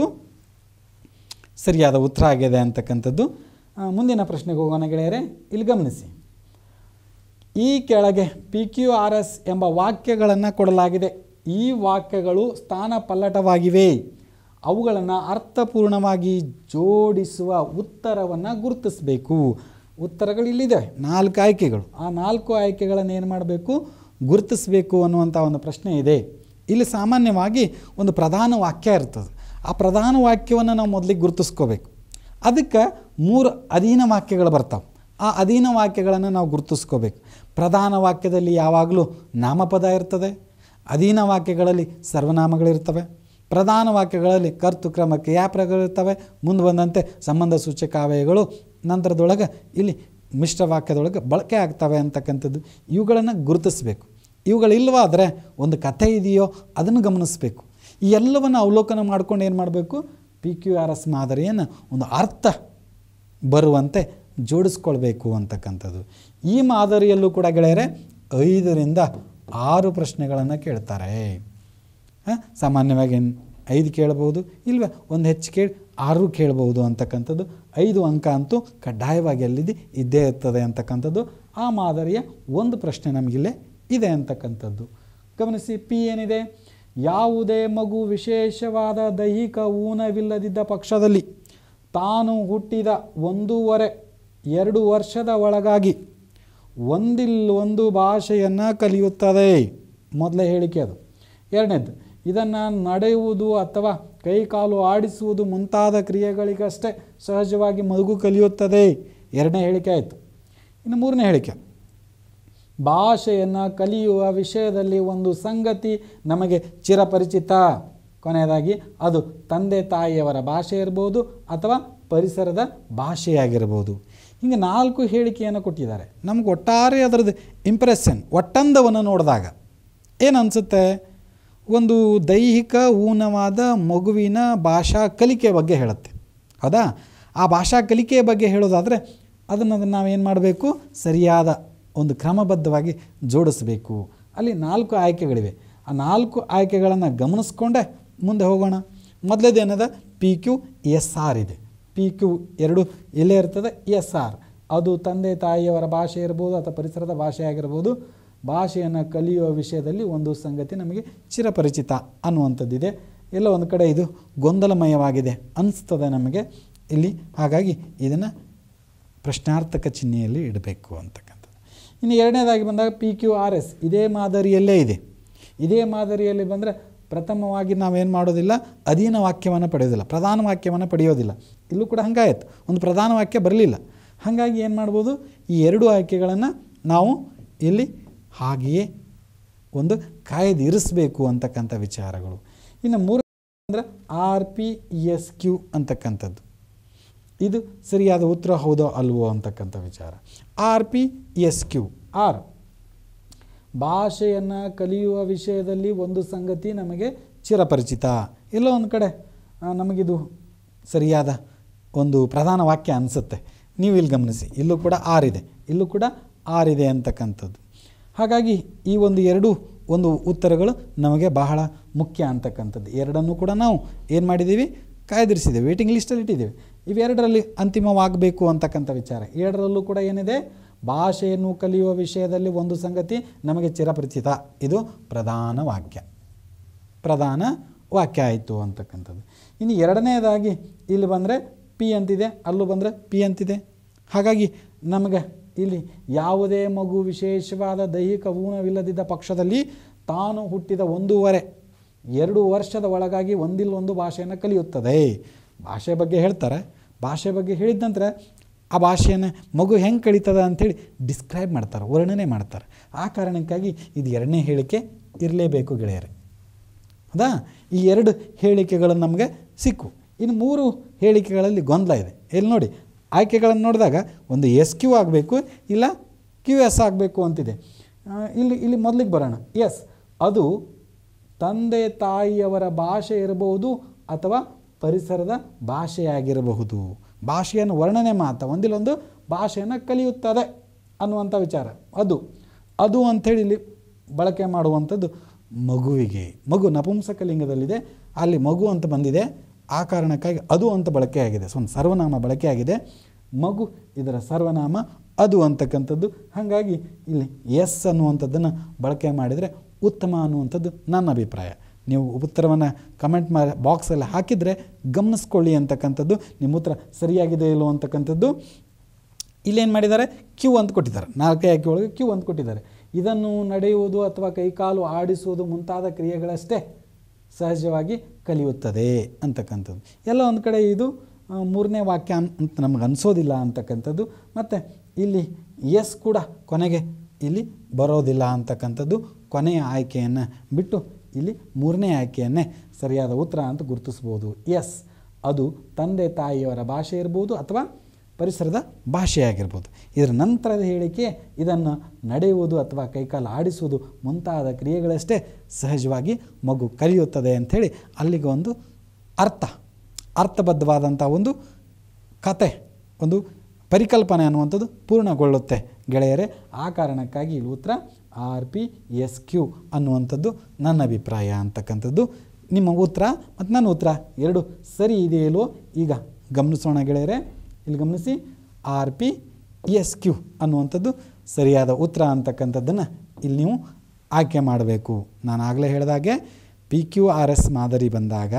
S2: ಸರಿಯಾದ ಉತ್ತರ ಆಗಿದೆ ಅಂತಕ್ಕಂಥದ್ದು ಆ, ಮುಂದಿನ ಪ್ರಶ್ನೆಗೆ ಹೋಗೋಣ ಗೆಳೆಯರೆ ಇಲ್ಲಿ ಗಮನಿಸಿ ಈ ಕೆಳಗೆ ಪಿ ಕ್ಯೂ ಆರ್ ಎಸ್ ಎಂಬ ವಾಕ್ಯಗಳನ್ನು ಕೊಡಲಾಗಿದೆ ಈ ವಾಕ್ಯಗಳು ಸ್ಥಾನ ಪಲ್ಲಟವಾಗಿವೆ ಅವುಗಳನ್ನು ಅರ್ಥಪೂರ್ಣವಾಗಿ ಜೋಡಿಸುವ ಉತ್ತರವನ್ನು ಗುರುತಿಸಬೇಕು ಉತ್ತರಗಳು ಇಲ್ಲಿದೆ ನಾಲ್ಕು ಆಯ್ಕೆಗಳು ಆ ನಾಲ್ಕು ಆಯ್ಕೆಗಳನ್ನು ಏನು ಮಾಡಬೇಕು ಗುರುತಿಸಬೇಕು ಅನ್ನುವಂಥ ಒಂದು ಪ್ರಶ್ನೆ ಇದೆ ಇಲ್ಲಿ ಸಾಮಾನ್ಯವಾಗಿ ಒಂದು ಪ್ರಧಾನ ವಾಕ್ಯ ಇರ್ತದೆ ಆ ಪ್ರಧಾನ ವಾಕ್ಯವನ್ನು ನಾವು ಮೊದಲಿಗೆ ಗುರುತಿಸ್ಕೋಬೇಕು ಅದಕ್ಕೆ ಮೂರು ಅಧೀನ ವಾಕ್ಯಗಳು ಬರ್ತಾವೆ ಆ ಅಧೀನ ವಾಕ್ಯಗಳನ್ನು ನಾವು ಗುರುತಿಸ್ಕೋಬೇಕು ಪ್ರಧಾನ ವಾಕ್ಯದಲ್ಲಿ ಯಾವಾಗಲೂ ನಾಮಪದ ಇರ್ತದೆ ಅಧೀನ ವಾಕ್ಯಗಳಲ್ಲಿ ಸರ್ವನಾಮಗಳಿರ್ತವೆ ಪ್ರಧಾನ ವಾಕ್ಯಗಳಲ್ಲಿ ಕರ್ತೃಕ್ರಮ ಕ್ರಿಯಾಪದಗಳಿರ್ತವೆ ಮುಂದೆ ಬಂದಂತೆ ಸಂಬಂಧ ಸೂಚಕ ಅವಯಗಳು ನಂತರದೊಳಗೆ ಇಲ್ಲಿ ಮಿಶ್ರ ವಾಕ್ಯದೊಳಗೆ ಬಳಕೆ ಆಗ್ತವೆ ಅಂತಕ್ಕಂಥದ್ದು ಇವುಗಳನ್ನು ಗುರುತಿಸಬೇಕು ಇವುಗಳಿಲ್ವಾದರೆ ಒಂದು ಕಥೆ ಇದೆಯೋ ಅದನ್ನು ಗಮನಿಸಬೇಕು ಈ ಎಲ್ಲವನ್ನು ಅವಲೋಕನ ಮಾಡ್ಕೊಂಡು ಏನು ಮಾಡಬೇಕು ಪಿ ಕ್ಯೂ ಆರ್ ಎಸ್ ಮಾದರಿಯನ್ನು ಒಂದು ಅರ್ಥ ಬರುವಂತೆ ಜೋಡಿಸ್ಕೊಳ್ಬೇಕು ಅಂತಕ್ಕಂಥದ್ದು ಈ ಮಾದರಿಯಲ್ಲೂ ಕೂಡ ಗೆಳೆಯರೆ ಐದರಿಂದ ಆರು ಪ್ರಶ್ನೆಗಳನ್ನು ಕೇಳ್ತಾರೆ ಹಾಂ ಸಾಮಾನ್ಯವಾಗಿ ಏನ್ ಐದು ಕೇಳ್ಬೋದು ಇಲ್ವೇ ಒಂದು ಹೆಚ್ಚು ಕೇಳಿ ಆರು ಕೇಳ್ಬೋದು ಅಂತಕ್ಕಂಥದ್ದು ಐದು ಅಂಕ ಅಂತೂ ಕಡ್ಡಾಯವಾಗಿ ಎಲ್ಲಿದ್ದು ಇದ್ದೇ ಇರ್ತದೆ ಅಂತಕ್ಕಂಥದ್ದು ಆ ಮಾದರಿಯ ಒಂದು ಪ್ರಶ್ನೆ ನಮಗಿಲ್ಲೇ ಇದೆ ಅಂತಕ್ಕಂಥದ್ದು ಗಮನಿಸಿ ಪಿ ಏನಿದೆ ಯಾವುದೇ ಮಗು ವಿಶೇಷವಾದ ದೈಹಿಕ ಊನವಿಲ್ಲದಿದ್ದ ಪಕ್ಷದಲ್ಲಿ ತಾನು ಹುಟ್ಟಿದ ಒಂದೂವರೆ ಎರಡು ವರ್ಷದ ಒಳಗಾಗಿ ಒಂದಿಲ್ಲೊಂದು ಭಾಷೆಯನ್ನು ಕಲಿಯುತ್ತದೆ ಮೊದಲೇ ಹೇಳಿಕೆ ಅದು ಎರಡನೇದು ಇದನ್ನು ನಡೆಯುವುದು ಅಥವಾ ಕೈಕಾಲು ಆಡಿಸುವುದು ಮುಂತಾದ ಕ್ರಿಯೆಗಳಿಗಷ್ಟೇ ಸಹಜವಾಗಿ ಮಗು ಕಲಿಯುತ್ತದೆ ಎರಡನೇ ಹೇಳಿಕೆ ಆಯಿತು ಇನ್ನು ಮೂರನೇ ಹೇಳಿಕೆ ಭಾಷೆಯನ್ನು ಕಲಿಯುವ ವಿಷಯದಲ್ಲಿ ಒಂದು ಸಂಗತಿ ನಮಗೆ ಚಿರಪರಿಚಿತ ಕೊನೆಯದಾಗಿ ಅದು ತಂದೆ ತಾಯಿಯವರ ಭಾಷೆ ಇರ್ಬೋದು ಅಥವಾ ಪರಿಸರದ ಭಾಷೆಯಾಗಿರ್ಬೋದು ಹಿಂಗೆ ನಾಲ್ಕು ಹೇಳಿಕೆಯನ್ನು ಕೊಟ್ಟಿದ್ದಾರೆ ನಮ್ಗೆ ಒಟ್ಟಾರೆ ಅದರದ್ದು ಇಂಪ್ರೆಷನ್ ಒಟ್ಟಂದವನ್ನು ನೋಡಿದಾಗ ಏನು ಅನಿಸುತ್ತೆ ಒಂದು ದೈಹಿಕ ಊನವಾದ ಮಗುವಿನ ಭಾಷಾ ಕಲಿಕೆ ಬಗ್ಗೆ ಹೇಳುತ್ತೆ ಹೌದಾ ಆ ಭಾಷಾ ಕಲಿಕೆಯ ಬಗ್ಗೆ ಹೇಳೋದಾದರೆ ಅದನ್ನು ಅದನ್ನು ನಾವೇನು ಮಾಡಬೇಕು ಸರಿಯಾದ ಒಂದು ಕ್ರಮಬದ್ಧವಾಗಿ ಜೋಡಿಸಬೇಕು ಅಲ್ಲಿ ನಾಲ್ಕು ಆಯ್ಕೆಗಳಿವೆ ಆ ನಾಲ್ಕು ಆಯ್ಕೆಗಳನ್ನು ಗಮನಿಸ್ಕೊಂಡೆ ಮುಂದೆ ಹೋಗೋಣ ಮೊದಲೇದು ಏನದ ಪಿ ಕ್ಯೂ ಎಸ್ ಆರ್ ಇದೆ ಪಿ ಕ್ಯೂ ಎರಡು ಎಲ್ಲೇ ಇರ್ತದೆ ಎಸ್ ಆರ್ ಅದು ತಂದೆ ತಾಯಿಯವರ ಭಾಷೆ ಇರ್ಬೋದು ಅಥವಾ ಪರಿಸರದ ಭಾಷೆ ಆಗಿರ್ಬೋದು ಭಾಷೆಯನ್ನು ಕಲಿಯುವ ವಿಷಯದಲ್ಲಿ ಒಂದು ಸಂಗತಿ ನಮಗೆ ಚಿರಪರಿಚಿತ ಅನ್ನುವಂಥದ್ದಿದೆ ಎಲ್ಲ ಒಂದು ಕಡೆ ಇದು ಗೊಂದಲಮಯವಾಗಿದೆ ಅನಿಸ್ತದೆ ನಮಗೆ ಇಲ್ಲಿ ಹಾಗಾಗಿ ಇದನ್ನು ಪ್ರಶ್ನಾರ್ಥಕ ಚಿಹ್ನೆಯಲ್ಲಿ ಇಡಬೇಕು ಅಂತಕ್ಕಂಥದ್ದು ಇನ್ನು ಎರಡನೇದಾಗಿ ಬಂದಾಗ ಪಿ ಕ್ಯೂ ಆರ್ ಎಸ್ ಇದೇ ಮಾದರಿಯಲ್ಲೇ ಇದೆ ಇದೇ ಮಾದರಿಯಲ್ಲಿ ಬಂದರೆ ಪ್ರಥಮವಾಗಿ ನಾವೇನು ಮಾಡೋದಿಲ್ಲ ಅಧೀನ ವಾಕ್ಯವನ್ನು ಪಡೆಯೋದಿಲ್ಲ ಪ್ರಧಾನ ವಾಕ್ಯವನ್ನು ಪಡೆಯೋದಿಲ್ಲ ಇಲ್ಲೂ ಕೂಡ ಹಂಗಾಯಿತು ಒಂದು ಪ್ರಧಾನ ವಾಕ್ಯ ಬರಲಿಲ್ಲ ಹಾಗಾಗಿ ಏನು ಮಾಡ್ಬೋದು ಈ ಎರಡು ಆಯ್ಕೆಗಳನ್ನು ನಾವು ಇಲ್ಲಿ ಹಾಗೆಯೇ ಒಂದು ಕಾಯ್ದಿರಿಸಬೇಕು ಅಂತಕ್ಕಂಥ ವಿಚಾರಗಳು ಇನ್ನು ಮೂರು ಅಂದರೆ ಆರ್ ಪಿ ಎಸ್ ಕ್ಯೂ ಅಂತಕ್ಕಂಥದ್ದು ಇದು ಸರಿಯಾದ ಉತ್ತರ ಹೌದೋ ಅಲ್ವೋ ಅಂತಕ್ಕಂಥ ವಿಚಾರ R P S Q R ಭಾಷೆಯನ್ನು ಕಲಿಯುವ ವಿಷಯದಲ್ಲಿ ಒಂದು ಸಂಗತಿ ನಮಗೆ ಚಿರಪರಿಚಿತ ಎಲ್ಲೋ ಒಂದು ಕಡೆ ಆ, ನಮಗಿದು ಸರಿಯಾದ ಒಂದು ಪ್ರಧಾನ ವಾಕ್ಯ ಅನಿಸುತ್ತೆ ನೀವು ಇಲ್ಲಿ ಗಮನಿಸಿ ಇಲ್ಲೂ ಕೂಡ ಆರ್ ಇದೆ ಇಲ್ಲೂ ಕೂಡ ಆರ್ ಇದೆ ಅಂತಕ್ಕಂಥದ್ದು ಹಾಗಾಗಿ ಈ ಒಂದು ಎರಡು ಒಂದು ಉತ್ತರಗಳು ನಮಗೆ ಬಹಳ ಮುಖ್ಯ ಅಂತಕ್ಕಂಥದ್ದು ಎರಡನ್ನೂ ಕೂಡ ನಾವು ಏನು ಮಾಡಿದ್ದೀವಿ ಕಾಯ್ದಿರಿಸಿದ್ದೇವೆ ವೇಟಿಂಗ್ ಲಿಸ್ಟಲ್ಲಿ ಇಟ್ಟಿದ್ದೇವೆ ಇವೆರಡರಲ್ಲಿ ಅಂತಿಮವಾಗಬೇಕು ಅಂತಕ್ಕಂಥ ವಿಚಾರ ಎರಡರಲ್ಲೂ ಕೂಡ ಏನಿದೆ ಭಾಷೆಯನ್ನು ಕಲಿಯುವ ವಿಷಯದಲ್ಲಿ ಒಂದು ಸಂಗತಿ ನಮಗೆ ಚಿರಪರಿಚಿತ ಇದು ಪ್ರಧಾನ ವಾಕ್ಯ ಪ್ರಧಾನ ವಾಕ್ಯ ಆಯಿತು ಅಂತಕ್ಕಂಥದ್ದು ಇನ್ನು ಎರಡನೇದಾಗಿ ಇಲ್ಲಿ ಬಂದರೆ ಪಿ ಅಂತಿದೆ ಅಲ್ಲೂ ಬಂದರೆ ಪಿ ಅಂತಿದೆ ಹಾಗಾಗಿ ನಮಗೆ ಇಲ್ಲಿ ಯಾವುದೇ ಮಗು ವಿಶೇಷವಾದ ದೈಹಿಕ ಊನವಿಲ್ಲದಿದ್ದ ಪಕ್ಷದಲ್ಲಿ ತಾನು ಹುಟ್ಟಿದ ಒಂದೂವರೆ ಎರಡು ವರ್ಷದ ಒಳಗಾಗಿ ಒಂದಿಲ್ಲ ಒಂದು ಭಾಷೆಯನ್ನು ಕಲಿಯುತ್ತದೆ ಭಾಷೆ ಬಗ್ಗೆ ಹೇಳ್ತಾರೆ ಭಾಷೆ ಬಗ್ಗೆ ಹೇಳಿದ ನಂತರ ಆ ಭಾಷೆಯನ್ನು ಮಗು ಹೆಂಗೆ ಕಲಿತದ ಅಂಥೇಳಿ ಡಿಸ್ಕ್ರೈಬ್ ಮಾಡ್ತಾರೆ ವರ್ಣನೆ ಮಾಡ್ತಾರೆ ಆ ಕಾರಣಕ್ಕಾಗಿ ಇದು ಎರಡನೇ ಹೇಳಿಕೆ ಇರಲೇಬೇಕು ಗೆಳೆಯರೆ ಹೌದಾ ಈ ಎರಡು ಹೇಳಿಕೆಗಳು ನಮಗೆ ಸಿಕ್ಕು ಇನ್ನು ಮೂರು ಹೇಳಿಕೆಗಳಲ್ಲಿ ಗೊಂದಲ ಇದೆ ಇಲ್ಲಿ ನೋಡಿ ಆಯ್ಕೆಗಳನ್ನು ನೋಡಿದಾಗ ಒಂದು ಎಸ್ ಕ್ಯೂ ಆಗಬೇಕು ಇಲ್ಲ ಕ್ಯೂ ಎಸ್ ಆಗಬೇಕು ಅಂತಿದೆ ಆ, ಇಲ್ಲಿ ಇಲ್ಲಿ ಮೊದಲಿಗೆ ಬರೋಣ ಎಸ್ ಅದು ತಂದೆ ತಾಯಿಯವರ ಭಾಷೆ ಇರಬಹುದು ಅಥವಾ ಪರಿಸರದ ಭಾಷೆಯಾಗಿರಬಹುದು ಭಾಷೆಯನ್ನು ವರ್ಣನೆ ಮಾತ್ರ ಒಂದಿಲ್ಲೊಂದು ಭಾಷೆಯನ್ನು ಕಲಿಯುತ್ತದೆ ಅನ್ನುವಂಥ ವಿಚಾರ ಅದು ಅದು ಅಂಥೇಳಿ ಇಲ್ಲಿ ಬಳಕೆ ಮಾಡುವಂಥದ್ದು ಮಗುವಿಗೆ ಮಗು ನಪುಂಸಕಲಿಂಗದಲ್ಲಿದೆ ಅಲ್ಲಿ ಮಗು ಅಂತ ಬಂದಿದೆ ಆ ಕಾರಣಕ್ಕಾಗಿ ಅದು ಅಂತ ಬಳಕೆಯಾಗಿದೆ ಸೊ ಒಂದು ಸರ್ವನಾಮ ಬಳಕೆಯಾಗಿದೆ ಮಗು ಇದರ ಸರ್ವನಾಮ ಅದು ಅಂತಕ್ಕಂಥದ್ದು ಹಾಗಾಗಿ ಇಲ್ಲಿ ಎಸ್ ಅನ್ನುವಂಥದ್ದನ್ನು ಬಳಕೆ ಮಾಡಿದರೆ ಉತ್ತಮ ಅನ್ನುವಂಥದ್ದು ನನ್ನ ಅಭಿಪ್ರಾಯ ನೀವು ಉತ್ತರವನ್ನು ಕಮೆಂಟ್ ಮಾ ಬಾಕ್ಸಲ್ಲಿ ಹಾಕಿದರೆ ಗಮನಿಸ್ಕೊಳ್ಳಿ ಅಂತಕ್ಕಂಥದ್ದು ನಿಮ್ಮ ಉತ್ತರ ಸರಿಯಾಗಿದೆ ಇಲ್ಲೋ ಅಂತಕ್ಕಂಥದ್ದು ಇಲ್ಲೇನು ಮಾಡಿದ್ದಾರೆ ಕ್ಯೂ ಅಂತ ಕೊಟ್ಟಿದ್ದಾರೆ ನಾಲ್ಕೇ ಆಯ್ಕೆ ಒಳಗೆ ಕ್ಯೂ ಅಂತ ಕೊಟ್ಟಿದ್ದಾರೆ ಇದನ್ನು ನಡೆಯುವುದು ಅಥವಾ ಕೈಕಾಲು ಆಡಿಸುವುದು ಮುಂತಾದ ಕ್ರಿಯೆಗಳಷ್ಟೇ ಸಹಜವಾಗಿ ಕಲಿಯುತ್ತದೆ ಅಂತಕ್ಕಂಥದ್ದು ಎಲ್ಲ ಒಂದು ಕಡೆ ಇದು ಆ, ಮೂರನೇ ವಾಕ್ಯ ಅನ್- ಅಂತ ನಮಗೆ ಅನಿಸೋದಿಲ್ಲ ಅಂತಕ್ಕಂಥದ್ದು ಮತ್ತು ಇಲ್ಲಿ ಎಸ್ ಕೂಡ ಕೊನೆಗೆ ಇಲ್ಲಿ ಬರೋದಿಲ್ಲ ಅಂತಕ್ಕಂಥದ್ದು ಕೊನೆಯ ಆಯ್ಕೆಯನ್ನು ಬಿಟ್ಟು ಇಲ್ಲಿ ಮೂರನೇ ಆಯ್ಕೆಯನ್ನೇ ಸರಿಯಾದ ಉತ್ತರ ಅಂತ ಗುರುತಿಸ್ಬೋದು ಎಸ್ ಅದು ತಂದೆ ತಾಯಿಯವರ ಭಾಷೆ ಇರ್ಬೋದು ಅಥವಾ ಪರಿಸರದ ಭಾಷೆಯಾಗಿರ್ಬೋದು ಇದರ ನಂತರದ ಹೇಳಿಕೆ ಇದನ್ನು ನಡೆಯುವುದು ಅಥವಾ ಕೈಕಾಲು ಆಡಿಸುವುದು ಮುಂತಾದ ಕ್ರಿಯೆಗಳಷ್ಟೇ ಸಹಜವಾಗಿ ಮಗು ಕಲಿಯುತ್ತದೆ ಅಂಥೇಳಿ ಅಲ್ಲಿಗೆ ಒಂದು ಅರ್ಥ ಅರ್ಥಬದ್ಧವಾದಂಥ ಒಂದು ಕತೆ ಒಂದು ಪರಿಕಲ್ಪನೆ ಅನ್ನುವಂಥದ್ದು ಪೂರ್ಣಗೊಳ್ಳುತ್ತೆ ಗೆಳೆಯರೇ ಆ ಕಾರಣಕ್ಕಾಗಿ ಇಲ್ಲಿ ಉತ್ತರ ಆರ್ ಪಿ ಎಸ್ ಕ್ಯೂ ಅನ್ನುವಂಥದ್ದು ನನ್ನ ಅಭಿಪ್ರಾಯ ಅಂತಕ್ಕಂಥದ್ದು ನಿಮ್ಮ ಉತ್ತರ ಮತ್ತು ನನ್ನ ಉತ್ತರ ಎರಡು ಸರಿ ಇದೆಯಲ್ಲೋ ಈಗ ಗಮನಿಸೋಣ ಗೆಳೆಯರೇ ಇಲ್ಲಿ ಗಮನಿಸಿ ಆರ್ ಪಿ ಎಸ್ ಕ್ಯೂ ಅನ್ನುವಂಥದ್ದು ಸರಿಯಾದ ಉತ್ತರ ಅಂತಕ್ಕಂಥದ್ದನ್ನು ಇಲ್ಲಿ ನೀವು ಆಯ್ಕೆ ಮಾಡಬೇಕು ನಾನು ಆಗಲೇ ಹೇಳಿದಾಗೆ ಪಿ ಕ್ಯೂ ಆರ್ ಎಸ್ ಮಾದರಿ ಬಂದಾಗ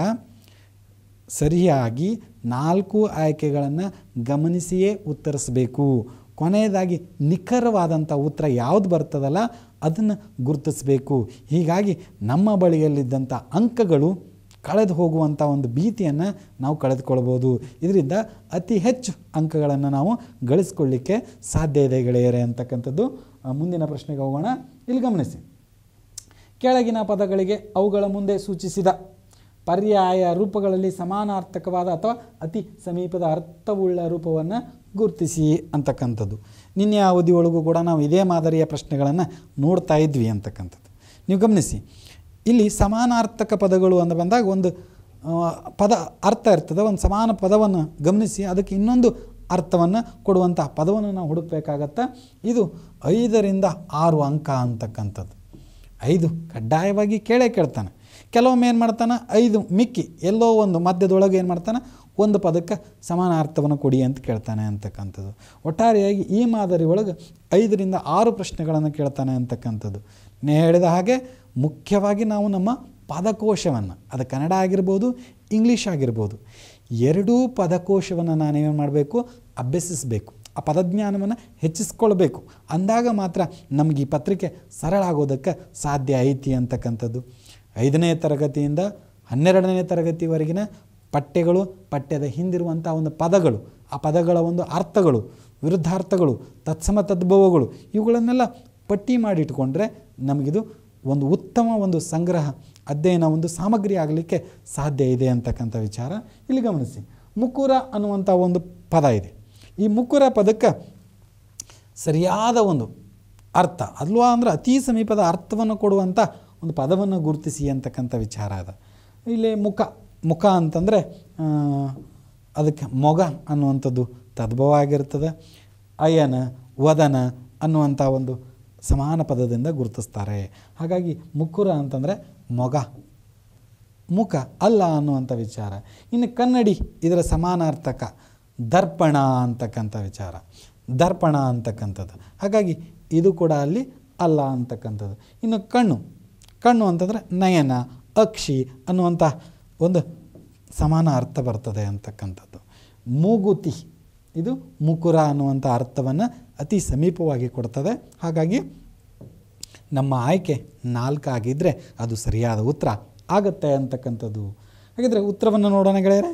S2: ಸರಿಯಾಗಿ ನಾಲ್ಕು ಆಯ್ಕೆಗಳನ್ನು ಗಮನಿಸಿಯೇ ಉತ್ತರಿಸಬೇಕು ಕೊನೆಯದಾಗಿ ನಿಖರವಾದಂಥ ಉತ್ತರ ಯಾವುದು ಬರ್ತದಲ್ಲ ಅದನ್ನು ಗುರುತಿಸಬೇಕು ಹೀಗಾಗಿ ನಮ್ಮ ಬಳಿಯಲ್ಲಿದ್ದಂಥ ಅಂಕಗಳು ಕಳೆದು ಹೋಗುವಂಥ ಒಂದು ಭೀತಿಯನ್ನು ನಾವು ಕಳೆದುಕೊಳ್ಬೋದು ಇದರಿಂದ ಅತಿ ಹೆಚ್ಚು ಅಂಕಗಳನ್ನು ನಾವು ಗಳಿಸ್ಕೊಳ್ಳಿಕ್ಕೆ ಸಾಧ್ಯ ಇದೆ ಗೆಳೆಯರೇ ಅಂತಕ್ಕಂಥದ್ದು ಆ, ಮುಂದಿನ ಪ್ರಶ್ನೆಗೆ ಹೋಗೋಣ ಇಲ್ಲಿ ಗಮನಿಸಿ ಕೆಳಗಿನ ಪದಗಳಿಗೆ ಅವುಗಳ ಮುಂದೆ ಸೂಚಿಸಿದ ಪರ್ಯಾಯ ರೂಪಗಳಲ್ಲಿ ಸಮಾನಾರ್ಥಕವಾದ ಅಥವಾ ಅತಿ ಸಮೀಪದ ಅರ್ಥವುಳ್ಳ ರೂಪವನ್ನು ಗುರುತಿಸಿ ಅಂತಕ್ಕಂಥದ್ದು ನಿನ್ನೆ ಅವಧಿಯೊಳಗೂ ಕೂಡ ನಾವು ಇದೇ ಮಾದರಿಯ ಪ್ರಶ್ನೆಗಳನ್ನು ನೋಡ್ತಾ ಇದ್ವಿ ಅಂತಕ್ಕಂಥದ್ದು ನೀವು ಗಮನಿಸಿ ಇಲ್ಲಿ ಸಮಾನಾರ್ಥಕ ಪದಗಳು ಅಂತ ಬಂದಾಗ ಒಂದು ಆ, ಪದ ಅರ್ಥ ಇರ್ತದೆ ಒಂದು ಸಮಾನ ಪದವನ್ನು ಗಮನಿಸಿ ಅದಕ್ಕೆ ಇನ್ನೊಂದು ಅರ್ಥವನ್ನು ಕೊಡುವಂಥ ಪದವನ್ನು ನಾವು ಹುಡುಕಬೇಕಾಗತ್ತೆ ಇದು ಐದರಿಂದ ಆರು ಅಂಕ ಅಂತಕ್ಕಂಥದ್ದು ಐದು ಕಡ್ಡಾಯವಾಗಿ ಕೇಳೇ ಕೇಳ್ತಾನೆ ಕೆಲವೊಮ್ಮೆ ಏನು ಮಾಡ್ತಾನೆ ಐದು ಮಿಕ್ಕಿ ಎಲ್ಲೋ ಒಂದು ಮಧ್ಯದೊಳಗೆ ಏನು ಮಾಡ್ತಾನೆ ಒಂದು ಪದಕ್ಕೆ ಸಮಾನ ಅರ್ಥವನ್ನು ಕೊಡಿ ಅಂತ ಕೇಳ್ತಾನೆ ಅಂತಕ್ಕಂಥದ್ದು ಒಟ್ಟಾರೆಯಾಗಿ ಈ ಮಾದರಿ ಒಳಗೆ ಐದರಿಂದ ಆರು ಪ್ರಶ್ನೆಗಳನ್ನು ಕೇಳ್ತಾನೆ ಅಂತಕ್ಕಂಥದ್ದು ನೇ ಹೇಳಿದ ಹಾಗೆ ಮುಖ್ಯವಾಗಿ ನಾವು ನಮ್ಮ ಪದಕೋಶವನ್ನು ಅದು ಕನ್ನಡ ಆಗಿರ್ಬೋದು ಇಂಗ್ಲೀಷ್ ಆಗಿರ್ಬೋದು ಎರಡೂ ಪದಕೋಶವನ್ನು ನಾನೇನು ಮಾಡಬೇಕು ಅಭ್ಯಸಿಸಬೇಕು ಆ ಪದಜ್ಞಾನವನ್ನು ಹೆಚ್ಚಿಸ್ಕೊಳ್ಬೇಕು ಅಂದಾಗ ಮಾತ್ರ ನಮಗೆ ಈ ಪತ್ರಿಕೆ ಸರಳ ಆಗೋದಕ್ಕೆ ಸಾಧ್ಯ ಐತಿ ಅಂತಕ್ಕಂಥದ್ದು ಐದನೇ ತರಗತಿಯಿಂದ ಹನ್ನೆರಡನೇ ತರಗತಿವರೆಗಿನ ಪಠ್ಯಗಳು ಪಠ್ಯದ ಹಿಂದಿರುವಂಥ ಒಂದು ಪದಗಳು ಆ ಪದಗಳ ಒಂದು ಅರ್ಥಗಳು ವಿರುದ್ಧಾರ್ಥಗಳು ತತ್ಸಮ ತದ್ಭವಗಳು ಇವುಗಳನ್ನೆಲ್ಲ ಪಟ್ಟಿ ಮಾಡಿಟ್ಕೊಂಡ್ರೆ ನಮಗಿದು ಒಂದು ಉತ್ತಮ ಒಂದು ಸಂಗ್ರಹ ಅಧ್ಯಯನ ಒಂದು ಸಾಮಗ್ರಿ ಆಗಲಿಕ್ಕೆ ಸಾಧ್ಯ ಇದೆ ಅಂತಕ್ಕಂಥ ವಿಚಾರ ಇಲ್ಲಿ ಗಮನಿಸಿ ಮುಕುರ ಅನ್ನುವಂಥ ಒಂದು ಪದ ಇದೆ ಈ ಮುಕುರ ಪದಕ್ಕೆ ಸರಿಯಾದ ಒಂದು ಅರ್ಥ ಅಲ್ವಾ ಅಂದರೆ ಅತಿ ಸಮೀಪದ ಅರ್ಥವನ್ನು ಕೊಡುವಂಥ ಒಂದು ಪದವನ್ನು ಗುರುತಿಸಿ ಅಂತಕ್ಕಂಥ ವಿಚಾರ ಅದ ಇಲ್ಲಿ ಮುಖ ಮುಖ ಅಂತಂದರೆ ಆ, ಅದಕ್ಕೆ ಮೊಗ ಅನ್ನುವಂಥದ್ದು ತದ್ಭವ ಆಗಿರ್ತದೆ ಅಯನ ವದನ ಅನ್ನುವಂಥ ಒಂದು ಸಮಾನ ಪದದಿಂದ ಗುರುತಿಸ್ತಾರೆ ಹಾಗಾಗಿ ಮುಕುರ ಅಂತಂದರೆ ಮೊಗ ಮುಖ ಅಲ್ಲ ಅನ್ನುವಂಥ ವಿಚಾರ ಇನ್ನು ಕನ್ನಡಿ ಇದರ ಸಮಾನಾರ್ಥಕ ದರ್ಪಣ ಅಂತಕ್ಕಂಥ ವಿಚಾರ ದರ್ಪಣ ಅಂತಕ್ಕಂಥದ್ದು ಹಾಗಾಗಿ ಇದು ಕೂಡ ಅಲ್ಲಿ ಅಲ್ಲ ಅಂತಕ್ಕಂಥದ್ದು ಇನ್ನು ಕಣ್ಣು ಕಣ್ಣು ಅಂತಂದರೆ ನಯನ ಅಕ್ಷಿ ಅನ್ನುವಂಥ ಒಂದು ಸಮಾನ ಅರ್ಥ ಬರ್ತದೆ ಅಂತಕ್ಕಂಥದ್ದು ಮೂಗುತಿ ಇದು ಮುಕುರ ಅನ್ನುವಂಥ ಅರ್ಥವನ್ನು ಅತಿ ಸಮೀಪವಾಗಿ ಕೊಡ್ತದೆ ಹಾಗಾಗಿ ನಮ್ಮ ಆಯ್ಕೆ ನಾಲ್ಕಾಗಿದ್ದರೆ ಅದು ಸರಿಯಾದ ಉತ್ತರ ಆಗತ್ತೆ ಅಂತಕ್ಕಂಥದ್ದು ಹಾಗಿದ್ರೆ ಉತ್ತರವನ್ನು ನೋಡೋಣ ಗೆಳೆಯರೆ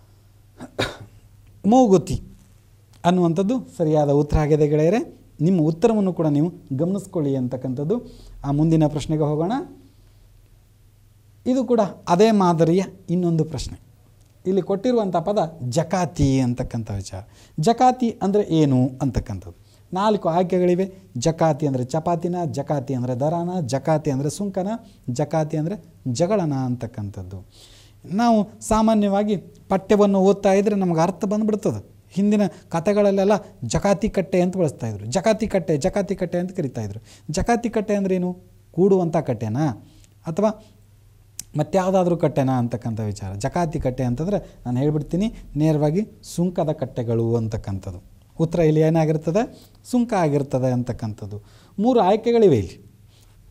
S2: ಮೂಗುತಿ ಅನ್ನುವಂಥದ್ದು ಸರಿಯಾದ ಉತ್ತರ ಆಗಿದೆ ಗೆಳೆಯರೆ ನಿಮ್ಮ ಉತ್ತರವನ್ನು ಕೂಡ ನೀವು ಗಮನಿಸ್ಕೊಳ್ಳಿ ಅಂತಕ್ಕಂಥದ್ದು ಆ ಮುಂದಿನ ಪ್ರಶ್ನೆಗೆ ಹೋಗೋಣ ಇದು ಕೂಡ ಅದೇ ಮಾದರಿಯ ಇನ್ನೊಂದು ಪ್ರಶ್ನೆ ಇಲ್ಲಿ ಕೊಟ್ಟಿರುವಂಥ ಪದ ಜಕಾತಿ ಅಂತಕ್ಕಂಥ ವಿಚಾರ ಜಕಾತಿ ಅಂದರೆ ಏನು ಅಂತಕ್ಕಂಥದ್ದು ನಾಲ್ಕು ಆಯ್ಕೆಗಳಿವೆ ಜಕಾತಿ ಅಂದರೆ ಚಪಾತಿನ ಜಕಾತಿ ಅಂದರೆ ದರಾನ ಜಕಾತಿ ಅಂದರೆ ಸುಂಕನ ಜಕಾತಿ ಅಂದರೆ ಜಗಳನ ಅಂತಕ್ಕಂಥದ್ದು ನಾವು ಸಾಮಾನ್ಯವಾಗಿ ಪಠ್ಯವನ್ನು ಓದ್ತಾ ಇದ್ದರೆ ನಮಗೆ ಅರ್ಥ ಬಂದುಬಿಡ್ತದೆ ಹಿಂದಿನ ಕಥೆಗಳಲ್ಲೆಲ್ಲ ಜಕಾತಿ ಕಟ್ಟೆ ಅಂತ ಬಳಸ್ತಾ ಇದ್ರು ಜಕಾತಿ ಕಟ್ಟೆ ಜಕಾತಿ ಕಟ್ಟೆ ಅಂತ ಕರಿತಾ ಇದ್ರು ಜಕಾತಿ ಕಟ್ಟೆ ಅಂದ್ರೇನು ಕೂಡುವಂಥ ಕಟ್ಟೆನಾ ಅಥವಾ ಮತ್ಯಾವುದಾದ್ರೂ ಕಟ್ಟೆನಾ ಅಂತಕ್ಕಂಥ ವಿಚಾರ ಜಕಾತಿ ಕಟ್ಟೆ ಅಂತಂದರೆ ನಾನು ಹೇಳ್ಬಿಡ್ತೀನಿ ನೇರವಾಗಿ ಸುಂಕದ ಕಟ್ಟೆಗಳು ಅಂತಕ್ಕಂಥದ್ದು ಉತ್ತರ ಇಲ್ಲಿ ಏನಾಗಿರ್ತದೆ ಸುಂಕ ಆಗಿರ್ತದೆ ಅಂತಕ್ಕಂಥದ್ದು ಮೂರು ಆಯ್ಕೆಗಳಿವೆ ಇಲ್ಲಿ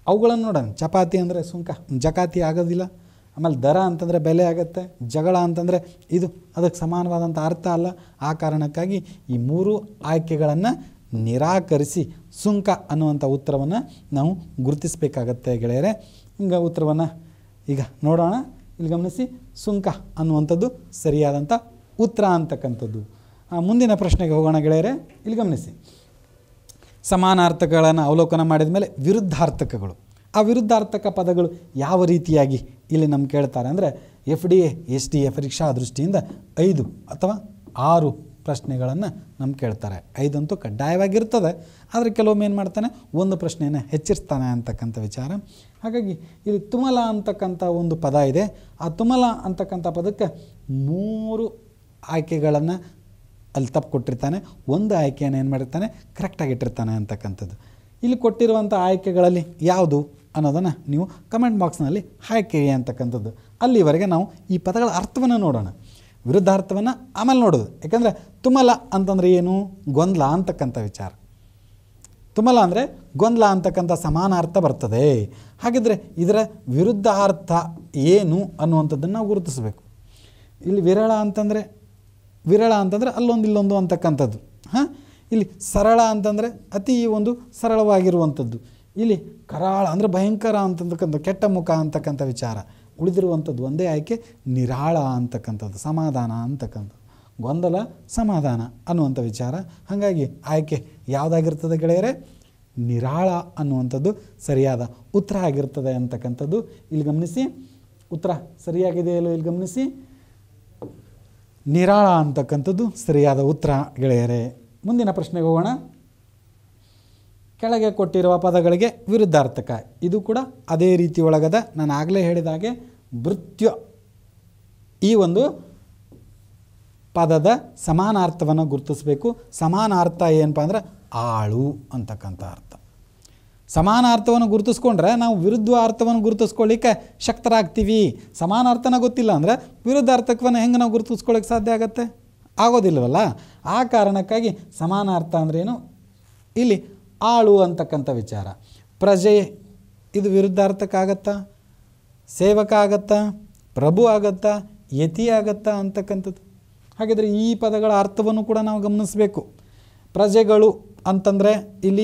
S2: ಅವುಗಳನ್ನು ನೋಡೋಣ ಚಪಾತಿ ಅಂದರೆ ಸುಂಕ ಜಕಾತಿ ಆಗೋದಿಲ್ಲ ಆಮೇಲೆ ದರ ಅಂತಂದರೆ ಬೆಲೆ ಆಗುತ್ತೆ ಜಗಳ ಅಂತಂದರೆ ಇದು ಅದಕ್ಕೆ ಸಮಾನವಾದಂಥ ಅರ್ಥ ಅಲ್ಲ ಆ ಕಾರಣಕ್ಕಾಗಿ ಈ ಮೂರು ಆಯ್ಕೆಗಳನ್ನು ನಿರಾಕರಿಸಿ ಸುಂಕ ಅನ್ನುವಂಥ ಉತ್ತರವನ್ನು ನಾವು ಗುರುತಿಸಬೇಕಾಗತ್ತೆ ಗೆಳೆಯರೆ ಹಿಂಗೆ ಉತ್ತರವನ್ನು ಈಗ ನೋಡೋಣ ಇಲ್ಲಿ ಗಮನಿಸಿ ಸುಂಕ ಅನ್ನುವಂಥದ್ದು ಸರಿಯಾದಂಥ ಉತ್ತರ ಅಂತಕ್ಕಂಥದ್ದು ಆ, ಮುಂದಿನ ಪ್ರಶ್ನೆಗೆ ಹೋಗೋಣ ಗೆಳೆಯರೆ ಇಲ್ಲಿ ಗಮನಿಸಿ ಸಮಾನಾರ್ಥಕಗಳನ್ನು ಅವಲೋಕನ ಮಾಡಿದ ಮೇಲೆ ವಿರುದ್ಧಾರ್ಥಕಗಳು ಆ ವಿರುದ್ಧಾರ್ಥಕ ಪದಗಳು ಯಾವ ರೀತಿಯಾಗಿ ಇಲ್ಲಿ ನಮ್ಗೆ ಕೇಳ್ತಾರೆ ಅಂದರೆ F D A S D A ಪರೀಕ್ಷಾ ದೃಷ್ಟಿಯಿಂದ ಐದು ಅಥವಾ ಆರು ಪ್ರಶ್ನೆಗಳನ್ನು ನಮ್ಗೆ ಕೇಳ್ತಾರೆ ಐದಂತೂ ಕಡ್ಡಾಯವಾಗಿರ್ತದೆ ಆದರೆ ಕೆಲವೊಮ್ಮೆ ಏನು ಮಾಡ್ತಾನೆ ಒಂದು ಪ್ರಶ್ನೆಯನ್ನು ಹೆಚ್ಚಿಸ್ತಾನೆ ಅಂತಕ್ಕಂಥ ವಿಚಾರ ಹಾಗಾಗಿ ಇಲ್ಲಿ ತುಮಲ ಅಂತಕ್ಕಂಥ ಒಂದು ಪದ ಇದೆ ಆ ತುಮಲ ಅಂತಕ್ಕಂಥ ಪದಕ್ಕೆ ಮೂರು ಆಯ್ಕೆಗಳನ್ನು ಅಲ್ಲಿ ತಪ್ಪು ಕೊಟ್ಟಿರ್ತಾನೆ ಒಂದು ಆಯ್ಕೆಯನ್ನು ಏನು ಮಾಡಿರ್ತಾನೆ ಕರೆಕ್ಟಾಗಿ ಇಟ್ಟಿರ್ತಾನೆ ಅಂತಕ್ಕಂಥದ್ದು ಇಲ್ಲಿ ಕೊಟ್ಟಿರುವಂಥ ಆಯ್ಕೆಗಳಲ್ಲಿ ಯಾವುದು ಅನ್ನೋದನ್ನು ನೀವು ಕಮೆಂಟ್ ಬಾಕ್ಸ್ನಲ್ಲಿ ಹಾಕಿರಿ ಅಂತಕ್ಕಂಥದ್ದು ಅಲ್ಲಿವರೆಗೆ ನಾವು ಈ ಪದಗಳ ಅರ್ಥವನ್ನು ನೋಡೋಣ ವಿರುದ್ಧಾರ್ಥವನ್ನು ಆಮೇಲೆ ನೋಡೋದು ಯಾಕಂದರೆ ತುಮಲ ಅಂತಂದರೆ ಏನು ಗೊಂದಲ ಅಂತಕ್ಕಂಥ ವಿಚಾರ ತುಮಲ ಅಂದರೆ ಗೊಂದಲ ಅಂತಕ್ಕಂಥ ಸಮಾನ ಅರ್ಥ ಬರ್ತದೆ ಹಾಗಿದ್ರೆ ಇದರ ವಿರುದ್ಧ ಅರ್ಥ ಏನು ಅನ್ನುವಂಥದ್ದನ್ನು ನಾವು ಗುರುತಿಸಬೇಕು ಇಲ್ಲಿ ವಿರಳ ಅಂತಂದರೆ ವಿರಳ ಅಂತಂದರೆ ಅಲ್ಲೊಂದು ಇಲ್ಲೊಂದು ಅಂತಕ್ಕಂಥದ್ದು ಹಾಂ ಇಲ್ಲಿ ಸರಳ ಅಂತಂದರೆ ಅತಿ ಒಂದು ಸರಳವಾಗಿರುವಂಥದ್ದು ಇಲ್ಲಿ ಕರಾಳ ಅಂದರೆ ಭಯಂಕರ ಅಂತಕ್ಕಂಥ ಕೆಟ್ಟ ಮುಖ ಅಂತಕ್ಕಂಥ ವಿಚಾರ ಉಳಿದಿರುವಂಥದ್ದು ಒಂದೇ ಆಯ್ಕೆ ನಿರಾಳ ಅಂತಕ್ಕಂಥದ್ದು ಸಮಾಧಾನ ಅಂತಕ್ಕಂಥದ್ದು ಗೊಂದಲ ಸಮಾಧಾನ ಅನ್ನುವಂಥ ವಿಚಾರ ಹಾಗಾಗಿ ಆಯ್ಕೆ ಯಾವುದಾಗಿರ್ತದೆ ಗೆಳೆಯರೆ ನಿರಾಳ ಅನ್ನುವಂಥದ್ದು ಸರಿಯಾದ ಉತ್ತರ ಆಗಿರ್ತದೆ ಅಂತಕ್ಕಂಥದ್ದು ಇಲ್ಲಿ ಗಮನಿಸಿ ಉತ್ತರ ಸರಿಯಾಗಿದೆಯಲ್ಲೋ ಇಲ್ಲಿ ಗಮನಿಸಿ ನಿರಾಳ ಅಂತಕ್ಕಂಥದ್ದು ಸರಿಯಾದ ಉತ್ತರ ಗೆಳೆಯರೆ ಮುಂದಿನ ಪ್ರಶ್ನೆಗೆ ಹೋಗೋಣ ಕೆಳಗೆ ಕೊಟ್ಟಿರುವ ಪದಗಳಿಗೆ ವಿರುದ್ಧಾರ್ಥಕ ಇದು ಕೂಡ ಅದೇ ರೀತಿ ಒಳಗದ ನಾನು ಆಗಲೇ ಹೇಳಿದ ಹಾಗೆ ಭೃತ್ಯ ಈ ಒಂದು ಪದದ ಸಮಾನಾರ್ಥವನ್ನು ಗುರುತಿಸಬೇಕು ಸಮಾನಾರ್ಥ ಏನಪ್ಪ ಅಂದ್ರೆ ಆಳು ಅಂತಕ್ಕಂಥ ಅರ್ಥ ಸಮಾನಾರ್ಥವನ್ನು ಗುರುತಿಸ್ಕೊಂಡ್ರೆ ನಾವು ವಿರುದ್ಧ ಅರ್ಥವನ್ನು ಗುರುತಿಸ್ಕೊಳ್ಳಿಕ್ಕೆ ಶಕ್ತರಾಗ್ತೀವಿ ಸಮಾನಾರ್ಥನ ಗೊತ್ತಿಲ್ಲ ಅಂದರೆ ವಿರುದ್ಧಾರ್ಥಕವನ್ನು ಹೆಂಗೆ ನಾವು ಗುರುತಿಸ್ಕೊಳ್ಳಿಕ್ಕೆ ಸಾಧ್ಯ ಆಗತ್ತೆ ಆಗೋದಿಲ್ಲವಲ್ಲ ಆ ಕಾರಣಕ್ಕಾಗಿ ಸಮಾನಾರ್ಥ ಅಂದ್ರೇನು ಇಲ್ಲಿ ಆಳು ಅಂತಕ್ಕಂಥ ವಿಚಾರ ಪ್ರಜೆ ಇದು ವಿರುದ್ಧಾರ್ಥಕ ಆಗತ್ತಾ ಸೇವಕ ಆಗತ್ತಾ ಪ್ರಭು ಆಗತ್ತಾ ಯತಿ ಆಗತ್ತಾ ಅಂತಕ್ಕಂಥದ್ದು ಹಾಗಿದ್ರೆ ಈ ಪದಗಳ ಅರ್ಥವನ್ನು ಕೂಡ ನಾವು ಗಮನಿಸಬೇಕು ಪ್ರಜೆಗಳು ಅಂತಂದರೆ ಇಲ್ಲಿ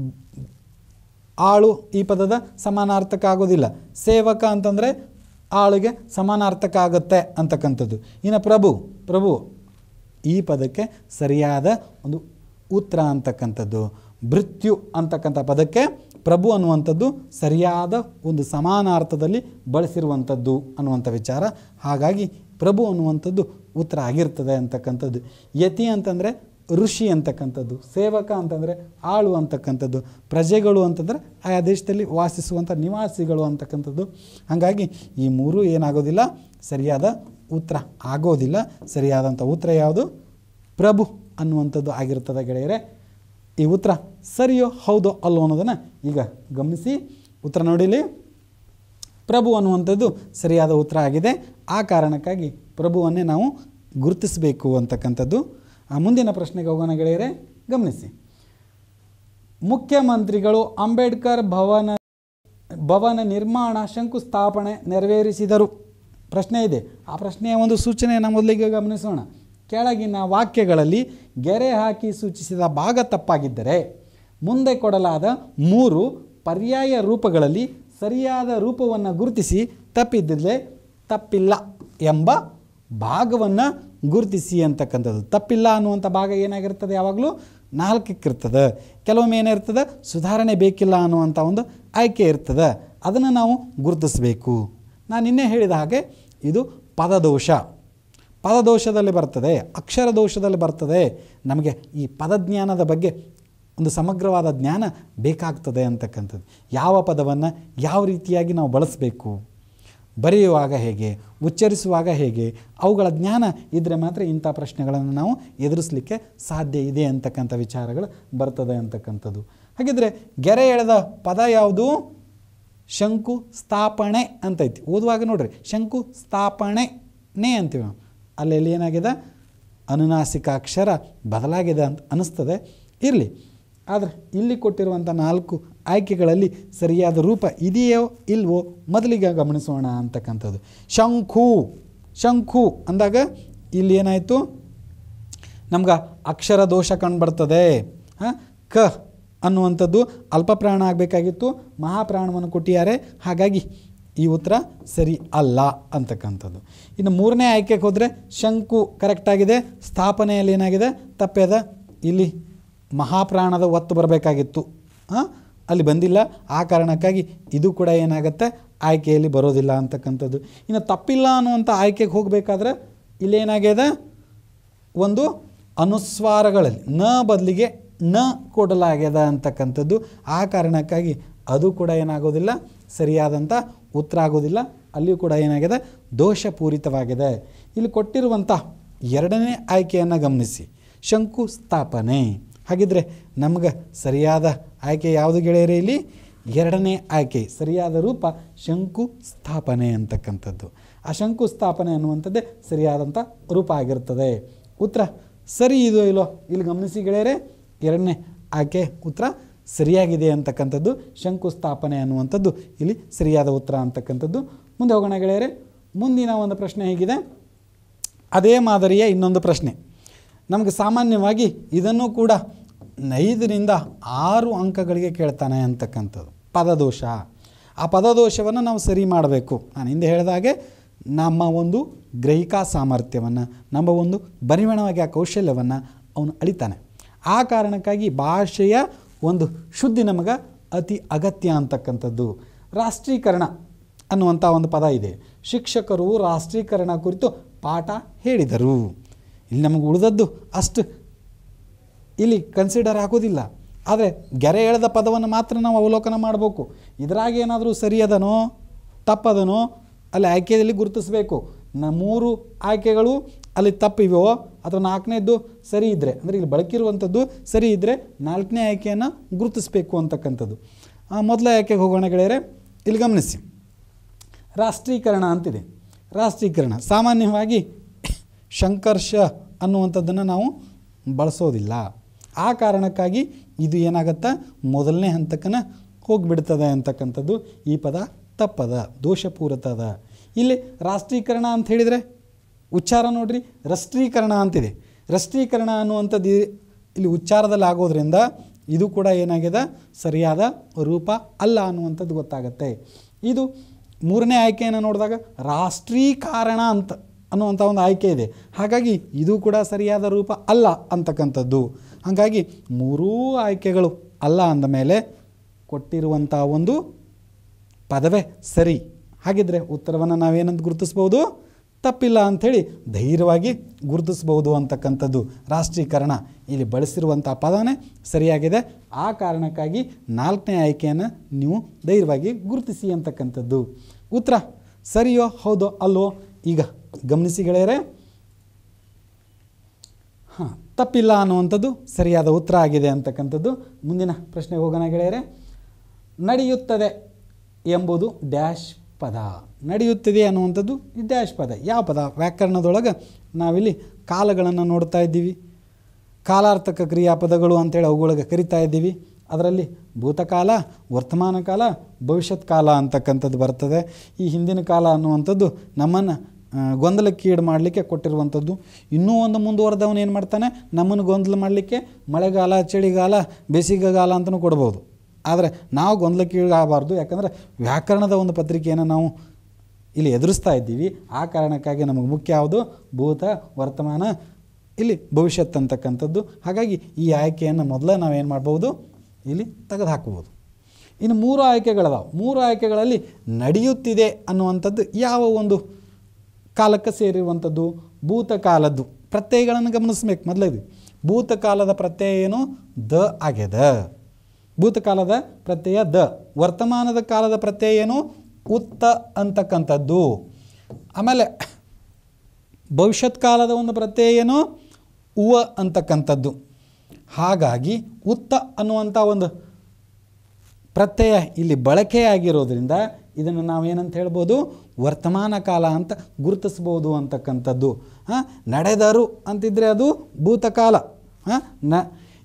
S2: ಆಳು ಈ ಪದದ ಸಮಾನಾರ್ಥಕ ಆಗೋದಿಲ್ಲ ಸೇವಕ ಅಂತಂದರೆ ಆಳಿಗೆ ಸಮಾನಾರ್ಥಕ ಆಗುತ್ತೆ ಅಂತಕ್ಕಂಥದ್ದು ಇನ್ನು ಪ್ರಭು ಪ್ರಭು ಈ ಪದಕ್ಕೆ ಸರಿಯಾದ ಒಂದು ಉತ್ತರ ಅಂತಕ್ಕಂಥದ್ದು ಮೃತ್ಯು ಅಂತಕ್ಕಂಥ ಪದಕ್ಕೆ ಪ್ರಭು ಅನ್ನುವಂಥದ್ದು ಸರಿಯಾದ ಒಂದು ಸಮಾನಾರ್ಥದಲ್ಲಿ ಬಳಸಿರುವಂಥದ್ದು ಅನ್ನುವಂಥ ವಿಚಾರ ಹಾಗಾಗಿ ಪ್ರಭು ಅನ್ನುವಂಥದ್ದು ಉತ್ತರ ಆಗಿರ್ತದೆ ಅಂತಕ್ಕಂಥದ್ದು ಯತಿ ಅಂತಂದರೆ ಋಷಿ ಅಂತಕ್ಕಂಥದ್ದು ಸೇವಕ ಅಂತಂದರೆ ಆಳು ಅಂತಕ್ಕಂಥದ್ದು ಪ್ರಜೆಗಳು ಅಂತಂದರೆ ಆಯಾ ದೇಶದಲ್ಲಿ ವಾಸಿಸುವಂಥ ನಿವಾಸಿಗಳು ಅಂತಕ್ಕಂಥದ್ದು ಹಾಗಾಗಿ ಈ ಮೂರೂ ಏನಾಗೋದಿಲ್ಲ ಸರಿಯಾದ ಉತ್ತರ ಆಗೋದಿಲ್ಲ ಸರಿಯಾದಂಥ ಉತ್ತರ ಯಾವುದು ಪ್ರಭು ಅನ್ನುವಂಥದ್ದು ಆಗಿರ್ತದೆ ಗೆಳೆಯರೆ ಈ ಉತ್ತರ ಸರಿಯೋ ಹೌದೋ ಅಲ್ಲೋ ಅನ್ನೋದನ್ನು ಈಗ ಗಮನಿಸಿ ಉತ್ತರ ನೋಡಿಲಿ ಪ್ರಭು ಅನ್ನುವಂಥದ್ದು ಸರಿಯಾದ ಉತ್ತರ ಆಗಿದೆ ಆ ಕಾರಣಕ್ಕಾಗಿ ಪ್ರಭುವನ್ನೇ ನಾವು ಗುರುತಿಸಬೇಕು ಅಂತಕ್ಕಂಥದ್ದು ಆ ಮುಂದಿನ ಪ್ರಶ್ನೆಗೆ ಹೋಗೋಣ ಗೆಳೆಯರೆ ಗಮನಿಸಿ ಮುಖ್ಯಮಂತ್ರಿಗಳು ಅಂಬೇಡ್ಕರ್ ಭವನ ಭವನ ನಿರ್ಮಾಣ ಶಂಕುಸ್ಥಾಪನೆ ನೆರವೇರಿಸಿದರು ಪ್ರಶ್ನೆ ಇದೆ ಆ ಪ್ರಶ್ನೆಯ ಒಂದು ಸೂಚನೆಯನ್ನು ಮೊದಲಿಗೆ ಗಮನಿಸೋಣ ಕೆಳಗಿನ ವಾಕ್ಯಗಳಲ್ಲಿ ಗೆರೆ ಹಾಕಿ ಸೂಚಿಸಿದ ಭಾಗ ತಪ್ಪಾಗಿದ್ದರೆ ಮುಂದೆ ಕೊಡಲಾದ ಮೂರು ಪರ್ಯಾಯ ರೂಪಗಳಲ್ಲಿ ಸರಿಯಾದ ರೂಪವನ್ನು ಗುರುತಿಸಿ ತಪ್ಪಿದ್ದರೆ ತಪ್ಪಿಲ್ಲ ಎಂಬ ಭಾಗವನ್ನು ಗುರುತಿಸಿ ಅಂತಕ್ಕಂಥದ್ದು ತಪ್ಪಿಲ್ಲ ಅನ್ನುವಂಥ ಭಾಗ ಏನಾಗಿರ್ತದೆ ಯಾವಾಗಲೂ ನಾಲ್ಕಕ್ಕಿರ್ತದೆ ಕೆಲವೊಮ್ಮೆ ಏನಿರ್ತದೆ ಸುಧಾರಣೆ ಬೇಕಿಲ್ಲ ಅನ್ನುವಂಥ ಒಂದು ಆಯ್ಕೆ ಇರ್ತದೆ ಅದನ್ನು ನಾವು ಗುರುತಿಸಬೇಕು ನಾನು ನಿನ್ನೆ ಹೇಳಿದ ಹಾಗೆ ಇದು ಪದದೋಷ ಪದದೋಷದಲ್ಲಿ ಬರ್ತದೆ ಅಕ್ಷರ ದೋಷದಲ್ಲಿ ಬರ್ತದೆ ನಮಗೆ ಈ ಪದಜ್ಞಾನದ ಬಗ್ಗೆ ಒಂದು ಸಮಗ್ರವಾದ ಜ್ಞಾನ ಬೇಕಾಗ್ತದೆ ಅಂತಕ್ಕಂಥದ್ದು ಯಾವ ಪದವನ್ನು ಯಾವ ರೀತಿಯಾಗಿ ನಾವು ಬಳಸಬೇಕು ಬರೆಯುವಾಗ ಹೇಗೆ ಉಚ್ಚರಿಸುವಾಗ ಹೇಗೆ ಅವುಗಳ ಜ್ಞಾನ ಇದ್ದರೆ ಮಾತ್ರ ಇಂಥ ಪ್ರಶ್ನೆಗಳನ್ನು ನಾವು ಎದುರಿಸಲಿಕ್ಕೆ ಸಾಧ್ಯ ಇದೆ ಅಂತಕ್ಕಂಥ ವಿಚಾರಗಳು ಬರ್ತದೆ ಅಂತಕ್ಕಂಥದ್ದು ಹಾಗಿದ್ರೆ ಗೆರೆ ಎಳೆದ ಪದ ಯಾವುದು ಶಂಕು ಸ್ಥಾಪನೆ ಅಂತೈತಿ ಓದುವಾಗ ನೋಡ್ರಿ ಶಂಕು ಸ್ಥಾಪಣೆನೇ ಅಂತೀವಿ ನಾವು ಅಲ್ಲೆಲ್ಲಿ ಏನಾಗಿದೆ ಅನುನಾಸಿಕ ಅಕ್ಷರ ಬದಲಾಗಿದೆ ಅಂತ ಅನ್ನಿಸ್ತದೆ ಇರಲಿ ಆದರೆ ಇಲ್ಲಿ ಕೊಟ್ಟಿರುವಂಥ ನಾಲ್ಕು ಆಯ್ಕೆಗಳಲ್ಲಿ ಸರಿಯಾದ ರೂಪ ಇದೆಯೋ ಇಲ್ವೋ ಮೊದಲಿಗೆ ಗಮನಿಸೋಣ ಅಂತಕ್ಕಂಥದ್ದು ಶಂಖು ಶಂಖು ಅಂದಾಗ ಇಲ್ಲಿ ಏನಾಯಿತು ನಮ್ಗೆ ಅಕ್ಷರ ದೋಷ ಕಂಡುಬರ್ತದೆ ಹಾಂ ಕ ಅನ್ನುವಂಥದ್ದು ಅಲ್ಪಪ್ರಾಣ ಆಗಬೇಕಾಗಿತ್ತು ಮಹಾಪ್ರಾಣವನ್ನು ಕೊಟ್ಟಿದ್ದಾರೆ ಹಾಗಾಗಿ ಈ ಉತ್ತರ ಸರಿ ಅಲ್ಲ ಅಂತಕ್ಕಂಥದ್ದು ಇನ್ನು ಮೂರನೇ ಆಯ್ಕೆಗೆ ಹೋದರೆ ಶಂಕು ಕರೆಕ್ಟಾಗಿದೆ ಸ್ಥಾಪನೆಯಲ್ಲಿ ಏನಾಗಿದೆ ತಪ್ಪೇದ ಇಲ್ಲಿ ಮಹಾಪ್ರಾಣದ ಒತ್ತು ಬರಬೇಕಾಗಿತ್ತು ಹಾಂ ಅಲ್ಲಿ ಬಂದಿಲ್ಲ ಆ ಕಾರಣಕ್ಕಾಗಿ ಇದು ಕೂಡ ಏನಾಗುತ್ತೆ ಆಯ್ಕೆಯಲ್ಲಿ ಬರೋದಿಲ್ಲ ಅಂತಕ್ಕಂಥದ್ದು ಇನ್ನು ತಪ್ಪಿಲ್ಲ ಅನ್ನುವಂಥ ಆಯ್ಕೆಗೆ ಹೋಗಬೇಕಾದ್ರೆ ಇಲ್ಲೇನಾಗಿದೆ ಒಂದು ಅನುಸ್ವಾರಗಳಲ್ಲಿ ನ ಬದಲಿಗೆ ನ ಕೊಡಲಾಗ್ಯದ ಅಂತಕ್ಕಂಥದ್ದು ಆ ಕಾರಣಕ್ಕಾಗಿ ಅದು ಕೂಡ ಏನಾಗೋದಿಲ್ಲ ಸರಿಯಾದಂಥ ಉತ್ತರ ಆಗೋದಿಲ್ಲ ಅಲ್ಲಿಯೂ ಕೂಡ ಏನಾಗಿದೆ ದೋಷಪೂರಿತವಾಗಿದೆ ಇಲ್ಲಿ ಕೊಟ್ಟಿರುವಂಥ ಎರಡನೇ ಆಯ್ಕೆಯನ್ನು ಗಮನಿಸಿ ಶಂಕು ಸ್ಥಾಪನೆ ಹಾಗಿದ್ರೆ ನಮ್ಗೆ ಸರಿಯಾದ ಆಯ್ಕೆ ಯಾವುದು ಗೆಳೆಯರೇ ಇಲ್ಲಿ ಎರಡನೇ ಆಯ್ಕೆ ಸರಿಯಾದ ರೂಪ ಶಂಕು ಸ್ಥಾಪನೆ ಅಂತಕ್ಕಂಥದ್ದು ಆ ಶಂಕು ಸ್ಥಾಪನೆ ಅನ್ನುವಂಥದ್ದೇ ಸರಿಯಾದಂಥ ರೂಪ ಆಗಿರ್ತದೆ ಉತ್ತರ ಸರಿ ಇದೋ ಇಲ್ಲೋ ಇಲ್ಲಿ ಗಮನಿಸಿ ಗೆಳೆಯರೆ ಎರಡನೇ ಆಯ್ಕೆ ಉತ್ತರ ಸರಿಯಾಗಿದೆ ಅಂತಕ್ಕಂಥದ್ದು ಶಂಕು ಸ್ಥಾಪನೆ ಅನ್ನುವಂಥದ್ದು ಇಲ್ಲಿ ಸರಿಯಾದ ಉತ್ತರ ಅಂತಕ್ಕಂಥದ್ದು ಮುಂದೆ ಹೋಗೋಣ ಗೆಳೆಯರೆ ಮುಂದಿನ ಒಂದು ಪ್ರಶ್ನೆ ಹೇಗಿದೆ ಅದೇ ಮಾದರಿಯ ಇನ್ನೊಂದು ಪ್ರಶ್ನೆ ನಮಗೆ ಸಾಮಾನ್ಯವಾಗಿ ಇದನ್ನು ಕೂಡ ಐದರಿಂದ ಆರು ಅಂಕಗಳಿಗೆ ಕೇಳ್ತಾನೆ ಅಂತಕ್ಕಂಥದ್ದು ಪದದೋಷ ಆ ಪದದೋಷವನ್ನು ನಾವು ಸರಿ ಮಾಡಬೇಕು ನಾನು ಹಿಂದೆ ಹೇಳಿದಾಗೆ ನಮ್ಮ ಒಂದು ಗ್ರಹಿಕಾ ಸಾಮರ್ಥ್ಯವನ್ನು ನಮ್ಮ ಒಂದು ಬರಿವಣವಾಗಿ ಆ ಕೌಶಲ್ಯವನ್ನು ಅವನು ಅಳಿತಾನೆ ಆ ಕಾರಣಕ್ಕಾಗಿ ಭಾಷೆಯ ಒಂದು ಶುದ್ಧಿ ನಮಗೆ ಅತಿ ಅಗತ್ಯ ಅಂತಕ್ಕಂಥದ್ದು ರಾಷ್ಟ್ರೀಕರಣ ಅನ್ನುವಂಥ ಒಂದು ಪದ ಇದೆ ಶಿಕ್ಷಕರು ರಾಷ್ಟ್ರೀಕರಣ ಕುರಿತು ಪಾಠ ಹೇಳಿದರು ಇಲ್ಲಿ ನಮಗೆ ಉಳಿದದ್ದು ಅಷ್ಟು ಇಲ್ಲಿ ಕನ್ಸಿಡರ್ ಆಗೋದಿಲ್ಲ ಆದರೆ ಗೆರೆ ಎಳೆದ ಪದವನ್ನು ಮಾತ್ರ ನಾವು ಅವಲೋಕನ ಮಾಡಬೇಕು ಇದರಾಗ ಏನಾದರೂ ಸರಿಯದನೋ ತಪ್ಪದನೋ ಅಲ್ಲಿ ಆಯ್ಕೆಯಲ್ಲಿ ಗುರುತಿಸಬೇಕು ನ ಮೂರು ಆಯ್ಕೆಗಳು ಅಲ್ಲಿ ತಪ್ಪಿವೆಯೋ ಅಥವಾ ನಾಲ್ಕನೇದ್ದು ಸರಿ ಇದ್ದರೆ ಅಂದರೆ ಇಲ್ಲಿ ಬಳಕಿರುವಂಥದ್ದು ಸರಿ ಇದ್ದರೆ ನಾಲ್ಕನೇ ಆಯ್ಕೆಯನ್ನು ಗುರುತಿಸಬೇಕು ಅಂತಕ್ಕಂಥದ್ದು ಆ, ಮೊದಲ ಆಯ್ಕೆಗೆ ಹೋಗೋಣ ಗೆಳೆಯರೆ ಇಲ್ಲಿ ಗಮನಿಸಿ ರಾಷ್ಟ್ರೀಕರಣ ಅಂತಿದೆ ರಾಷ್ಟ್ರೀಕರಣ ಸಾಮಾನ್ಯವಾಗಿ ಶಂಕರ್ಷ ಅನ್ನುವಂಥದ್ದನ್ನು ನಾವು ಬಳಸೋದಿಲ್ಲ ಆ ಕಾರಣಕ್ಕಾಗಿ ಇದು ಏನಾಗತ್ತಾ ಮೊದಲನೇ ಹಂತಕ್ಕನ ಹೋಗಿಬಿಡ್ತದೆ ಅಂತಕ್ಕಂಥದ್ದು ಈ ಪದ ತಪ್ಪದ ದೋಷಪೂರಿತದ ಇಲ್ಲಿ ರಾಷ್ಟ್ರೀಕರಣ ಅಂತ ಹೇಳಿದರೆ ಉಚ್ಚಾರ ನೋಡ್ರಿ ರಾಷ್ಟ್ರೀಕರಣ ಅಂತಿದೆ ರಾಷ್ಟ್ರೀಕರಣ ಅನ್ನುವಂಥದ್ದು ಇ- ಇಲ್ಲಿ ಉಚ್ಚಾರದಲ್ಲಿ ಆಗೋದ್ರಿಂದ ಇದು ಕೂಡ ಏನಾಗಿದೆ ಸರಿಯಾದ ರೂಪ ಅಲ್ಲ ಅನ್ನುವಂಥದ್ದು ಗೊತ್ತಾಗತ್ತೆ ಇದು ಮೂರನೇ ಆಯ್ಕೆಯನ್ನು ನೋಡಿದಾಗ ರಾಷ್ಟ್ರೀಕರಣ ಅಂತ ಅನ್ನುವಂಥ ಒಂದು ಆಯ್ಕೆ ಇದೆ ಹಾಗಾಗಿ ಇದು ಕೂಡ ಸರಿಯಾದ ರೂಪ ಅಲ್ಲ ಅಂತಕ್ಕಂಥದ್ದು ಹಾಗಾಗಿ ಮೂರೂ ಆಯ್ಕೆಗಳು ಅಲ್ಲ ಅಂದ ಮೇಲೆ ಕೊಟ್ಟಿರುವಂಥ ಒಂದು ಪದವೇ ಸರಿ ಹಾಗಿದ್ರೆ ಉತ್ತರವನ್ನು ನಾವೇನಂತ ಗುರುತಿಸ್ಬೋದು ತಪ್ಪಿಲ್ಲ ಅಂಥೇಳಿ ಧೈರ್ಯವಾಗಿ ಗುರುತಿಸ್ಬೋದು ಅಂತಕ್ಕಂಥದ್ದು ರಾಷ್ಟ್ರೀಕರಣ ಇಲ್ಲಿ ಬಳಸಿರುವಂಥ ಪದನೇ ಸರಿಯಾಗಿದೆ ಆ ಕಾರಣಕ್ಕಾಗಿ ನಾಲ್ಕನೇ ಆಯ್ಕೆಯನ್ನು ನೀವು ಧೈರ್ಯವಾಗಿ ಗುರುತಿಸಿ ಅಂತಕ್ಕಂಥದ್ದು ಉತ್ತರ ಸರಿಯೋ ಹೌದೋ ಅಲ್ಲೋ ಈಗ ಗಮನಿಸಿ ಗೆಳೆಯರೆ ಹಾಂ ತಪ್ಪಿಲ್ಲ ಅನ್ನುವಂಥದ್ದು ಸರಿಯಾದ ಉತ್ತರ ಆಗಿದೆ ಅಂತಕ್ಕಂಥದ್ದು ಮುಂದಿನ ಪ್ರಶ್ನೆಗೆ ಹೋಗೋಣ ಗೆಳೆಯರೆ ನಡೆಯುತ್ತದೆ ಎಂಬುದು ಡ್ಯಾಶ್ ಪದ ನಡೆಯುತ್ತದೆ ಅನ್ನುವಂಥದ್ದು ಈ ಡ್ಯಾಶ್ ಪದ ಯಾವ ಪದ ವ್ಯಾಕರಣದೊಳಗೆ ನಾವಿಲ್ಲಿ ಕಾಲಗಳನ್ನು ನೋಡ್ತಾ ಇದ್ದೀವಿ ಕಾಲಾರ್ಥಕ ಕ್ರಿಯಾಪದಗಳು ಅಂತೇಳಿ ಅವುಗಳಿಗೆ ಕರಿತಾ ಇದ್ದೀವಿ ಅದರಲ್ಲಿ ಭೂತಕಾಲ ವರ್ತಮಾನ ಕಾಲ ಭವಿಷ್ಯತ್ ಕಾಲ ಅಂತಕ್ಕಂಥದ್ದು ಬರ್ತದೆ ಈ ಹಿಂದಿನ ಕಾಲ ಅನ್ನುವಂಥದ್ದು ನಮ್ಮನ್ನು ಆ, ಗೊಂದಲಕ್ಕೀಡು ಮಾಡಲಿಕ್ಕೆ ಕೊಟ್ಟಿರುವಂಥದ್ದು ಇನ್ನೂ ಒಂದು ಮುಂದುವರೆದವನು ಏನು ಮಾಡ್ತಾನೆ ನಮ್ಮನ್ನು ಗೊಂದಲ ಮಾಡಲಿಕ್ಕೆ ಮಳೆಗಾಲ ಚಳಿಗಾಲ ಬೇಸಿಗೆಗಾಲ ಅಂತಲೂ ಕೊಡ್ಬೋದು ಆದರೆ ನಾವು ಗೊಂದಲಕ್ಕೀಡಾಗಬಾರ್ದು ಯಾಕಂದರೆ ವ್ಯಾಕರಣದ ಒಂದು ಪತ್ರಿಕೆಯನ್ನು ನಾವು ಇಲ್ಲಿ ಎದುರಿಸ್ತಾ ಇದ್ದೀವಿ ಆ ಕಾರಣಕ್ಕಾಗಿ ನಮಗೆ ಮುಖ್ಯ ಯಾವುದು ಭೂತ ವರ್ತಮಾನ ಇಲ್ಲಿ ಭವಿಷ್ಯತ್ ಅಂತಕ್ಕಂಥದ್ದು ಹಾಗಾಗಿ ಈ ಆಯ್ಕೆಯನ್ನು ಮೊದಲೇ ನಾವೇನು ಮಾಡ್ಬೋದು ಇಲ್ಲಿ ತೆಗೆದು ಹಾಕ್ಬೋದು ಇನ್ನು ಮೂರು ಆಯ್ಕೆಗಳದಾವೆ ಮೂರು ಆಯ್ಕೆಗಳಲ್ಲಿ ನಡೆಯುತ್ತಿದೆ ಅನ್ನುವಂಥದ್ದು ಯಾವ ಒಂದು ಕಾಲಕ್ಕೆ ಸೇರಿರುವಂಥದ್ದು ಭೂತಕಾಲದ್ದು ಪ್ರತ್ಯಯಗಳನ್ನು ಗಮನಿಸ್ಬೇಕು ಮೊದಲೇದು ಭೂತಕಾಲದ ಪ್ರತ್ಯಯ ಏನು ದ ಆಗ್ಯದ ಭೂತಕಾಲದ ಪ್ರತ್ಯಯ ದ ವರ್ತಮಾನದ ಕಾಲದ ಪ್ರತ್ಯಯ ಏನು ಉತ್ತ ಅಂತಕ್ಕಂಥದ್ದು ಆಮೇಲೆ ಭವಿಷ್ಯತ್ ಕಾಲದ ಒಂದು ಪ್ರತ್ಯಯ ಏನು ಉವ ಅಂತಕ್ಕಂಥದ್ದು ಹಾಗಾಗಿ ಉತ್ತ ಅನ್ನುವಂಥ ಒಂದು ಪ್ರತ್ಯಯ ಇಲ್ಲಿ ಬಳಕೆಯಾಗಿರೋದ್ರಿಂದ ಇದನ್ನು ನಾವೇನಂತ ಹೇಳ್ಬೋದು ವರ್ತಮಾನ ಕಾಲ ಅಂತ ಗುರುತಿಸ್ಬೋದು ಅಂತಕ್ಕಂಥದ್ದು ಹಾಂ ನಡೆದರು ಅಂತಿದ್ರೆ ಅದು ಭೂತಕಾಲ ಹಾಂ ನ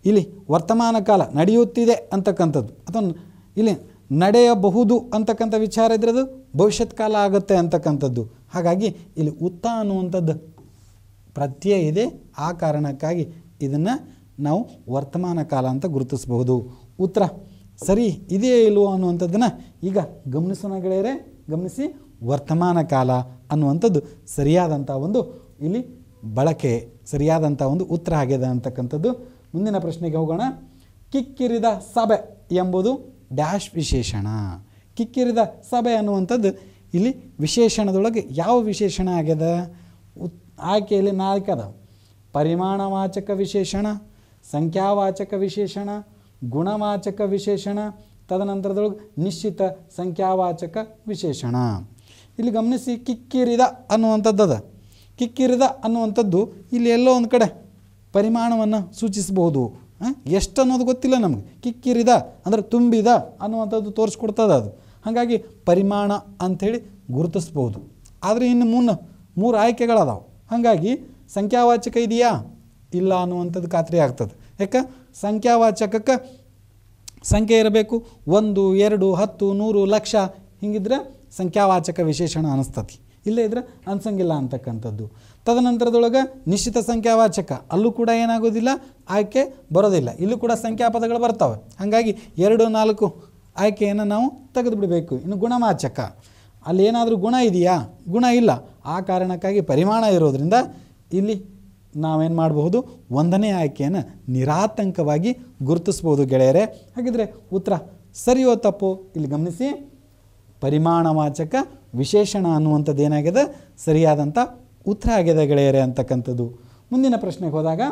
S2: ಇಲ್ಲಿ ವರ್ತಮಾನ ಕಾಲ ನಡೆಯುತ್ತಿದೆ ಅಂತಕ್ಕಂಥದ್ದು ಅಥವಾ ಇಲ್ಲಿ ನಡೆಯಬಹುದು ಅಂತಕ್ಕಂಥ ವಿಚಾರ ಇದ್ರೆ ಅದು ಭವಿಷ್ಯತ್ ಕಾಲ ಆಗುತ್ತೆ ಅಂತಕ್ಕಂಥದ್ದು ಹಾಗಾಗಿ ಇಲ್ಲಿ ಉತ್ತ ಅನ್ನುವಂಥದ್ದು ಪ್ರತ್ಯಯ ಇದೆ ಆ ಕಾರಣಕ್ಕಾಗಿ ಇದನ್ನು ನಾವು ವರ್ತಮಾನ ಕಾಲ ಅಂತ ಗುರುತಿಸಬಹುದು ಉತ್ತರ ಸರಿ ಇದೆಯೇ ಇಲ್ವೋ ಅನ್ನುವಂಥದ್ದನ್ನು ಈಗ ಗಮನಿಸೋಣ ಗೆಳೆಯರೆ ಗಮನಿಸಿ ವರ್ತಮಾನ ಕಾಲ ಅನ್ನುವಂಥದ್ದು ಸರಿಯಾದಂಥ ಒಂದು ಇಲ್ಲಿ ಬಳಕೆ ಸರಿಯಾದಂಥ ಒಂದು ಉತ್ತರ ಆಗಿದೆ ಅಂತಕ್ಕಂಥದ್ದು ಮುಂದಿನ ಪ್ರಶ್ನೆಗೆ ಹೋಗೋಣ ಕಿಕ್ಕಿರಿದ ಸಭೆ ಎಂಬುದು ಡ್ಯಾಶ್ ವಿಶೇಷಣ ಕಿಕ್ಕಿರಿದ ಸಭೆ ಅನ್ನುವಂಥದ್ದು ಇಲ್ಲಿ ವಿಶೇಷಣದೊಳಗೆ ಯಾವ ವಿಶೇಷಣ ಆಗ್ಯದ ಉತ್ ಆಯ್ಕೆಯಲ್ಲಿ ನಾಲ್ಕು ಅದಾವ ಪರಿಮಾಣವಾಚಕ ವಿಶೇಷಣ ಸಂಖ್ಯಾವಾಚಕ ವಿಶೇಷಣ ಗುಣವಾಚಕ ವಿಶೇಷಣ ತದನಂತರದೊಳಗೆ ನಿಶ್ಚಿತ ಸಂಖ್ಯಾವಾಚಕ ವಿಶೇಷಣ ಇಲ್ಲಿ ಗಮನಿಸಿ ಕಿಕ್ಕಿರಿದ ಅನ್ನುವಂಥದ್ದು ಅದ ಕಿಕ್ಕಿರಿದ ಅನ್ನುವಂಥದ್ದು ಇಲ್ಲಿ ಎಲ್ಲೋ ಒಂದು ಕಡೆ ಪರಿಮಾಣವನ್ನು ಸೂಚಿಸಬಹುದು ಎಷ್ಟು ಅನ್ನೋದು ಗೊತ್ತಿಲ್ಲ ನಮಗೆ ಕಿಕ್ಕಿರಿದ ಅಂದರೆ ತುಂಬಿದ ಅನ್ನುವಂಥದ್ದು ತೋರಿಸ್ಕೊಡ್ತದೆ ಅದು ಹಾಗಾಗಿ ಪರಿಮಾಣ ಅಂಥೇಳಿ ಗುರುತಿಸ್ಬೋದು ಆದರೆ ಇನ್ನು ಮುನ್ನ ಮೂರು ಆಯ್ಕೆಗಳದಾವೆ ಹಾಗಾಗಿ ಸಂಖ್ಯಾವಾಚಕ ಇದೆಯಾ ಇಲ್ಲ ಅನ್ನುವಂಥದ್ದು ಖಾತ್ರಿ ಆಗ್ತದೆ ಯಾಕೆ ಸಂಖ್ಯಾವಾಚಕಕ್ಕೆ ಸಂಖ್ಯೆ ಇರಬೇಕು ಒಂದು ಎರಡು ಹತ್ತು ನೂರು ಲಕ್ಷ ಹಿಂಗಿದ್ರೆ ಸಂಖ್ಯಾವಾಚಕ ವಿಶೇಷಣ ಅನಿಸ್ತತಿ ಇಲ್ಲೇ ಇದ್ರೆ ಅನ್ಸಂಗಿಲ್ಲ ಅಂತಕ್ಕಂಥದ್ದು ತದನಂತರದೊಳಗೆ ನಿಶ್ಚಿತ ಸಂಖ್ಯಾವಾಚಕ ಅಲ್ಲೂ ಕೂಡ ಏನಾಗೋದಿಲ್ಲ ಆಯ್ಕೆ ಬರೋದಿಲ್ಲ ಇಲ್ಲೂ ಕೂಡ ಸಂಖ್ಯಾಪದಗಳು ಬರ್ತವೆ ಹಾಗಾಗಿ ಎರಡು ನಾಲ್ಕು ಆಯ್ಕೆಯನ್ನು ನಾವು ತೆಗೆದು ಬಿಡಬೇಕು ಇನ್ನು ಗುಣವಾಚಕ ಅಲ್ಲಿ ಏನಾದರೂ ಗುಣ ಇದೆಯಾ ಗುಣ ಇಲ್ಲ ಆ ಕಾರಣಕ್ಕಾಗಿ ಪರಿಮಾಣ ಇರೋದ್ರಿಂದ ಇಲ್ಲಿ ನಾವೇನು ಮಾಡಬಹುದು ಒಂದನೇ ಆಯ್ಕೆಯನ್ನು ನಿರಾತಂಕವಾಗಿ ಗುರುತಿಸ್ಬೋದು ಗೆಳೆಯರೆ ಹಾಗಿದ್ರೆ ಉತ್ತರ ಸರಿಯೋ ತಪ್ಪು ಇಲ್ಲಿ ಗಮನಿಸಿ ಪರಿಮಾಣವಾಚಕ ವಿಶೇಷಣ ಅನ್ನುವಂಥದ್ದು ಏನಾಗಿದೆ ಸರಿಯಾದಂಥ ಉತ್ತರ ಆಗಿದೆ ಗೆಳೆಯರೆ ಅಂತಕ್ಕಂಥದ್ದು ಮುಂದಿನ ಪ್ರಶ್ನೆಗೆ ಹೋದಾಗ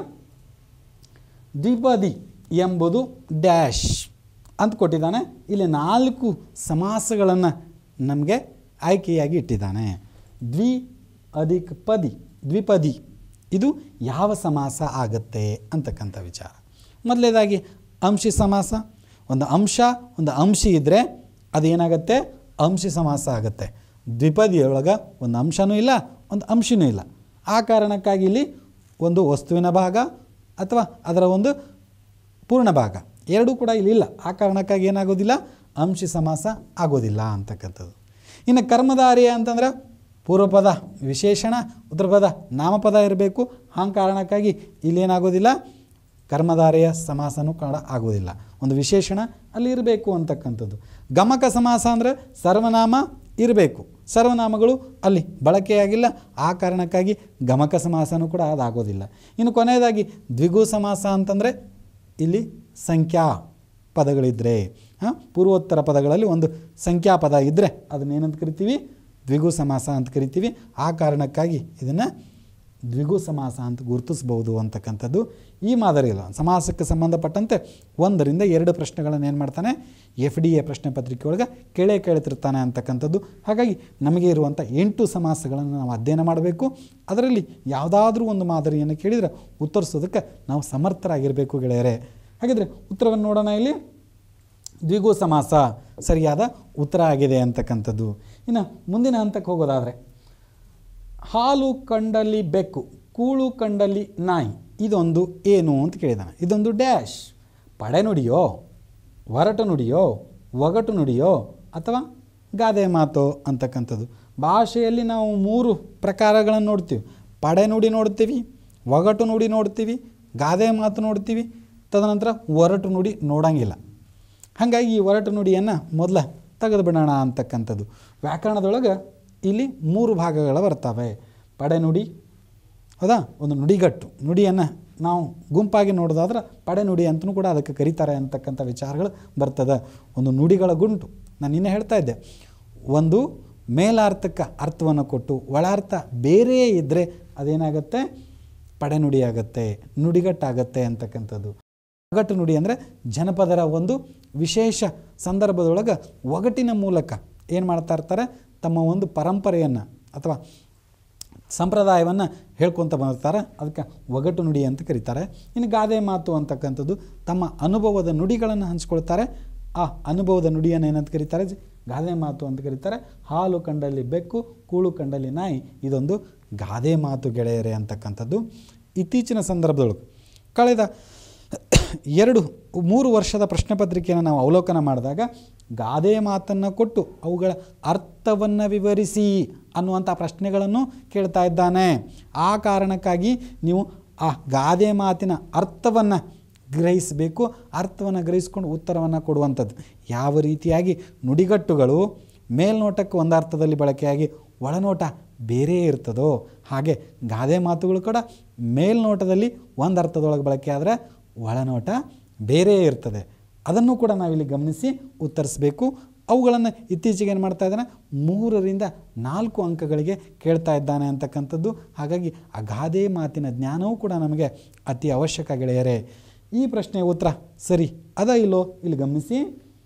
S2: ದ್ವಿಪದಿ ಎಂಬುದು ಡ್ಯಾಶ್ ಅಂತ ಕೊಟ್ಟಿದ್ದಾನೆ ಇಲ್ಲಿ ನಾಲ್ಕು ಸಮಾಸಗಳನ್ನು ನಮಗೆ ಆಯ್ಕೆಯಾಗಿ ಇಟ್ಟಿದ್ದಾನೆ ದ್ವಿ ಅಧಿಕ ಪದಿ ದ್ವಿಪದಿ ಇದು ಯಾವ ಸಮಾಸ ಆಗತ್ತೆ ಅಂತಕ್ಕಂಥ ವಿಚಾರ ಮೊದಲನೇದಾಗಿ ಅಂಶಿ ಸಮಾಸ ಒಂದು ಅಂಶ ಒಂದು ಅಂಶಿ ಇದ್ದರೆ ಅದೇನಾಗತ್ತೆ ಅಂಶಿ ಸಮಾಸ ಆಗುತ್ತೆ ದ್ವಿಪದಿಯೊಳಗೆ ಒಂದು ಅಂಶನೂ ಇಲ್ಲ ಒಂದು ಅಂಶನೂ ಇಲ್ಲ ಆ ಕಾರಣಕ್ಕಾಗಿ ಇಲ್ಲಿ ಒಂದು ವಸ್ತುವಿನ ಭಾಗ ಅಥವಾ ಅದರ ಒಂದು ಪೂರ್ಣ ಭಾಗ ಎರಡೂ ಕೂಡ ಇಲ್ಲಿ ಇಲ್ಲ ಆ ಕಾರಣಕ್ಕಾಗಿ ಏನಾಗೋದಿಲ್ಲ ಅಂಶಿ ಸಮಾಸ ಆಗೋದಿಲ್ಲ ಅಂತಕ್ಕಂಥದ್ದು ಇನ್ನು ಕರ್ಮಧಾರಿಯ ಅಂತಂದ್ರೆ ಪೂರ್ವಪದ ವಿಶೇಷಣ ಉತ್ತರಪದ ನಾಮಪದ ಇರಬೇಕು ಆ ಕಾರಣಕ್ಕಾಗಿ ಇಲ್ಲೇನಾಗೋದಿಲ್ಲ ಕರ್ಮಧಾರೆಯ ಸಮಾಸನೂ ಕೂಡ ಆಗೋದಿಲ್ಲ ಒಂದು ವಿಶೇಷಣ ಅಲ್ಲಿ ಇರಬೇಕು ಅಂತಕ್ಕಂಥದ್ದು ಗಮಕ ಸಮಾಸ ಅಂದರೆ ಸರ್ವನಾಮ ಇರಬೇಕು ಸರ್ವನಾಮಗಳು ಅಲ್ಲಿ ಬಳಕೆಯಾಗಿಲ್ಲ ಆ ಕಾರಣಕ್ಕಾಗಿ ಗಮಕ ಸಮಾಸನೂ ಕೂಡ ಅದಾಗೋದಿಲ್ಲ ಇನ್ನು ಕೊನೆಯದಾಗಿ ದ್ವಿಗು ಸಮಾಸ ಅಂತಂದರೆ ಇಲ್ಲಿ ಸಂಖ್ಯಾ ಪದಗಳಿದ್ದರೆ ಹಾಂ ಪೂರ್ವೋತ್ತರ ಪದಗಳಲ್ಲಿ ಒಂದು ಸಂಖ್ಯಾ ಪದ ಇದ್ದರೆ ಅದನ್ನೇನಂತ ಕರಿತೀವಿ ದ್ವಿಗು ಸಮಾಸ ಅಂತ ಕರಿತೀವಿ ಆ ಕಾರಣಕ್ಕಾಗಿ ಇದನ್ನು ದ್ವಿಗು ಸಮಾಸ ಅಂತ ಗುರುತಿಸ್ಬೋದು ಅಂತಕ್ಕಂಥದ್ದು ಈ ಮಾದರಿಯಲ್ಲ ಸಮಾಸಕ್ಕೆ ಸಂಬಂಧಪಟ್ಟಂತೆ ಒಂದರಿಂದ ಎರಡು ಪ್ರಶ್ನೆಗಳನ್ನು ಏನು ಮಾಡ್ತಾನೆ ಎಫ್ ಡಿ ಎ ಪ್ರಶ್ನೆ ಪತ್ರಿಕೆ ಒಳಗೆ ಕೇಳೇ ಕೇಳ್ತಿರ್ತಾನೆ ಅಂತಕ್ಕಂಥದ್ದು ಹಾಗಾಗಿ ನಮಗೆ ಇರುವಂಥ ಎಂಟು ಸಮಾಸಗಳನ್ನು ನಾವು ಅಧ್ಯಯನ ಮಾಡಬೇಕು ಅದರಲ್ಲಿ ಯಾವುದಾದ್ರೂ ಒಂದು ಮಾದರಿಯನ್ನು ಕೇಳಿದರೆ ಉತ್ತರಿಸೋದಕ್ಕೆ ನಾವು ಸಮರ್ಥರಾಗಿರಬೇಕು ಗೆಳೆಯರೆ ಹಾಗಿದ್ರೆ ಉತ್ತರವನ್ನು ನೋಡೋಣ ಇಲ್ಲಿ ದ್ವಿಗು ಸಮಾಸ ಸರಿಯಾದ ಉತ್ತರ ಆಗಿದೆ ಅಂತಕ್ಕಂಥದ್ದು ಇನ್ನು ಮುಂದಿನ ಹಂತಕ್ಕೆ ಹೋಗೋದಾದರೆ ಹಾಲು ಕಂಡಲ್ಲಿ ಬೆಕ್ಕು ಕೂಳು ಕಂಡಲ್ಲಿ ನಾಯಿ ಇದೊಂದು ಏನು ಅಂತ ಕೇಳಿದಾನೆ ಇದೊಂದು ಡ್ಯಾಶ್ ಪಡೆ ನುಡಿಯೋ ಒರಟು ನುಡಿಯೋ ಒಗಟು ನುಡಿಯೋ ಅಥವಾ ಗಾದೆ ಮಾತೋ ಅಂತಕ್ಕಂಥದ್ದು ಭಾಷೆಯಲ್ಲಿ ನಾವು ಮೂರು ಪ್ರಕಾರಗಳನ್ನು ನೋಡ್ತೀವಿ ಪಡೆ ನುಡಿ ನೋಡ್ತೀವಿ ಒಗಟು ನುಡಿ ನೋಡ್ತೀವಿ ಗಾದೆ ಮಾತು ನೋಡ್ತೀವಿ ತದನಂತರ ಒರಟು ನುಡಿ ನೋಡಂಗಿಲ್ಲ ಹಾಗಾಗಿ ಈ ಒರಟು ನುಡಿಯನ್ನು ಮೊದಲ ತೆಗೆದು ಬಿಡೋಣ ಅಂತಕ್ಕಂಥದ್ದು ವ್ಯಾಕರಣದೊಳಗೆ ಇಲ್ಲಿ ಮೂರು ಭಾಗಗಳು ಬರ್ತವೆ ಪಡೆನುಡಿ ಹೌದಾ ಒಂದು ನುಡಿಗಟ್ಟು ನುಡಿಯನ್ನು ನಾವು ಗುಂಪಾಗಿ ನೋಡೋದಾದ್ರೆ ಪಡೆನುಡಿ ಅಂತಲೂ ಕೂಡ ಅದಕ್ಕೆ ಕರೀತಾರೆ ಅಂತಕ್ಕಂಥ ವಿಚಾರಗಳು ಬರ್ತದೆ ಒಂದು ನುಡಿಗಳ ಗುಂಟು ನಾನು ನಿನ್ನೆ ಹೇಳ್ತಾ ಇದ್ದೆ ಒಂದು ಮೇಲಾರ್ಥಕ್ಕೆ ಅರ್ಥವನ್ನು ಕೊಟ್ಟು ಒಳಾರ್ಥ ಬೇರೆ ಇದ್ದರೆ ಅದೇನಾಗುತ್ತೆ ಪಡೆನುಡಿ ಆಗುತ್ತೆ ನುಡಿಗಟ್ಟಾಗತ್ತೆ ಅಂತಕ್ಕಂಥದ್ದು ಒಗಟು ನುಡಿ ಅಂದರೆ ಜನಪದರ ಒಂದು ವಿಶೇಷ ಸಂದರ್ಭದೊಳಗೆ ಒಗಟಿನ ಮೂಲಕ ಏನು ಮಾಡ್ತಾ ಇರ್ತಾರೆ ತಮ್ಮ ಒಂದು ಪರಂಪರೆಯನ್ನು ಅಥವಾ ಸಂಪ್ರದಾಯವನ್ನು ಹೇಳ್ಕೊತ ಬರ್ತಾರೆ ಅದಕ್ಕೆ ಒಗಟು ನುಡಿ ಅಂತ ಕರೀತಾರೆ ಇನ್ನು ಗಾದೆ ಮಾತು ಅಂತಕ್ಕಂಥದ್ದು ತಮ್ಮ ಅನುಭವದ ನುಡಿಗಳನ್ನು ಹಂಚ್ಕೊಳ್ತಾರೆ ಆ ಅನುಭವದ ನುಡಿಯನ್ನು ಏನಂತ ಕರೀತಾರೆ ಜ- ಗಾದೆ ಮಾತು ಅಂತ ಕರೀತಾರೆ ಹಾಲು ಕಂಡಲ್ಲಿ ಬೆಕ್ಕು ಕೂಳು ಕಂಡಲ್ಲಿ ನಾಯಿ ಇದೊಂದು ಗಾದೆ ಮಾತು ಗೆಳೆಯರೆ ಅಂತಕ್ಕಂಥದ್ದು ಇತ್ತೀಚಿನ ಸಂದರ್ಭದೊಳಗೆ ಕಳೆದ ಎರಡು ಮೂರು ವರ್ಷದ ಪ್ರಶ್ನೆ ಪತ್ರಿಕೆಯನ್ನು ನಾವು ಅವಲೋಕನ ಮಾಡಿದಾಗ ಗಾದೆ ಮಾತನ್ನು ಕೊಟ್ಟು ಅವುಗಳ ಅರ್ಥವನ್ನು ವಿವರಿಸಿ ಅನ್ನುವಂಥ ಪ್ರಶ್ನೆಗಳನ್ನು ಕೇಳ್ತಾ ಇದ್ದಾನೆ ಆ ಕಾರಣಕ್ಕಾಗಿ ನೀವು ಆ ಗಾದೆ ಮಾತಿನ ಅರ್ಥವನ್ನು ಗ್ರಹಿಸಬೇಕು ಅರ್ಥವನ್ನು ಗ್ರಹಿಸ್ಕೊಂಡು ಉತ್ತರವನ್ನು ಕೊಡುವಂಥದ್ದು ಯಾವ ರೀತಿಯಾಗಿ ನುಡಿಗಟ್ಟುಗಳು ಮೇಲ್ನೋಟಕ್ಕೆ ಒಂದು ಅರ್ಥದಲ್ಲಿ ಬಳಕೆಯಾಗಿ ಒಳನೋಟ ಬೇರೆ ಇರ್ತದೋ ಹಾಗೆ ಗಾದೆ ಮಾತುಗಳು ಕೂಡ ಮೇಲ್ನೋಟದಲ್ಲಿ ಒಂದು ಅರ್ಥದೊಳಗೆ ಬಳಕೆ ಆದರೆ ಒಳನೋಟ ಬೇರೆ ಇರ್ತದೆ ಅದನ್ನು ಕೂಡ ನಾವಿಲ್ಲಿ ಗಮನಿಸಿ ಉತ್ತರಿಸಬೇಕು ಅವುಗಳನ್ನು ಇತ್ತೀಚೆಗೆ ಏನು ಮಾಡ್ತಾ ಇದ್ದಾನೆ ಮೂರರಿಂದ ನಾಲ್ಕು ಅಂಕಗಳಿಗೆ ಕೇಳ್ತಾ ಇದ್ದಾನೆ ಅಂತಕ್ಕಂಥದ್ದು ಹಾಗಾಗಿ ಆ ಗಾದೆ ಮಾತಿನ ಜ್ಞಾನವೂ ಕೂಡ ನಮಗೆ ಅತಿ ಅವಶ್ಯಕ ಗೆಳೆಯರೇ ಈ ಪ್ರಶ್ನೆಯ ಉತ್ತರ ಸರಿ ಅದ ಇಲ್ಲೋ ಇಲ್ಲಿ ಗಮನಿಸಿ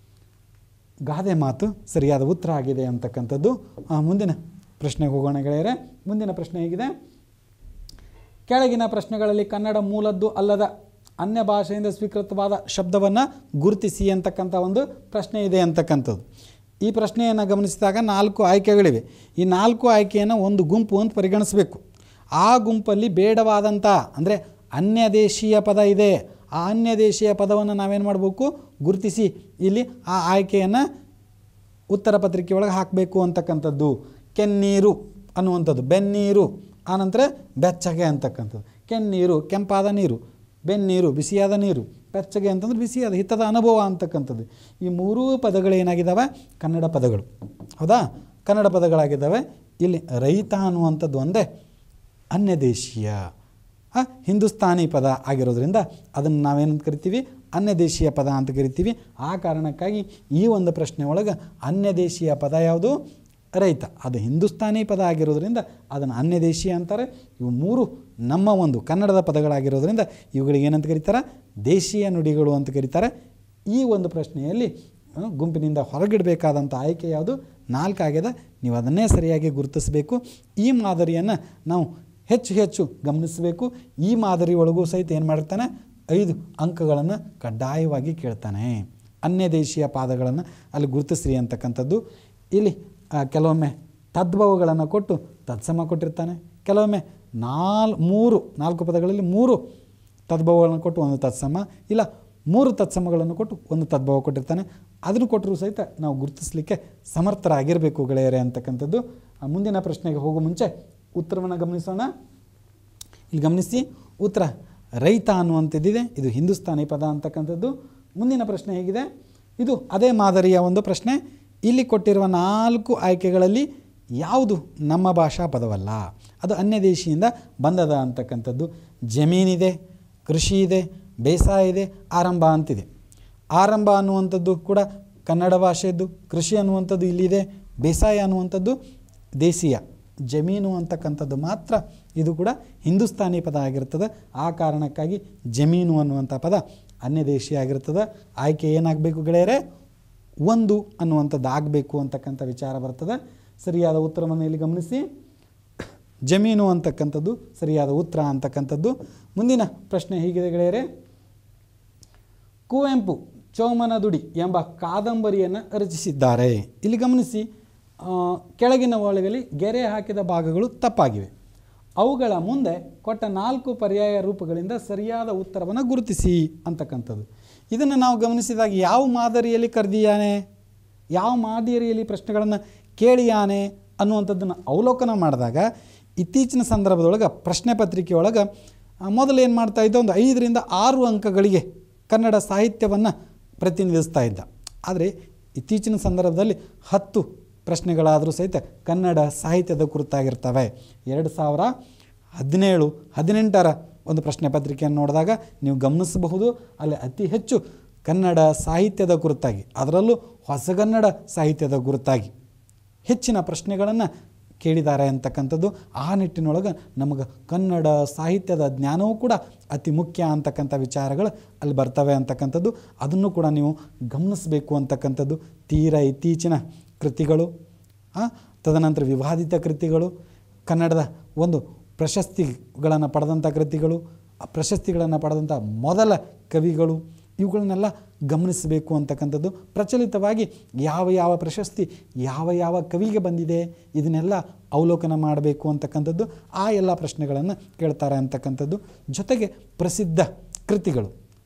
S2: ಗಾದೆ ಮಾತು ಸರಿಯಾದ ಉತ್ತರ ಆಗಿದೆ ಅಂತಕ್ಕಂಥದ್ದು ಆ, ಮುಂದಿನ ಪ್ರಶ್ನೆಗೆ ಹೋಗೋಣ ಗೆಳೆಯರೆ ಮುಂದಿನ ಪ್ರಶ್ನೆ ಹೇಗಿದೆ ಕೆಳಗಿನ ಪ್ರಶ್ನೆಗಳಲ್ಲಿ ಕನ್ನಡ ಮೂಲದ್ದು ಅಲ್ಲದ ಅನ್ಯ ಭಾಷೆಯಿಂದ ಸ್ವೀಕೃತವಾದ ಶಬ್ದವನ್ನು ಗುರುತಿಸಿ ಅಂತಕ್ಕಂಥ ಒಂದು ಪ್ರಶ್ನೆ ಇದೆ ಅಂತಕ್ಕಂಥದ್ದು ಈ ಪ್ರಶ್ನೆಯನ್ನು ಗಮನಿಸಿದಾಗ ನಾಲ್ಕು ಆಯ್ಕೆಗಳಿವೆ ಈ ನಾಲ್ಕು ಆಯ್ಕೆಯನ್ನು ಒಂದು ಗುಂಪು ಅಂತ ಪರಿಗಣಿಸಬೇಕು ಆ ಗುಂಪಲ್ಲಿ ಬೇಡವಾದಂಥ ಅಂದರೆ ಅನ್ಯ ದೇಶೀಯ ಪದ ಇದೆ ಆ ಅನ್ಯ ದೇಶೀಯ ಪದವನ್ನು ನಾವೇನು ಮಾಡಬೇಕು ಗುರುತಿಸಿ ಇಲ್ಲಿ ಆ ಆಯ್ಕೆಯನ್ನು ಉತ್ತರ ಪತ್ರಿಕೆ ಒಳಗೆ ಹಾಕಬೇಕು ಅಂತಕ್ಕಂಥದ್ದು ಕೆನ್ನೀರು ಅನ್ನುವಂಥದ್ದು ಬೆನ್ನೀರು ಆನಂತರ ಬೆಚ್ಚಗೆ ಅಂತಕ್ಕಂಥದ್ದು ಕೆನ್ನೀರು ಕೆಂಪಾದ ನೀರು ಬೆನ್ನೀರು ಬಿಸಿಯಾದ ನೀರು ಬೆಚ್ಚಗೆ ಅಂತಂದ್ರೆ ಬಿಸಿಯಾದ ಹಿತದ ಅನುಭವ ಅಂತಕ್ಕಂಥದ್ದು ಈ ಮೂರೂ ಪದಗಳು ಏನಾಗಿದ್ದಾವೆ ಕನ್ನಡ ಪದಗಳು ಹೌದಾ ಕನ್ನಡ ಪದಗಳಾಗಿದ್ದಾವೆ ಇಲ್ಲಿ ರೈತ ಅನ್ನುವಂಥದ್ದು ಒಂದೇ ಅನ್ಯ ದೇಶೀಯ ಆ, ಹಿಂದೂಸ್ತಾನಿ ಪದ ಆಗಿರೋದ್ರಿಂದ ಅದನ್ನು ನಾವೇನಂತ ಕರಿತೀವಿ ಅನ್ಯ ದೇಶೀಯ ಪದ ಅಂತ ಕರಿತೀವಿ ಆ ಕಾರಣಕ್ಕಾಗಿ ಈ ಒಂದು ಪ್ರಶ್ನೆ ಒಳಗೆ ಅನ್ಯ ದೇಶೀಯ ಪದ ಯಾವುದು ರೈತ ಅದು ಹಿಂದೂಸ್ತಾನಿ ಪದ ಆಗಿರೋದ್ರಿಂದ ಅದನ್ನು ಅನ್ಯ ದೇಶೀಯ ಅಂತಾರೆ ಇವು ಮೂರು ನಮ್ಮ ಒಂದು ಕನ್ನಡದ ಪದಗಳಾಗಿರೋದ್ರಿಂದ ಇವುಗಳಿಗೆ ಏನಂತ ಕರೀತಾರೆ ದೇಶೀಯ ನುಡಿಗಳು ಅಂತ ಕರೀತಾರೆ ಈ ಒಂದು ಪ್ರಶ್ನೆಯಲ್ಲಿ ಆ, ಗುಂಪಿನಿಂದ ಹೊರಗಿಡಬೇಕಾದಂಥ ಆಯ್ಕೆ ಯಾವುದು ನಾಲ್ಕಾಗ್ಯದ ನೀವು ಅದನ್ನೇ ಸರಿಯಾಗಿ ಗುರುತಿಸಬೇಕು ಈ ಮಾದರಿಯನ್ನು ನಾವು ಹೆಚ್ಚು ಹೆಚ್ಚು ಗಮನಿಸಬೇಕು ಈ ಮಾದರಿ ಒಳಗೂ ಸಹಿತ ಏನು ಮಾಡಿರ್ತಾನೆ ಐದು ಅಂಕಗಳನ್ನು ಕಡ್ಡಾಯವಾಗಿ ಕೇಳ್ತಾನೆ ಅನ್ಯ ದೇಶೀಯ ಪಾದಗಳನ್ನು ಅಲ್ಲಿ ಗುರುತಿಸ್ರಿ ಅಂತಕ್ಕಂಥದ್ದು ಇಲ್ಲಿ ಆ, ಕೆಲವೊಮ್ಮೆ ತದ್ಭವಗಳನ್ನು ಕೊಟ್ಟು ತತ್ಸಮ ಕೊಟ್ಟಿರ್ತಾನೆ ಕೆಲವೊಮ್ಮೆ ನಾಲ್ ಮೂರು ನಾಲ್ಕು ಪದಗಳಲ್ಲಿ ಮೂರು ತದ್ಭವಗಳನ್ನು ಕೊಟ್ಟು ಒಂದು ತತ್ಸಮ ಇಲ್ಲ ಮೂರು ತತ್ಸಮಗಳನ್ನು ಕೊಟ್ಟು ಒಂದು ತದ್ಭವ ಕೊಟ್ಟಿರ್ತಾನೆ ಅದನ್ನು ಕೊಟ್ಟರೂ ಸಹಿತ ನಾವು ಗುರುತಿಸಲಿಕ್ಕೆ ಸಮರ್ಥರಾಗಿರಬೇಕು ಗೆಳೆಯರೆ ಅಂತಕ್ಕಂಥದ್ದು ಆ, ಮುಂದಿನ ಪ್ರಶ್ನೆಗೆ ಹೋಗೋ ಮುಂಚೆ ಉತ್ತರವನ್ನು ಗಮನಿಸೋಣ ಇಲ್ಲಿ ಗಮನಿಸಿ ಉತ್ತರ ರೈತ ಅನ್ನುವಂಥದ್ದಿದೆ ಇದು ಹಿಂದೂಸ್ತಾನಿ ಪದ ಅಂತಕ್ಕಂಥದ್ದು ಮುಂದಿನ ಪ್ರಶ್ನೆ ಹೇಗಿದೆ ಇದು ಅದೇ ಮಾದರಿಯ ಒಂದು ಪ್ರಶ್ನೆ ಇಲ್ಲಿ ಕೊಟ್ಟಿರುವ ನಾಲ್ಕು ಆಯ್ಕೆಗಳಲ್ಲಿ ಯಾವುದು ನಮ್ಮ ಭಾಷಾ ಪದವಲ್ಲ ಅದು ಅನ್ಯ ದೇಶಿಯಿಂದ ಬಂದದ ಅಂತಕ್ಕಂಥದ್ದು ಜಮೀನಿದೆ ಕೃಷಿ ಇದೆ ಬೇಸಾಯ ಇದೆ ಆರಂಭ ಅಂತಿದೆ ಆರಂಭ ಅನ್ನುವಂಥದ್ದು ಕೂಡ ಕನ್ನಡ ಭಾಷೆಯದ್ದು ಕೃಷಿ ಅನ್ನುವಂಥದ್ದು ಇಲ್ಲಿದೆ ಬೇಸಾಯ ಅನ್ನುವಂಥದ್ದು ದೇಶೀಯ ಜಮೀನು ಅಂತಕ್ಕಂಥದ್ದು ಮಾತ್ರ ಇದು ಕೂಡ ಹಿಂದೂಸ್ತಾನಿ ಪದ ಆಗಿರ್ತದೆ ಆ ಕಾರಣಕ್ಕಾಗಿ ಜಮೀನು ಅನ್ನುವಂಥ ಪದ ಅನ್ಯ ದೇಶೀಯ ಆಗಿರ್ತದೆ ಆಯ್ಕೆ ಏನಾಗಬೇಕು ಗೆಳೆಯರೆ ಒಂದು ಅನ್ನುವಂಥದ್ದು ಆಗಬೇಕು ಅಂತಕ್ಕಂಥ ವಿಚಾರ ಬರ್ತದೆ ಸರಿಯಾದ ಉತ್ತರವನ್ನು ಇಲ್ಲಿ ಗಮನಿಸಿ ಜಮೀನು ಅಂತಕ್ಕಂಥದ್ದು ಸರಿಯಾದ ಉತ್ತರ ಅಂತಕ್ಕಂಥದ್ದು ಮುಂದಿನ ಪ್ರಶ್ನೆ ಹೀಗಿದೆ ಗೆಳೆಯರೆ ಕುವೆಂಪು ಚೌಮನ ದುಡಿ ಎಂಬ ಕಾದಂಬರಿಯನ್ನು ರಚಿಸಿದ್ದಾರೆ ಇಲ್ಲಿ ಗಮನಿಸಿ ಆ, ಕೆಳಗಿನ ಒಳಗಲ್ಲಿ ಗೆರೆ ಹಾಕಿದ ಭಾಗಗಳು ತಪ್ಪಾಗಿವೆ ಅವುಗಳ ಮುಂದೆ ಕೊಟ್ಟ ನಾಲ್ಕು ಪರ್ಯಾಯ ರೂಪಗಳಿಂದ ಸರಿಯಾದ ಉತ್ತರವನ್ನು ಗುರುತಿಸಿ ಅಂತಕ್ಕಂಥದ್ದು ಇದನ್ನು ನಾವು ಗಮನಿಸಿದಾಗ ಯಾವ ಮಾದರಿಯಲ್ಲಿ ಕರೆದಿಯಾನೆ ಯಾವ ಮಾದರಿಯಲ್ಲಿ ಪ್ರಶ್ನೆಗಳನ್ನು ಕೇಳಿಯಾನೆ ಅನ್ನುವಂಥದ್ದನ್ನು ಅವಲೋಕನ ಮಾಡಿದಾಗ ಇತ್ತೀಚಿನ ಸಂದರ್ಭದೊಳಗೆ ಪ್ರಶ್ನೆ ಪತ್ರಿಕೆಯೊಳಗೆ ಆ, ಮೊದಲು ಏನು ಮಾಡ್ತಾ ಇದ್ದ ಒಂದು ಐದರಿಂದ ಆರು ಅಂಕಗಳಿಗೆ ಕನ್ನಡ ಸಾಹಿತ್ಯವನ್ನು ಪ್ರತಿನಿಧಿಸ್ತಾ ಇದ್ದ ಆದರೆ ಇತ್ತೀಚಿನ ಸಂದರ್ಭದಲ್ಲಿ ಹತ್ತು ಪ್ರಶ್ನೆಗಳಾದರೂ ಸಹಿತ ಕನ್ನಡ ಸಾಹಿತ್ಯದ ಕುರಿತಾಗಿರ್ತವೆ ಎರಡು ಸಾವಿರ ಹದಿನೇಳು ಹದಿನೆಂಟರ ಒಂದು ಪ್ರಶ್ನೆ ಪತ್ರಿಕೆಯನ್ನು ನೋಡಿದಾಗ ನೀವು ಗಮನಿಸಬಹುದು ಅಲ್ಲಿ ಅತಿ ಹೆಚ್ಚು ಕನ್ನಡ ಸಾಹಿತ್ಯದ ಕುರಿತಾಗಿ ಅದರಲ್ಲೂ ಹೊಸಗನ್ನಡ ಸಾಹಿತ್ಯದ ಕುರಿತಾಗಿ ಹೆಚ್ಚಿನ ಪ್ರಶ್ನೆಗಳನ್ನು ಕೇಳಿದ್ದಾರೆ ಅಂತಕ್ಕಂಥದ್ದು ಆ ನಿಟ್ಟಿನೊಳಗೆ ನಮಗೆ ಕನ್ನಡ ಸಾಹಿತ್ಯದ ಜ್ಞಾನವೂ ಕೂಡ ಅತಿ ಮುಖ್ಯ ಅಂತಕ್ಕಂಥ ವಿಚಾರಗಳು ಅಲ್ಲಿ ಬರ್ತವೆ ಅಂತಕ್ಕಂಥದ್ದು ಅದನ್ನು ಕೂಡ ನೀವು ಗಮನಿಸಬೇಕು ಅಂತಕ್ಕಂಥದ್ದು ತೀರಾ ಇತ್ತೀಚಿನ ಕೃತಿಗಳು ಆ, ತದನಂತರ ವಿವಾದಿತ ಕೃತಿಗಳು ಕನ್ನಡದ ಒಂದು ಪ್ರಶಸ್ತಿಗಳನ್ನು ಪಡೆದಂಥ ಕೃತಿಗಳು ಆ ಪ್ರಶಸ್ತಿಗಳನ್ನು ಪಡೆದಂಥ ಮೊದಲ ಕವಿಗಳು ಇವುಗಳನ್ನೆಲ್ಲ ಗಮನಿಸಬೇಕು ಅಂತಕ್ಕಂಥದ್ದು ಪ್ರಚಲಿತವಾಗಿ ಯಾವ ಯಾವ ಪ್ರಶಸ್ತಿ ಯಾವ ಯಾವ ಕವಿಗೆ ಬಂದಿದೆ ಇದನ್ನೆಲ್ಲ ಅವಲೋಕನ ಮಾಡಬೇಕು ಅಂತಕ್ಕಂಥದ್ದು ಆ ಎಲ್ಲ ಪ್ರಶ್ನೆಗಳನ್ನು ಕೇಳ್ತಾರೆ ಅಂತಕ್ಕಂಥದ್ದು ಜೊತೆಗೆ ಪ್ರಸಿದ್ಧ ಕೃತಿಗಳು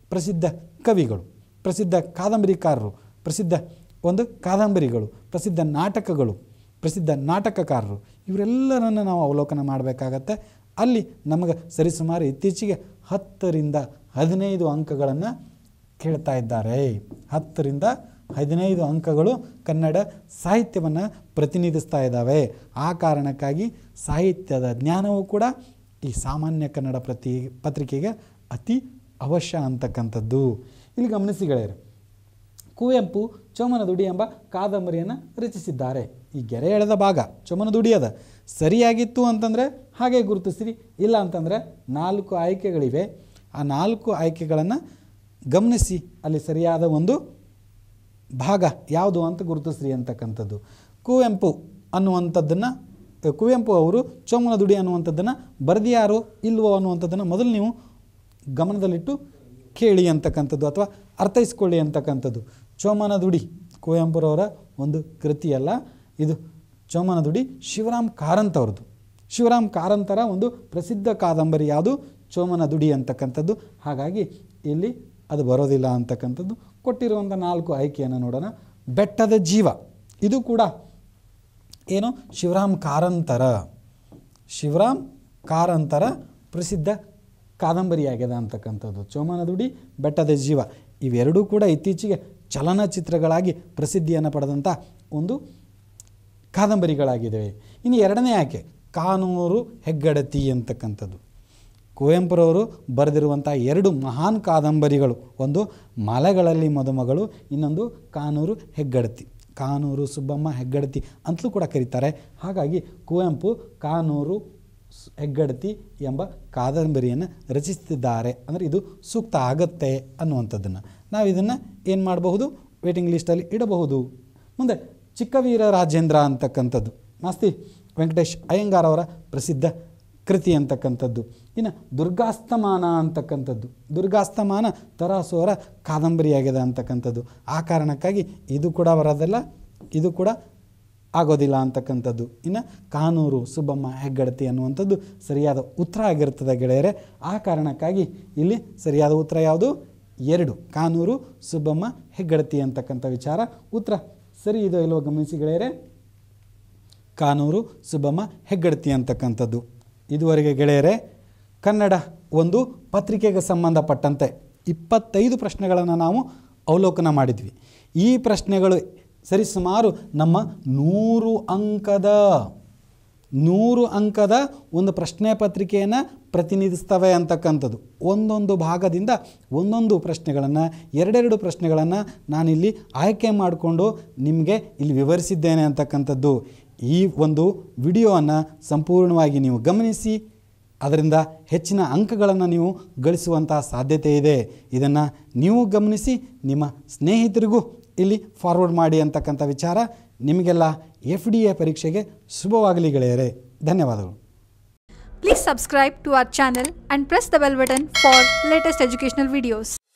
S2: ಪ್ರಸಿದ್ಧ ಕವಿಗಳು ಪ್ರಸಿದ್ಧ ಕಾದಂಬರಿಕಾರರು ಪ್ರಸಿದ್ಧ ಒಂದು ಕಾದಂಬರಿಗಳು ಪ್ರಸಿದ್ಧ ನಾಟಕಗಳು ಪ್ರಸಿದ್ಧ ನಾಟಕಕಾರರು ಇವರೆಲ್ಲರನ್ನು ನಾವು ಅವಲೋಕನ ಮಾಡಬೇಕಾಗತ್ತೆ ಅಲ್ಲಿ ನಮಗೆ ಸರಿಸುಮಾರು ಇತ್ತೀಚೆಗೆ ಹತ್ತರಿಂದ ಹದಿನೈದು ಅಂಕಗಳನ್ನು ಕೇಳ್ತಾ ಇದ್ದಾರೆ ಹತ್ತರಿಂದ ಹದಿನೈದು ಅಂಕಗಳು ಕನ್ನಡ ಸಾಹಿತ್ಯವನ್ನು ಪ್ರತಿನಿಧಿಸ್ತಾ ಇದ್ದಾವೆ ಆ ಕಾರಣಕ್ಕಾಗಿ ಸಾಹಿತ್ಯದ ಜ್ಞಾನವೂ ಕೂಡ ಈ ಸಾಮಾನ್ಯ ಕನ್ನಡ ಪ್ರತಿ ಪತ್ರಿಕೆಗೆ ಅತಿ ಅವಶ್ಯ ಅಂತಕ್ಕಂಥದ್ದು ಇಲ್ಲಿ ಗಮನಿಸಿ ಗೆಳೆಯರು ಕುವೆಂಪು ಚೋಮನದುಡಿ ಎಂಬ ಕಾದಂಬರಿಯನ್ನು ರಚಿಸಿದ್ದಾರೆ ಈ ಗೆರೆ ಎಳೆದ ಭಾಗ ಚೋಮನದುಡಿ ಅದ ಸರಿಯಾಗಿತ್ತು ಅಂತಂದರೆ ಹಾಗೆ ಗುರುತಿಸಿರಿ ಇಲ್ಲ ಅಂತಂದರೆ ನಾಲ್ಕು ಆಯ್ಕೆಗಳಿವೆ ಆ ನಾಲ್ಕು ಆಯ್ಕೆಗಳನ್ನು ಗಮನಿಸಿ ಅಲ್ಲಿ ಸರಿಯಾದ ಒಂದು ಭಾಗ ಯಾವುದು ಅಂತ ಗುರುತಿಸ್ರಿ ಅಂತಕ್ಕಂಥದ್ದು ಕುವೆಂಪು ಅನ್ನುವಂಥದ್ದನ್ನು ಕುವೆಂಪು ಅವರು ಚೋಮನದುಡಿ ಅನ್ನುವಂಥದ್ದನ್ನು ಬರೆದಿಯಾರೋ ಇಲ್ವೋ ಅನ್ನುವಂಥದ್ದನ್ನು ಮೊದಲು ನೀವು ಗಮನದಲ್ಲಿಟ್ಟು ಕೇಳಿ ಅಂತಕ್ಕಂಥದ್ದು ಅಥವಾ ಅರ್ಥೈಸ್ಕೊಳ್ಳಿ ಅಂತಕ್ಕಂಥದ್ದು ಚೋಮನದುಡಿ ಕುವೆಂಪುರವರ ಒಂದು ಕೃತಿಯಲ್ಲ ಇದು ಚೋಮನದುಡಿ ಶಿವರಾಮ್ ಕಾರಂತ್ ಅವ್ರದ್ದು ಶಿವರಾಮ್ ಕಾರಂತರ ಒಂದು ಪ್ರಸಿದ್ಧ ಕಾದಂಬರಿ ಯಾವುದು ಚೋಮನದುಡಿ ಅಂತಕ್ಕಂಥದ್ದು ಹಾಗಾಗಿ ಇಲ್ಲಿ ಅದು ಬರೋದಿಲ್ಲ ಅಂತಕ್ಕಂಥದ್ದು ಕೊಟ್ಟಿರುವಂಥ ನಾಲ್ಕು ಆಯ್ಕೆಯನ್ನು ನೋಡೋಣ ಬೆಟ್ಟದ ಜೀವ ಇದು ಕೂಡ ಏನು ಶಿವರಾಮ್ ಕಾರಂತರ ಶಿವರಾಮ್ ಕಾರಂತರ ಪ್ರಸಿದ್ಧ ಕಾದಂಬರಿಯಾಗಿದೆ ಅಂತಕ್ಕಂಥದ್ದು ಚೋಮನದುಡಿ ಬೆಟ್ಟದ ಜೀವ ಇವೆರಡೂ ಕೂಡ ಇತ್ತೀಚೆಗೆ ಚಲನಚಿತ್ರಗಳಾಗಿ ಪ್ರಸಿದ್ಧಿಯನ್ನು ಪಡೆದಂಥ ಒಂದು ಕಾದಂಬರಿಗಳಾಗಿದ್ದಾವೆ ಇನ್ನು ಎರಡನೇ ಆಯ್ಕೆ ಕಾನೂರು ಹೆಗ್ಗಡತಿ ಅಂತಕ್ಕಂಥದ್ದು ಕುವೆಂಪುರವರು ಬರೆದಿರುವಂಥ ಎರಡು ಮಹಾನ್ ಕಾದಂಬರಿಗಳು ಒಂದು ಮಲೆಗಳಲ್ಲಿ ಮದುಮಗಳು ಇನ್ನೊಂದು ಕಾನೂರು ಹೆಗ್ಗಡತಿ ಕಾನೂರು ಸುಬ್ಬಮ್ಮ ಹೆಗ್ಗಡತಿ ಅಂತಲೂ ಕೂಡ ಕರೀತಾರೆ ಹಾಗಾಗಿ ಕುವೆಂಪು ಕಾನೂರು ಸ್- ಹೆಗ್ಗಡತಿ ಎಂಬ ಕಾದಂಬರಿಯನ್ನು ರಚಿಸುತ್ತಿದ್ದಾರೆ ಅಂದರೆ ಇದು ಸೂಕ್ತ ಆಗತ್ತೆ ಅನ್ನುವಂಥದ್ದನ್ನು ನಾವು ಇದನ್ನು ಏನು ಮಾಡಬಹುದು ವೇಟಿಂಗ್ ಲಿಸ್ಟಲ್ಲಿ ಇಡಬಹುದು ಮುಂದೆ ಚಿಕ್ಕವೀರ ರಾಜೇಂದ್ರ ಅಂತಕ್ಕಂಥದ್ದು ಮಾಸ್ತಿ ವೆಂಕಟೇಶ್ ಅಯ್ಯಂಗಾರ್ ಅವರ ಪ್ರಸಿದ್ಧ ಕೃತಿ ಅಂತಕ್ಕಂಥದ್ದು ಇನ್ನು ದುರ್ಗಾಸ್ತಮಾನ ಅಂತಕ್ಕಂಥದ್ದು ದುರ್ಗಾಸ್ತಮಾನ ತರಾಸೋರ ಕಾದಂಬರಿಯಾಗಿದೆ ಅಂತಕ್ಕಂಥದ್ದು ಆ ಕಾರಣಕ್ಕಾಗಿ ಇದು ಕೂಡ ಬರೋದಿಲ್ಲ ಇದು ಕೂಡ ಆಗೋದಿಲ್ಲ ಅಂತಕ್ಕಂಥದ್ದು ಇನ್ನು ಕಾನೂರು ಸುಬ್ಬಮ್ಮ ಹೆಗ್ಗಡತಿ ಅನ್ನುವಂಥದ್ದು ಸರಿಯಾದ ಉತ್ತರ ಆಗಿರ್ತದೆ ಗೆಳೆಯರೆ ಆ ಕಾರಣಕ್ಕಾಗಿ ಇಲ್ಲಿ ಸರಿಯಾದ ಉತ್ತರ ಯಾವುದು ಎರಡು ಕಾನೂರು ಸುಬ್ಬಮ್ಮ ಹೆಗ್ಗಡತಿ ಅಂತಕ್ಕಂಥ ವಿಚಾರ ಉತ್ತರ ಸರಿ ಇದೋ ಇಲ್ವೋ ಗಮನಿಸಿ ಗೆಳೆಯರೆ ಕಾನೂರು ಸುಬ್ಬಮ್ಮ ಹೆಗ್ಗಡತಿ ಅಂತಕ್ಕಂಥದ್ದು ಇದುವರೆಗೆ ಗೆಳೆಯರೆ ಕನ್ನಡ ಒಂದು ಪತ್ರಿಕೆಗೆ ಸಂಬಂಧಪಟ್ಟಂತೆ ಇಪ್ಪತ್ತೈದು ಪ್ರಶ್ನೆಗಳನ್ನು ನಾವು ಅವಲೋಕನ ಮಾಡಿದ್ವಿ ಈ ಪ್ರಶ್ನೆಗಳು ಸರಿಸುಮಾರು ನಮ್ಮ ನೂರು ಅಂಕದ ನೂರು ಅಂಕದ ಒಂದು ಪ್ರಶ್ನೆ ಪತ್ರಿಕೆಯನ್ನು ಪ್ರತಿನಿಧಿಸ್ತವೆ ಅಂತಕ್ಕಂಥದ್ದು ಒಂದೊಂದು ಭಾಗದಿಂದ ಒಂದೊಂದು ಪ್ರಶ್ನೆಗಳನ್ನು ಎರಡೆರಡು ಪ್ರಶ್ನೆಗಳನ್ನು ನಾನಿಲ್ಲಿ ಆಯ್ಕೆ ಮಾಡಿಕೊಂಡು ನಿಮಗೆ ಇಲ್ಲಿ ವಿವರಿಸಿದ್ದೇನೆ ಅಂತಕ್ಕಂಥದ್ದು ಈ ಒಂದು ವಿಡಿಯೋವನ್ನು ಸಂಪೂರ್ಣವಾಗಿ ನೀವು ಗಮನಿಸಿ ಅದರಿಂದ ಹೆಚ್ಚಿನ ಅಂಕಗಳನ್ನು ನೀವು ಗಳಿಸುವಂತಹ ಸಾಧ್ಯತೆ ಇದೆ ಇದನ್ನು ನೀವು ಗಮನಿಸಿ ನಿಮ್ಮ ಸ್ನೇಹಿತರಿಗೂ ಇಲ್ಲಿ ಫಾರ್ವರ್ಡ್ ಮಾಡಿ ಅಂತಕ್ಕಂಥ ವಿಚಾರ ನಿಮಗೆಲ್ಲ ಎಫ್ ಡಿ ಎ ಪರೀಕ್ಷೆಗೆ ಶುಭವಾಗಲಿ ಗೆಳೆಯರೆ ಧನ್ಯವಾದಗಳು
S1: Please subscribe to our channel and press the bell button for latest educational videos.